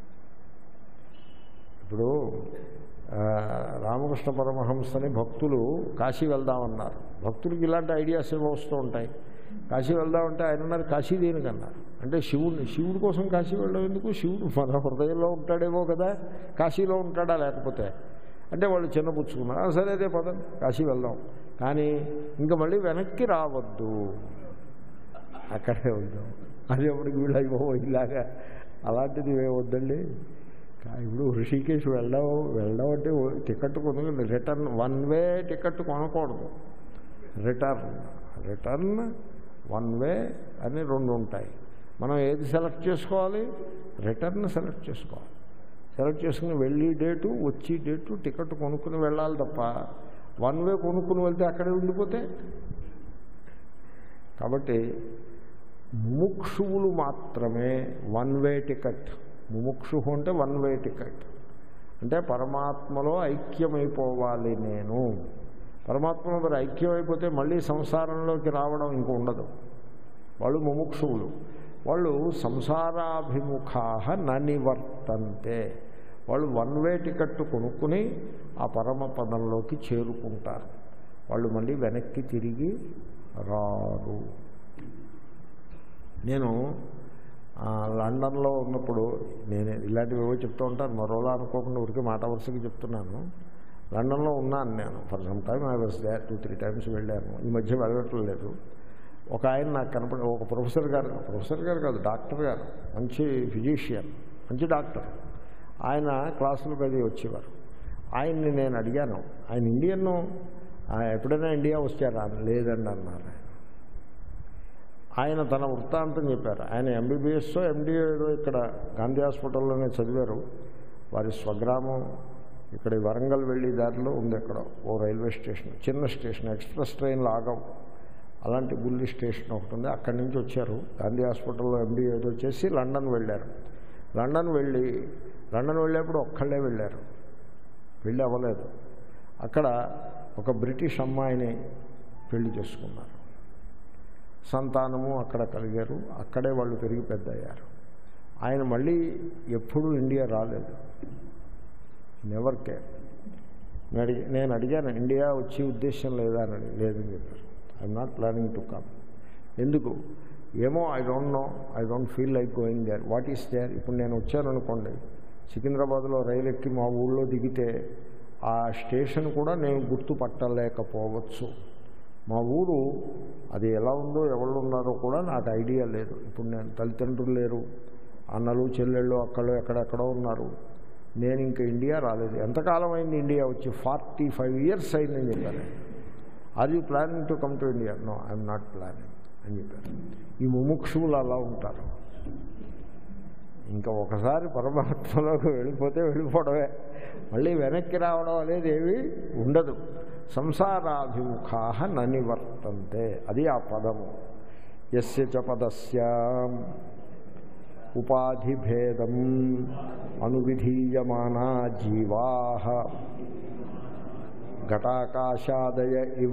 ఇప్పుడు ఆ, రామకృష్ణ పరమహంసని భక్తులు కాశీ వెళ్దామన్నారు భక్తులకి ఇలాంటి ఐడియాస్ ఏమో వస్తూ ఉంటాయి కాశీ వెళ్దామంటే ఆయన ఉన్నారు కాశీ దేనికన్నారు అంటే శివుడు శివుడి కోసం కాశీ వెళ్ళడం ఎందుకు శివుడు మన హృదయంలో ఉంటాడేమో కదా కాశీలో ఉంటాడా లేకపోతే అంటే వాళ్ళు చిన్నపుచ్చుకున్నారు "ఆ, సరే అదే పదం కాశీ వెళ్దాం కానీ ఇంకా మళ్ళీ వెనక్కి రావద్దు అక్కడే వెళ్దాం అది అప్పటికి వీళ్ళు అయ్యో ఇలాగా అలాంటిది ఏ వద్దండి కా- ఇప్పుడు ఋషికేశ్ వెళ్ళడం వెళ్ళడం అంటే ఓ టికెట్ కొనుక్కు రిటర్న్ వన్ వే టికెట్ కొనకూడదు రిటర్న్ రిటర్న్ వన్ వే అని రెండు ఉంటాయి మనం ఏది సెలెక్ట్ చేసుకోవాలి రిటర్న్ సెలెక్ట్ చేసుకోవాలి సెలెక్ట్ చేసుకుని వెళ్ళి డేటు వచ్చి డేటు టికెట్ కొనుక్కుని వెళ్ళాలి తప్ప వన్ వే కొనుక్కుని వెళ్తే అక్కడే ఉండిపోతే కాబట్టి ముముక్షువులు మాత్రమే వన్ వే టికెట్ ముముక్షు అంటే వన్ వే టికెట్ అంటే పరమాత్మలో ఐక్యమైపోవాలి నేను పరమాత్మలో మరి ఐక్యమైపోతే మళ్ళీ సంసారంలోకి రావడం ఇంక ఉండదు వాళ్ళు ముముక్షువులు వాళ్ళు సంసారాభిముఖా ననివర్తంతే వాళ్ళు వన్ వే టికెట్ కొనుక్కుని ఆ పరమ పదంలోకి చేరుకుంటారు వాళ్ళు మళ్ళీ వెనక్కి తిరిగి రారు నేను ఆ, లండన్లో ఉన్నప్పుడు నేను ఇలాంటివి ఏవో చెప్తూ ఉంటాను మరోలా అనుకోకుండా ఊరికే మాట వరుసకి చెప్తున్నాను లండన్లో ఉన్నాను నేను for some time I was there two three times వెళ్ళాను ఈ మధ్య వెళ్ళట్లేదు ఒక ఆయన నాకు కనపడి ఒక ప్రొఫెసర్ గారు ప్రొఫెసర్ గారు కాదు డాక్టర్ గారు మంచి ఫిజిషియన్ మంచి డాక్టర్ ఆయన క్లాసులకు అది వచ్చేవారు ఆయన్ని నేను అడిగాను ఆయన ఇండియన్ ఎప్పుడైనా ఇండియా వచ్చారా లేదండి అన్నారు ఆయన ఆయన తన వృత్తాంతం చెప్పారు ఆయన ఎంబీబీఎస్ ఎండి ఏదో ఇక్కడ గాంధీ హాస్పిటల్లోనే చదివారు వారి స్వగ్రామం ఇక్కడ ఈ వరంగల్ వెళ్ళి దారిలో ఉంది ఇక్కడ ఓ రైల్వే స్టేషన్ చిన్న స్టేషన్ ఎక్స్ప్రెస్ ట్రైన్లు ఆగవు అలాంటి బుల్లి స్టేషన్ ఒకటి ఉంది అక్కడి నుంచి వచ్చారు గాంధీ హాస్పిటల్లో ఎండి ఏదో చేసి లండన్ వెళ్ళారు లండన్ వెళ్ళి లండన్ వెళ్ళేప్పుడు ఒక్కళ్ళే వెళ్ళారు పెళ్ళి అవ్వలేదు అక్కడ ఒక బ్రిటిష్ అమ్మాయిని పెళ్లి చేసుకున్నారు సంతానము అక్కడ కలిగారు అక్కడే వాళ్ళు పెరిగి పెద్ద అయ్యారు ఆయన మళ్ళీ ఎప్పుడూ ఇండియా రాలేదు నెవర్ కేర్ నేను అడిగి నేను అడిగాను ఇండియా వచ్చే ఉద్దేశం లేదా అని అడిగి లేదని చెప్పారు I'm not planning to come ఎందుకు ఏమో I don't know I don't feel like going there what is there ఇప్పుడు నేను వచ్చాను అనుకోండి సికింద్రాబాద్లో రైలు ఎక్కి మా ఊళ్ళో దిగితే ఆ స్టేషన్ కూడా నేను గుర్తుపట్టలేకపోవచ్చు మా ఊరు అది ఎలా ఉందో ఎవరు ఉన్నారో కూడా నాకు ఐడియా లేదు ఇప్పుడు నేను తల్లిదండ్రులు లేరు అన్నలు చెల్లెళ్ళు అక్కలు ఎక్కడెక్కడో ఉన్నారు నేను ఇంకా ఇండియా రాలేదు ఎంతకాలం అయింది ఇండియా వచ్చి ఫార్టీ ఫైవ్ ఇయర్స్ అయిందని చెప్పారు are you planning to come to India no I'm not planning అని చెప్పారు ఈ ముముక్షువులు అలా ఉంటారు ఇంకా ఒకసారి పరమాత్మలోకి వెళ్ళిపోతే వెళ్ళిపోవడమే మళ్ళీ వెనక్కి రావడం అనేది ఏమీ ఉండదు సంసారాభిముఖా ననివర్తంతే అది ఆ పదము ఎస్య చ పదస్య ఉపాధిభేదం అనువిధీయమానా జీవా ఘటాకాశాదయ ఇవ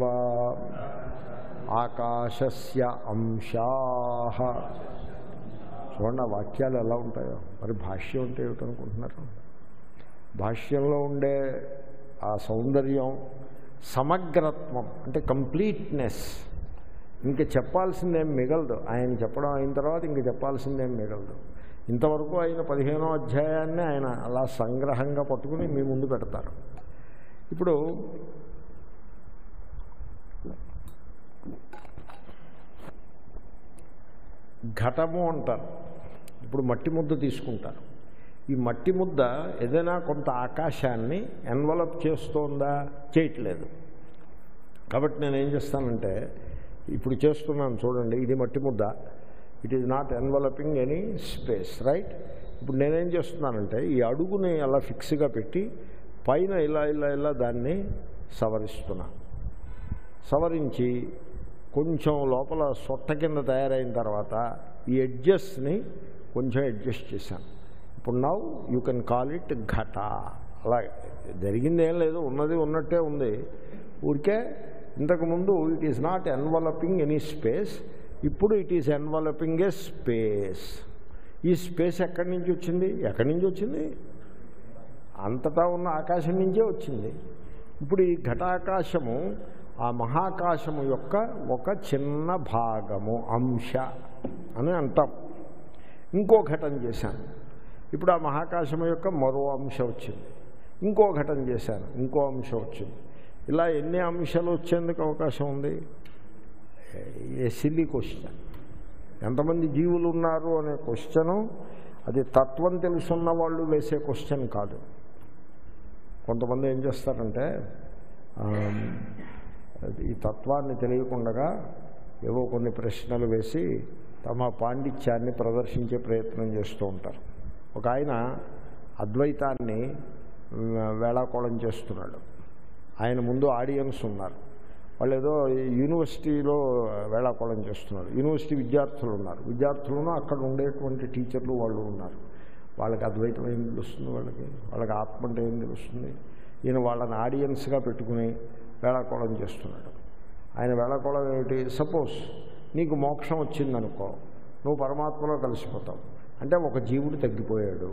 ఆకాశస్య అంశా చూడండి ఆ వాక్యాలు ఎలా ఉంటాయో మరి భాష్యం అంటే ఏమిటనుకుంటున్నారు భాష్యంలో ఉండే ఆ సౌందర్యం సమగ్రత్వం అంటే కంప్లీట్నెస్ ఇంక చెప్పాల్సిందేం మిగలదు ఆయన చెప్పడం అయిన తర్వాత ఇంక చెప్పాల్సిందేం మిగలదు ఇంతవరకు ఆయన పదిహేనో అధ్యాయాన్ని ఆయన అలా సంగ్రహంగా పట్టుకుని మీ ముందు పెడతారు ఇప్పుడు ఘటము అంటారు ఇప్పుడు మట్టి ముద్ద తీసుకుంటారు ఈ మట్టి ముద్ద ఏదైనా కొంత ఆకాశాన్ని ఎన్వలప్ చేస్తోందా చేయట్లేదు కాబట్టి నేను ఏం చేస్తానంటే ఇప్పుడు చేస్తున్నాను చూడండి ఇది మట్టి ముద్ద it is not enveloping any space right ఇప్పుడు నేనేం చేస్తున్నానంటే ఈ అడుగుని అలా ఫిక్స్గా పెట్టి పైన ఇలా ఇలా ఇలా దాన్ని సవరిస్తున్నా సవరించి కొంచెం లోపల సొట్ట కింద తయారైన తర్వాత ఈ ఎడ్జస్ట్ని కొంచెం అడ్జస్ట్ చేశాను ఇప్పుడు now you can call it ఘట అలా జరిగింది ఏం లేదు ఉన్నది ఉన్నట్టే ఉంది ఊరికే ఇంతకుముందు it is not enveloping any space ఇప్పుడు it is enveloping a space ఈ స్పేస్ ఎక్కడి నుంచి వచ్చింది ఎక్కడి నుంచి వచ్చింది అంతటా ఉన్న ఆకాశం నుంచే వచ్చింది ఇప్పుడు ఈ ఘటాకాశము ఆ మహాకాశము యొక్క ఒక చిన్న భాగము అంశ అని అంటాం ఇంకో ఘటన చేశాను ఇప్పుడు ఆ మహాకాశము యొక్క మరో అంశ వచ్చింది ఇంకో ఘటన చేశాను ఇంకో అంశం వచ్చింది ఇలా ఎన్ని అంశాలు వచ్చేందుకు అవకాశం ఉంది ఏ సిల్లీ క్వశ్చన్ ఎంతమంది జీవులు ఉన్నారు అనే క్వశ్చను అది తత్వం తెలుసున్న వాళ్ళు వేసే క్వశ్చన్ కాదు కొంతమంది ఏం చేస్తారంటే ఈ తత్వాన్ని తెలియకుండా ఏవో కొన్ని ప్రశ్నలు వేసి తమ పాండిత్యాన్ని ప్రదర్శించే ప్రయత్నం చేస్తూ ఉంటారు ఒక ఆయన అద్వైతాన్ని వేళాకోళం చేస్తున్నాడు ఆయన ముందు ఆడియన్స్ ఉన్నారు వాళ్ళు ఏదో యూనివర్సిటీలో వేళాకోళం చేస్తున్నారు యూనివర్సిటీ విద్యార్థులు ఉన్నారు విద్యార్థులను అక్కడ ఉండేటువంటి టీచర్లు వాళ్ళు ఉన్నారు వాళ్ళకి అద్వైతం ఏం తెలుస్తుంది వాళ్ళకి వాళ్ళకి ఆత్మ అంటే ఏం తెలుస్తుంది ఈయన వాళ్ళని ఆడియన్స్గా పెట్టుకుని వేళాకోళం చేస్తున్నాడు ఆయన వేళాకోళం ఏమిటి సపోజ్ నీకు మోక్షం వచ్చిందనుకో నువ్వు పరమాత్మలో కలిసిపోతావు అంటే ఒక జీవుడు తగ్గిపోయాడు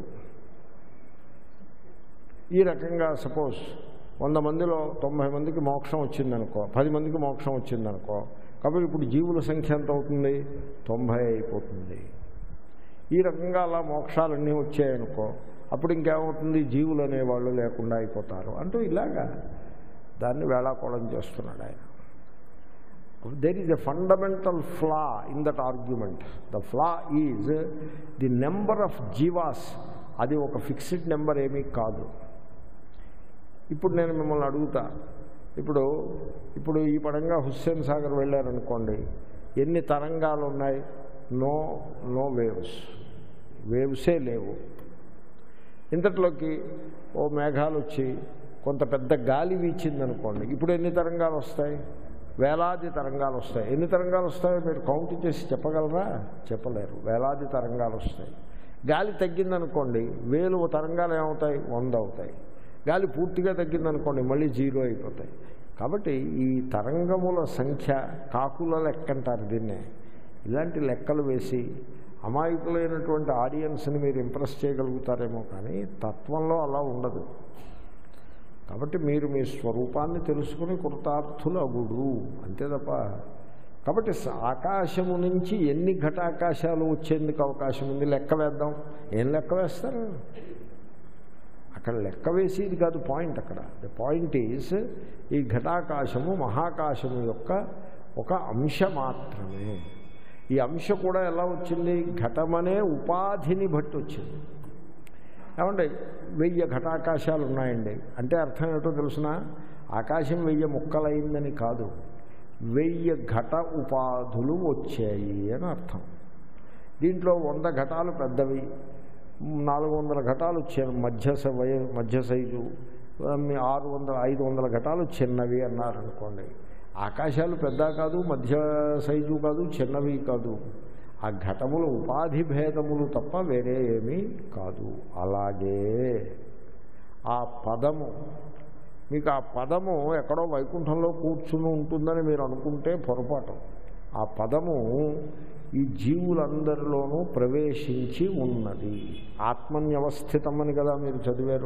ఈ రకంగా సపోజ్ వంద మందిలో తొంభై మందికి మోక్షం వచ్చిందనుకో పది మందికి మోక్షం వచ్చిందనుకో కాబట్టి ఇప్పుడు జీవుల సంఖ్య ఎంత అవుతుంది తొంభై అయిపోతుంది ఈ రకంగా అలా మోక్షాలన్నీ వచ్చాయనుకో అప్పుడు ఇంకేమవుతుంది జీవులు అనేవాళ్ళు లేకుండా అయిపోతారు అంటూ ఇలాగా దాన్ని వేళాకోళం చేస్తున్నాడు ఆయన there is a fundamental flaw in that argument the flaw is the number of జీవాస్ అది ఒక ఫిక్స్డ్ నెంబర్ ఏమీ కాదు ఇప్పుడు నేను మిమ్మల్ని అడుగుతా ఇప్పుడు ఇప్పుడు ఈ పడంగా హుస్సేన్ సాగర్ వెళ్ళారనుకోండి ఎన్ని తరంగాలు ఉన్నాయి నో నో వేవ్స్ వేవ్సే లేవు ఇంతట్లోకి ఓ మేఘాలు వచ్చి కొంత పెద్ద గాలి వీచిందనుకోండి ఇప్పుడు ఎన్ని తరంగాలు వస్తాయి వేలాది తరంగాలు వస్తాయి ఎన్ని తరంగాలు వస్తాయో మీరు కౌంట్ చేసి చెప్పగలరా చెప్పలేరు వేలాది తరంగాలు వస్తాయి గాలి తగ్గిందనుకోండి వేలు తరంగాలు ఏమవుతాయి వంద అవుతాయి గాలి పూర్తిగా తగ్గిందనుకోండి మళ్ళీ జీరో అయిపోతాయి కాబట్టి ఈ తరంగముల సంఖ్య కాకుల లెక్క అంటారు దీన్నే ఇలాంటి లెక్కలు వేసి అమాయకులైనటువంటి ఆడియన్స్ని మీరు ఇంప్రెస్ చేయగలుగుతారేమో కానీ తత్వంలో అలా ఉండదు కాబట్టి మీరు మీ స్వరూపాన్ని తెలుసుకుని కృతార్థులు అగుడు అంతే తప్ప కాబట్టి స- ఆకాశము నుంచి ఎన్ని ఘటాకాశాలు వచ్చేందుకు అవకాశం ఉంది లెక్క వేద్దాం ఏం లెక్క వేస్తారు అక్కడ లెక్క వేసేది కాదు పాయింట్ అక్కడ ద పాయింట్ ఈజ్ ఈ ఘటాకాశము మహాకాశము యొక్క ఒక అంశ మాత్రమే ఈ అంశ కూడా ఎలా వచ్చింది ఘటమనే ఉపాధిని బట్టి వచ్చింది ఏమండి వెయ్యి ఘటాకాశాలు ఉన్నాయండి అంటే అర్థం ఏమిటో తెలుసిన ఆకాశం వెయ్యి ముక్కలైందని కాదు వెయ్యి ఘట ఉపాధులు వచ్చాయి అని అర్థం దీంట్లో వంద ఘటాలు పెద్దవి నాలుగు వందల ఘటాలు చి- మధ్య స- వయ- మధ్య సైజు మీ ఆరు వందల ఐదు వందల ఘటాలు చిన్నవి అన్నారనుకోండి ఆకాశాలు పెద్ద కాదు మధ్య సైజు కాదు చిన్నవి కాదు ఆ ఘటములు ఉపాధి భేదములు తప్ప వేరే ఏమీ కాదు అలాగే ఆ పదము మీకు ఆ పదము ఎక్కడో వైకుంఠంలో కూర్చుని ఉంటుందని మీరు అనుకుంటే పొరపాటు ఆ పదము ఈ జీవులందరిలోనూ ప్రవేశించి ఉన్నది ఆత్మన్యవస్థితమని కదా మీరు చదివారు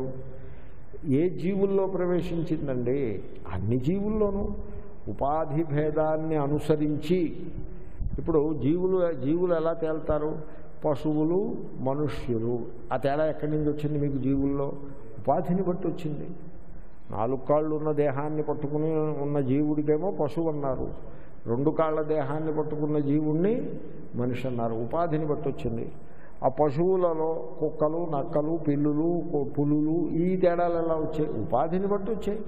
ఏ జీవుల్లో ప్రవేశించిందండి అన్ని జీవుల్లోనూ ఉపాధి భేదాన్ని అనుసరించి ఇప్పుడు జీవులు జీవులు ఎలా తేల్తారు పశువులు మనుష్యులు ఆ తేడా ఎక్కడి నుంచి వచ్చింది మీకు జీవుల్లో ఉపాధిని బట్టి వచ్చింది నాలుగు కాళ్ళు ఉన్న దేహాన్ని పట్టుకుని ఉన్న జీవుడికేమో పశువు అన్నారు రెండు కాళ్ళ దేహాన్ని పట్టుకున్న జీవుణ్ణి మనిషి అన్నారు ఉపాధిని బట్టి వచ్చింది ఆ పశువులలో కుక్కలు నక్కలు పిల్లులు కు- పులులు ఈ తేడాలు ఎలా వచ్చాయి ఉపాధిని బట్టి వచ్చాయి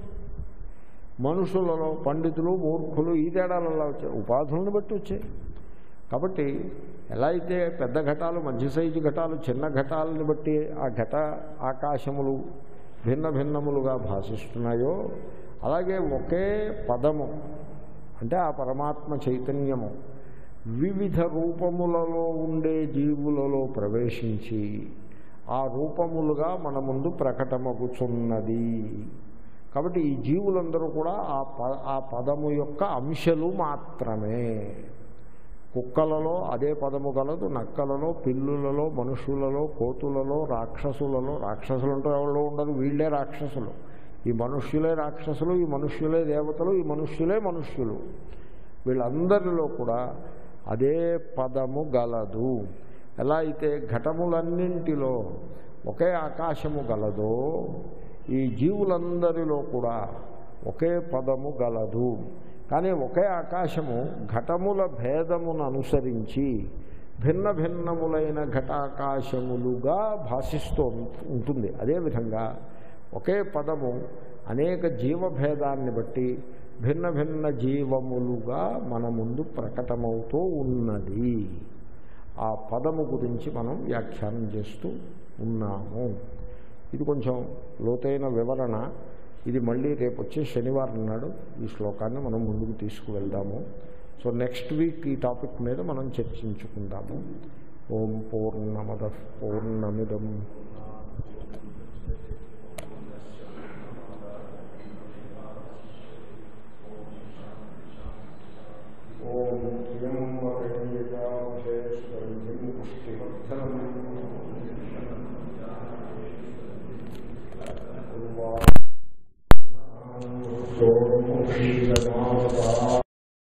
మనుషులలో పండితులు మూర్ఖులు ఈ తేడాలు ఎలా వచ్చాయి ఉపాధులను బట్టి వచ్చాయి కాబట్టి ఎలా అయితే పెద్ద ఘటాలు మధ్య సైజు ఘటాలు చిన్న ఘటాలను బట్టి ఆ ఘట ఆకాశములు భిన్న భిన్నములుగా భాషిస్తున్నాయో అలాగే ఒకే పదము అంటే ఆ పరమాత్మ చైతన్యము వివిధ రూపములలో ఉండే జీవులలో ప్రవేశించి ఆ రూపములుగా మన ముందు ప్రకటమగుచున్నది కాబట్టి ఈ జీవులందరూ కూడా ఆ ప ఆ పదము యొక్క అంశలు మాత్రమే కుక్కలలో అదే పదము గలదు నక్కలలో పిల్లులలో మనుషులలో కోతులలో రాక్షసులలో రాక్షసులు అంటే ఎవరో ఉండరు వీళ్ళే రాక్షసులు ఈ మనుష్యులే రాక్షసులు ఈ మనుష్యులే దేవతలు ఈ మనుష్యులే మనుష్యులు వీళ్ళందరిలో కూడా అదే పదము గలదు ఎలా అయితే ఘటములన్నింటిలో ఒకే ఆకాశము గలదో ఈ జీవులందరిలో కూడా ఒకే పదము గలదు కానీ ఒకే ఆకాశము ఘటముల భేదమును అనుసరించి భిన్న భిన్నములైన ఘటాకాశములుగా భాషిస్తూ ఉంటుంది అదేవిధంగా ఒకే పదము అనేక జీవభేదాన్ని బట్టి భిన్న భిన్న జీవములుగా మన ముందు ప్రకటమవుతూ ఉన్నది ఆ పదము గురించి మనం వ్యాఖ్యానం చేస్తూ ఉన్నాము ఇది కొంచెం లోతైన వివరణ ఇది మళ్ళీ రేపు వచ్చే శనివారం నాడు ఈ శ్లోకాన్ని మనం ముందుకు తీసుకువెళ్దాము సో నెక్స్ట్ వీక్ ఈ టాపిక్ మీద మనం చర్చించుకుందాము ఓం పూర్ణమద పూర్ణమిదం ఓం పుష్టివర్ధనం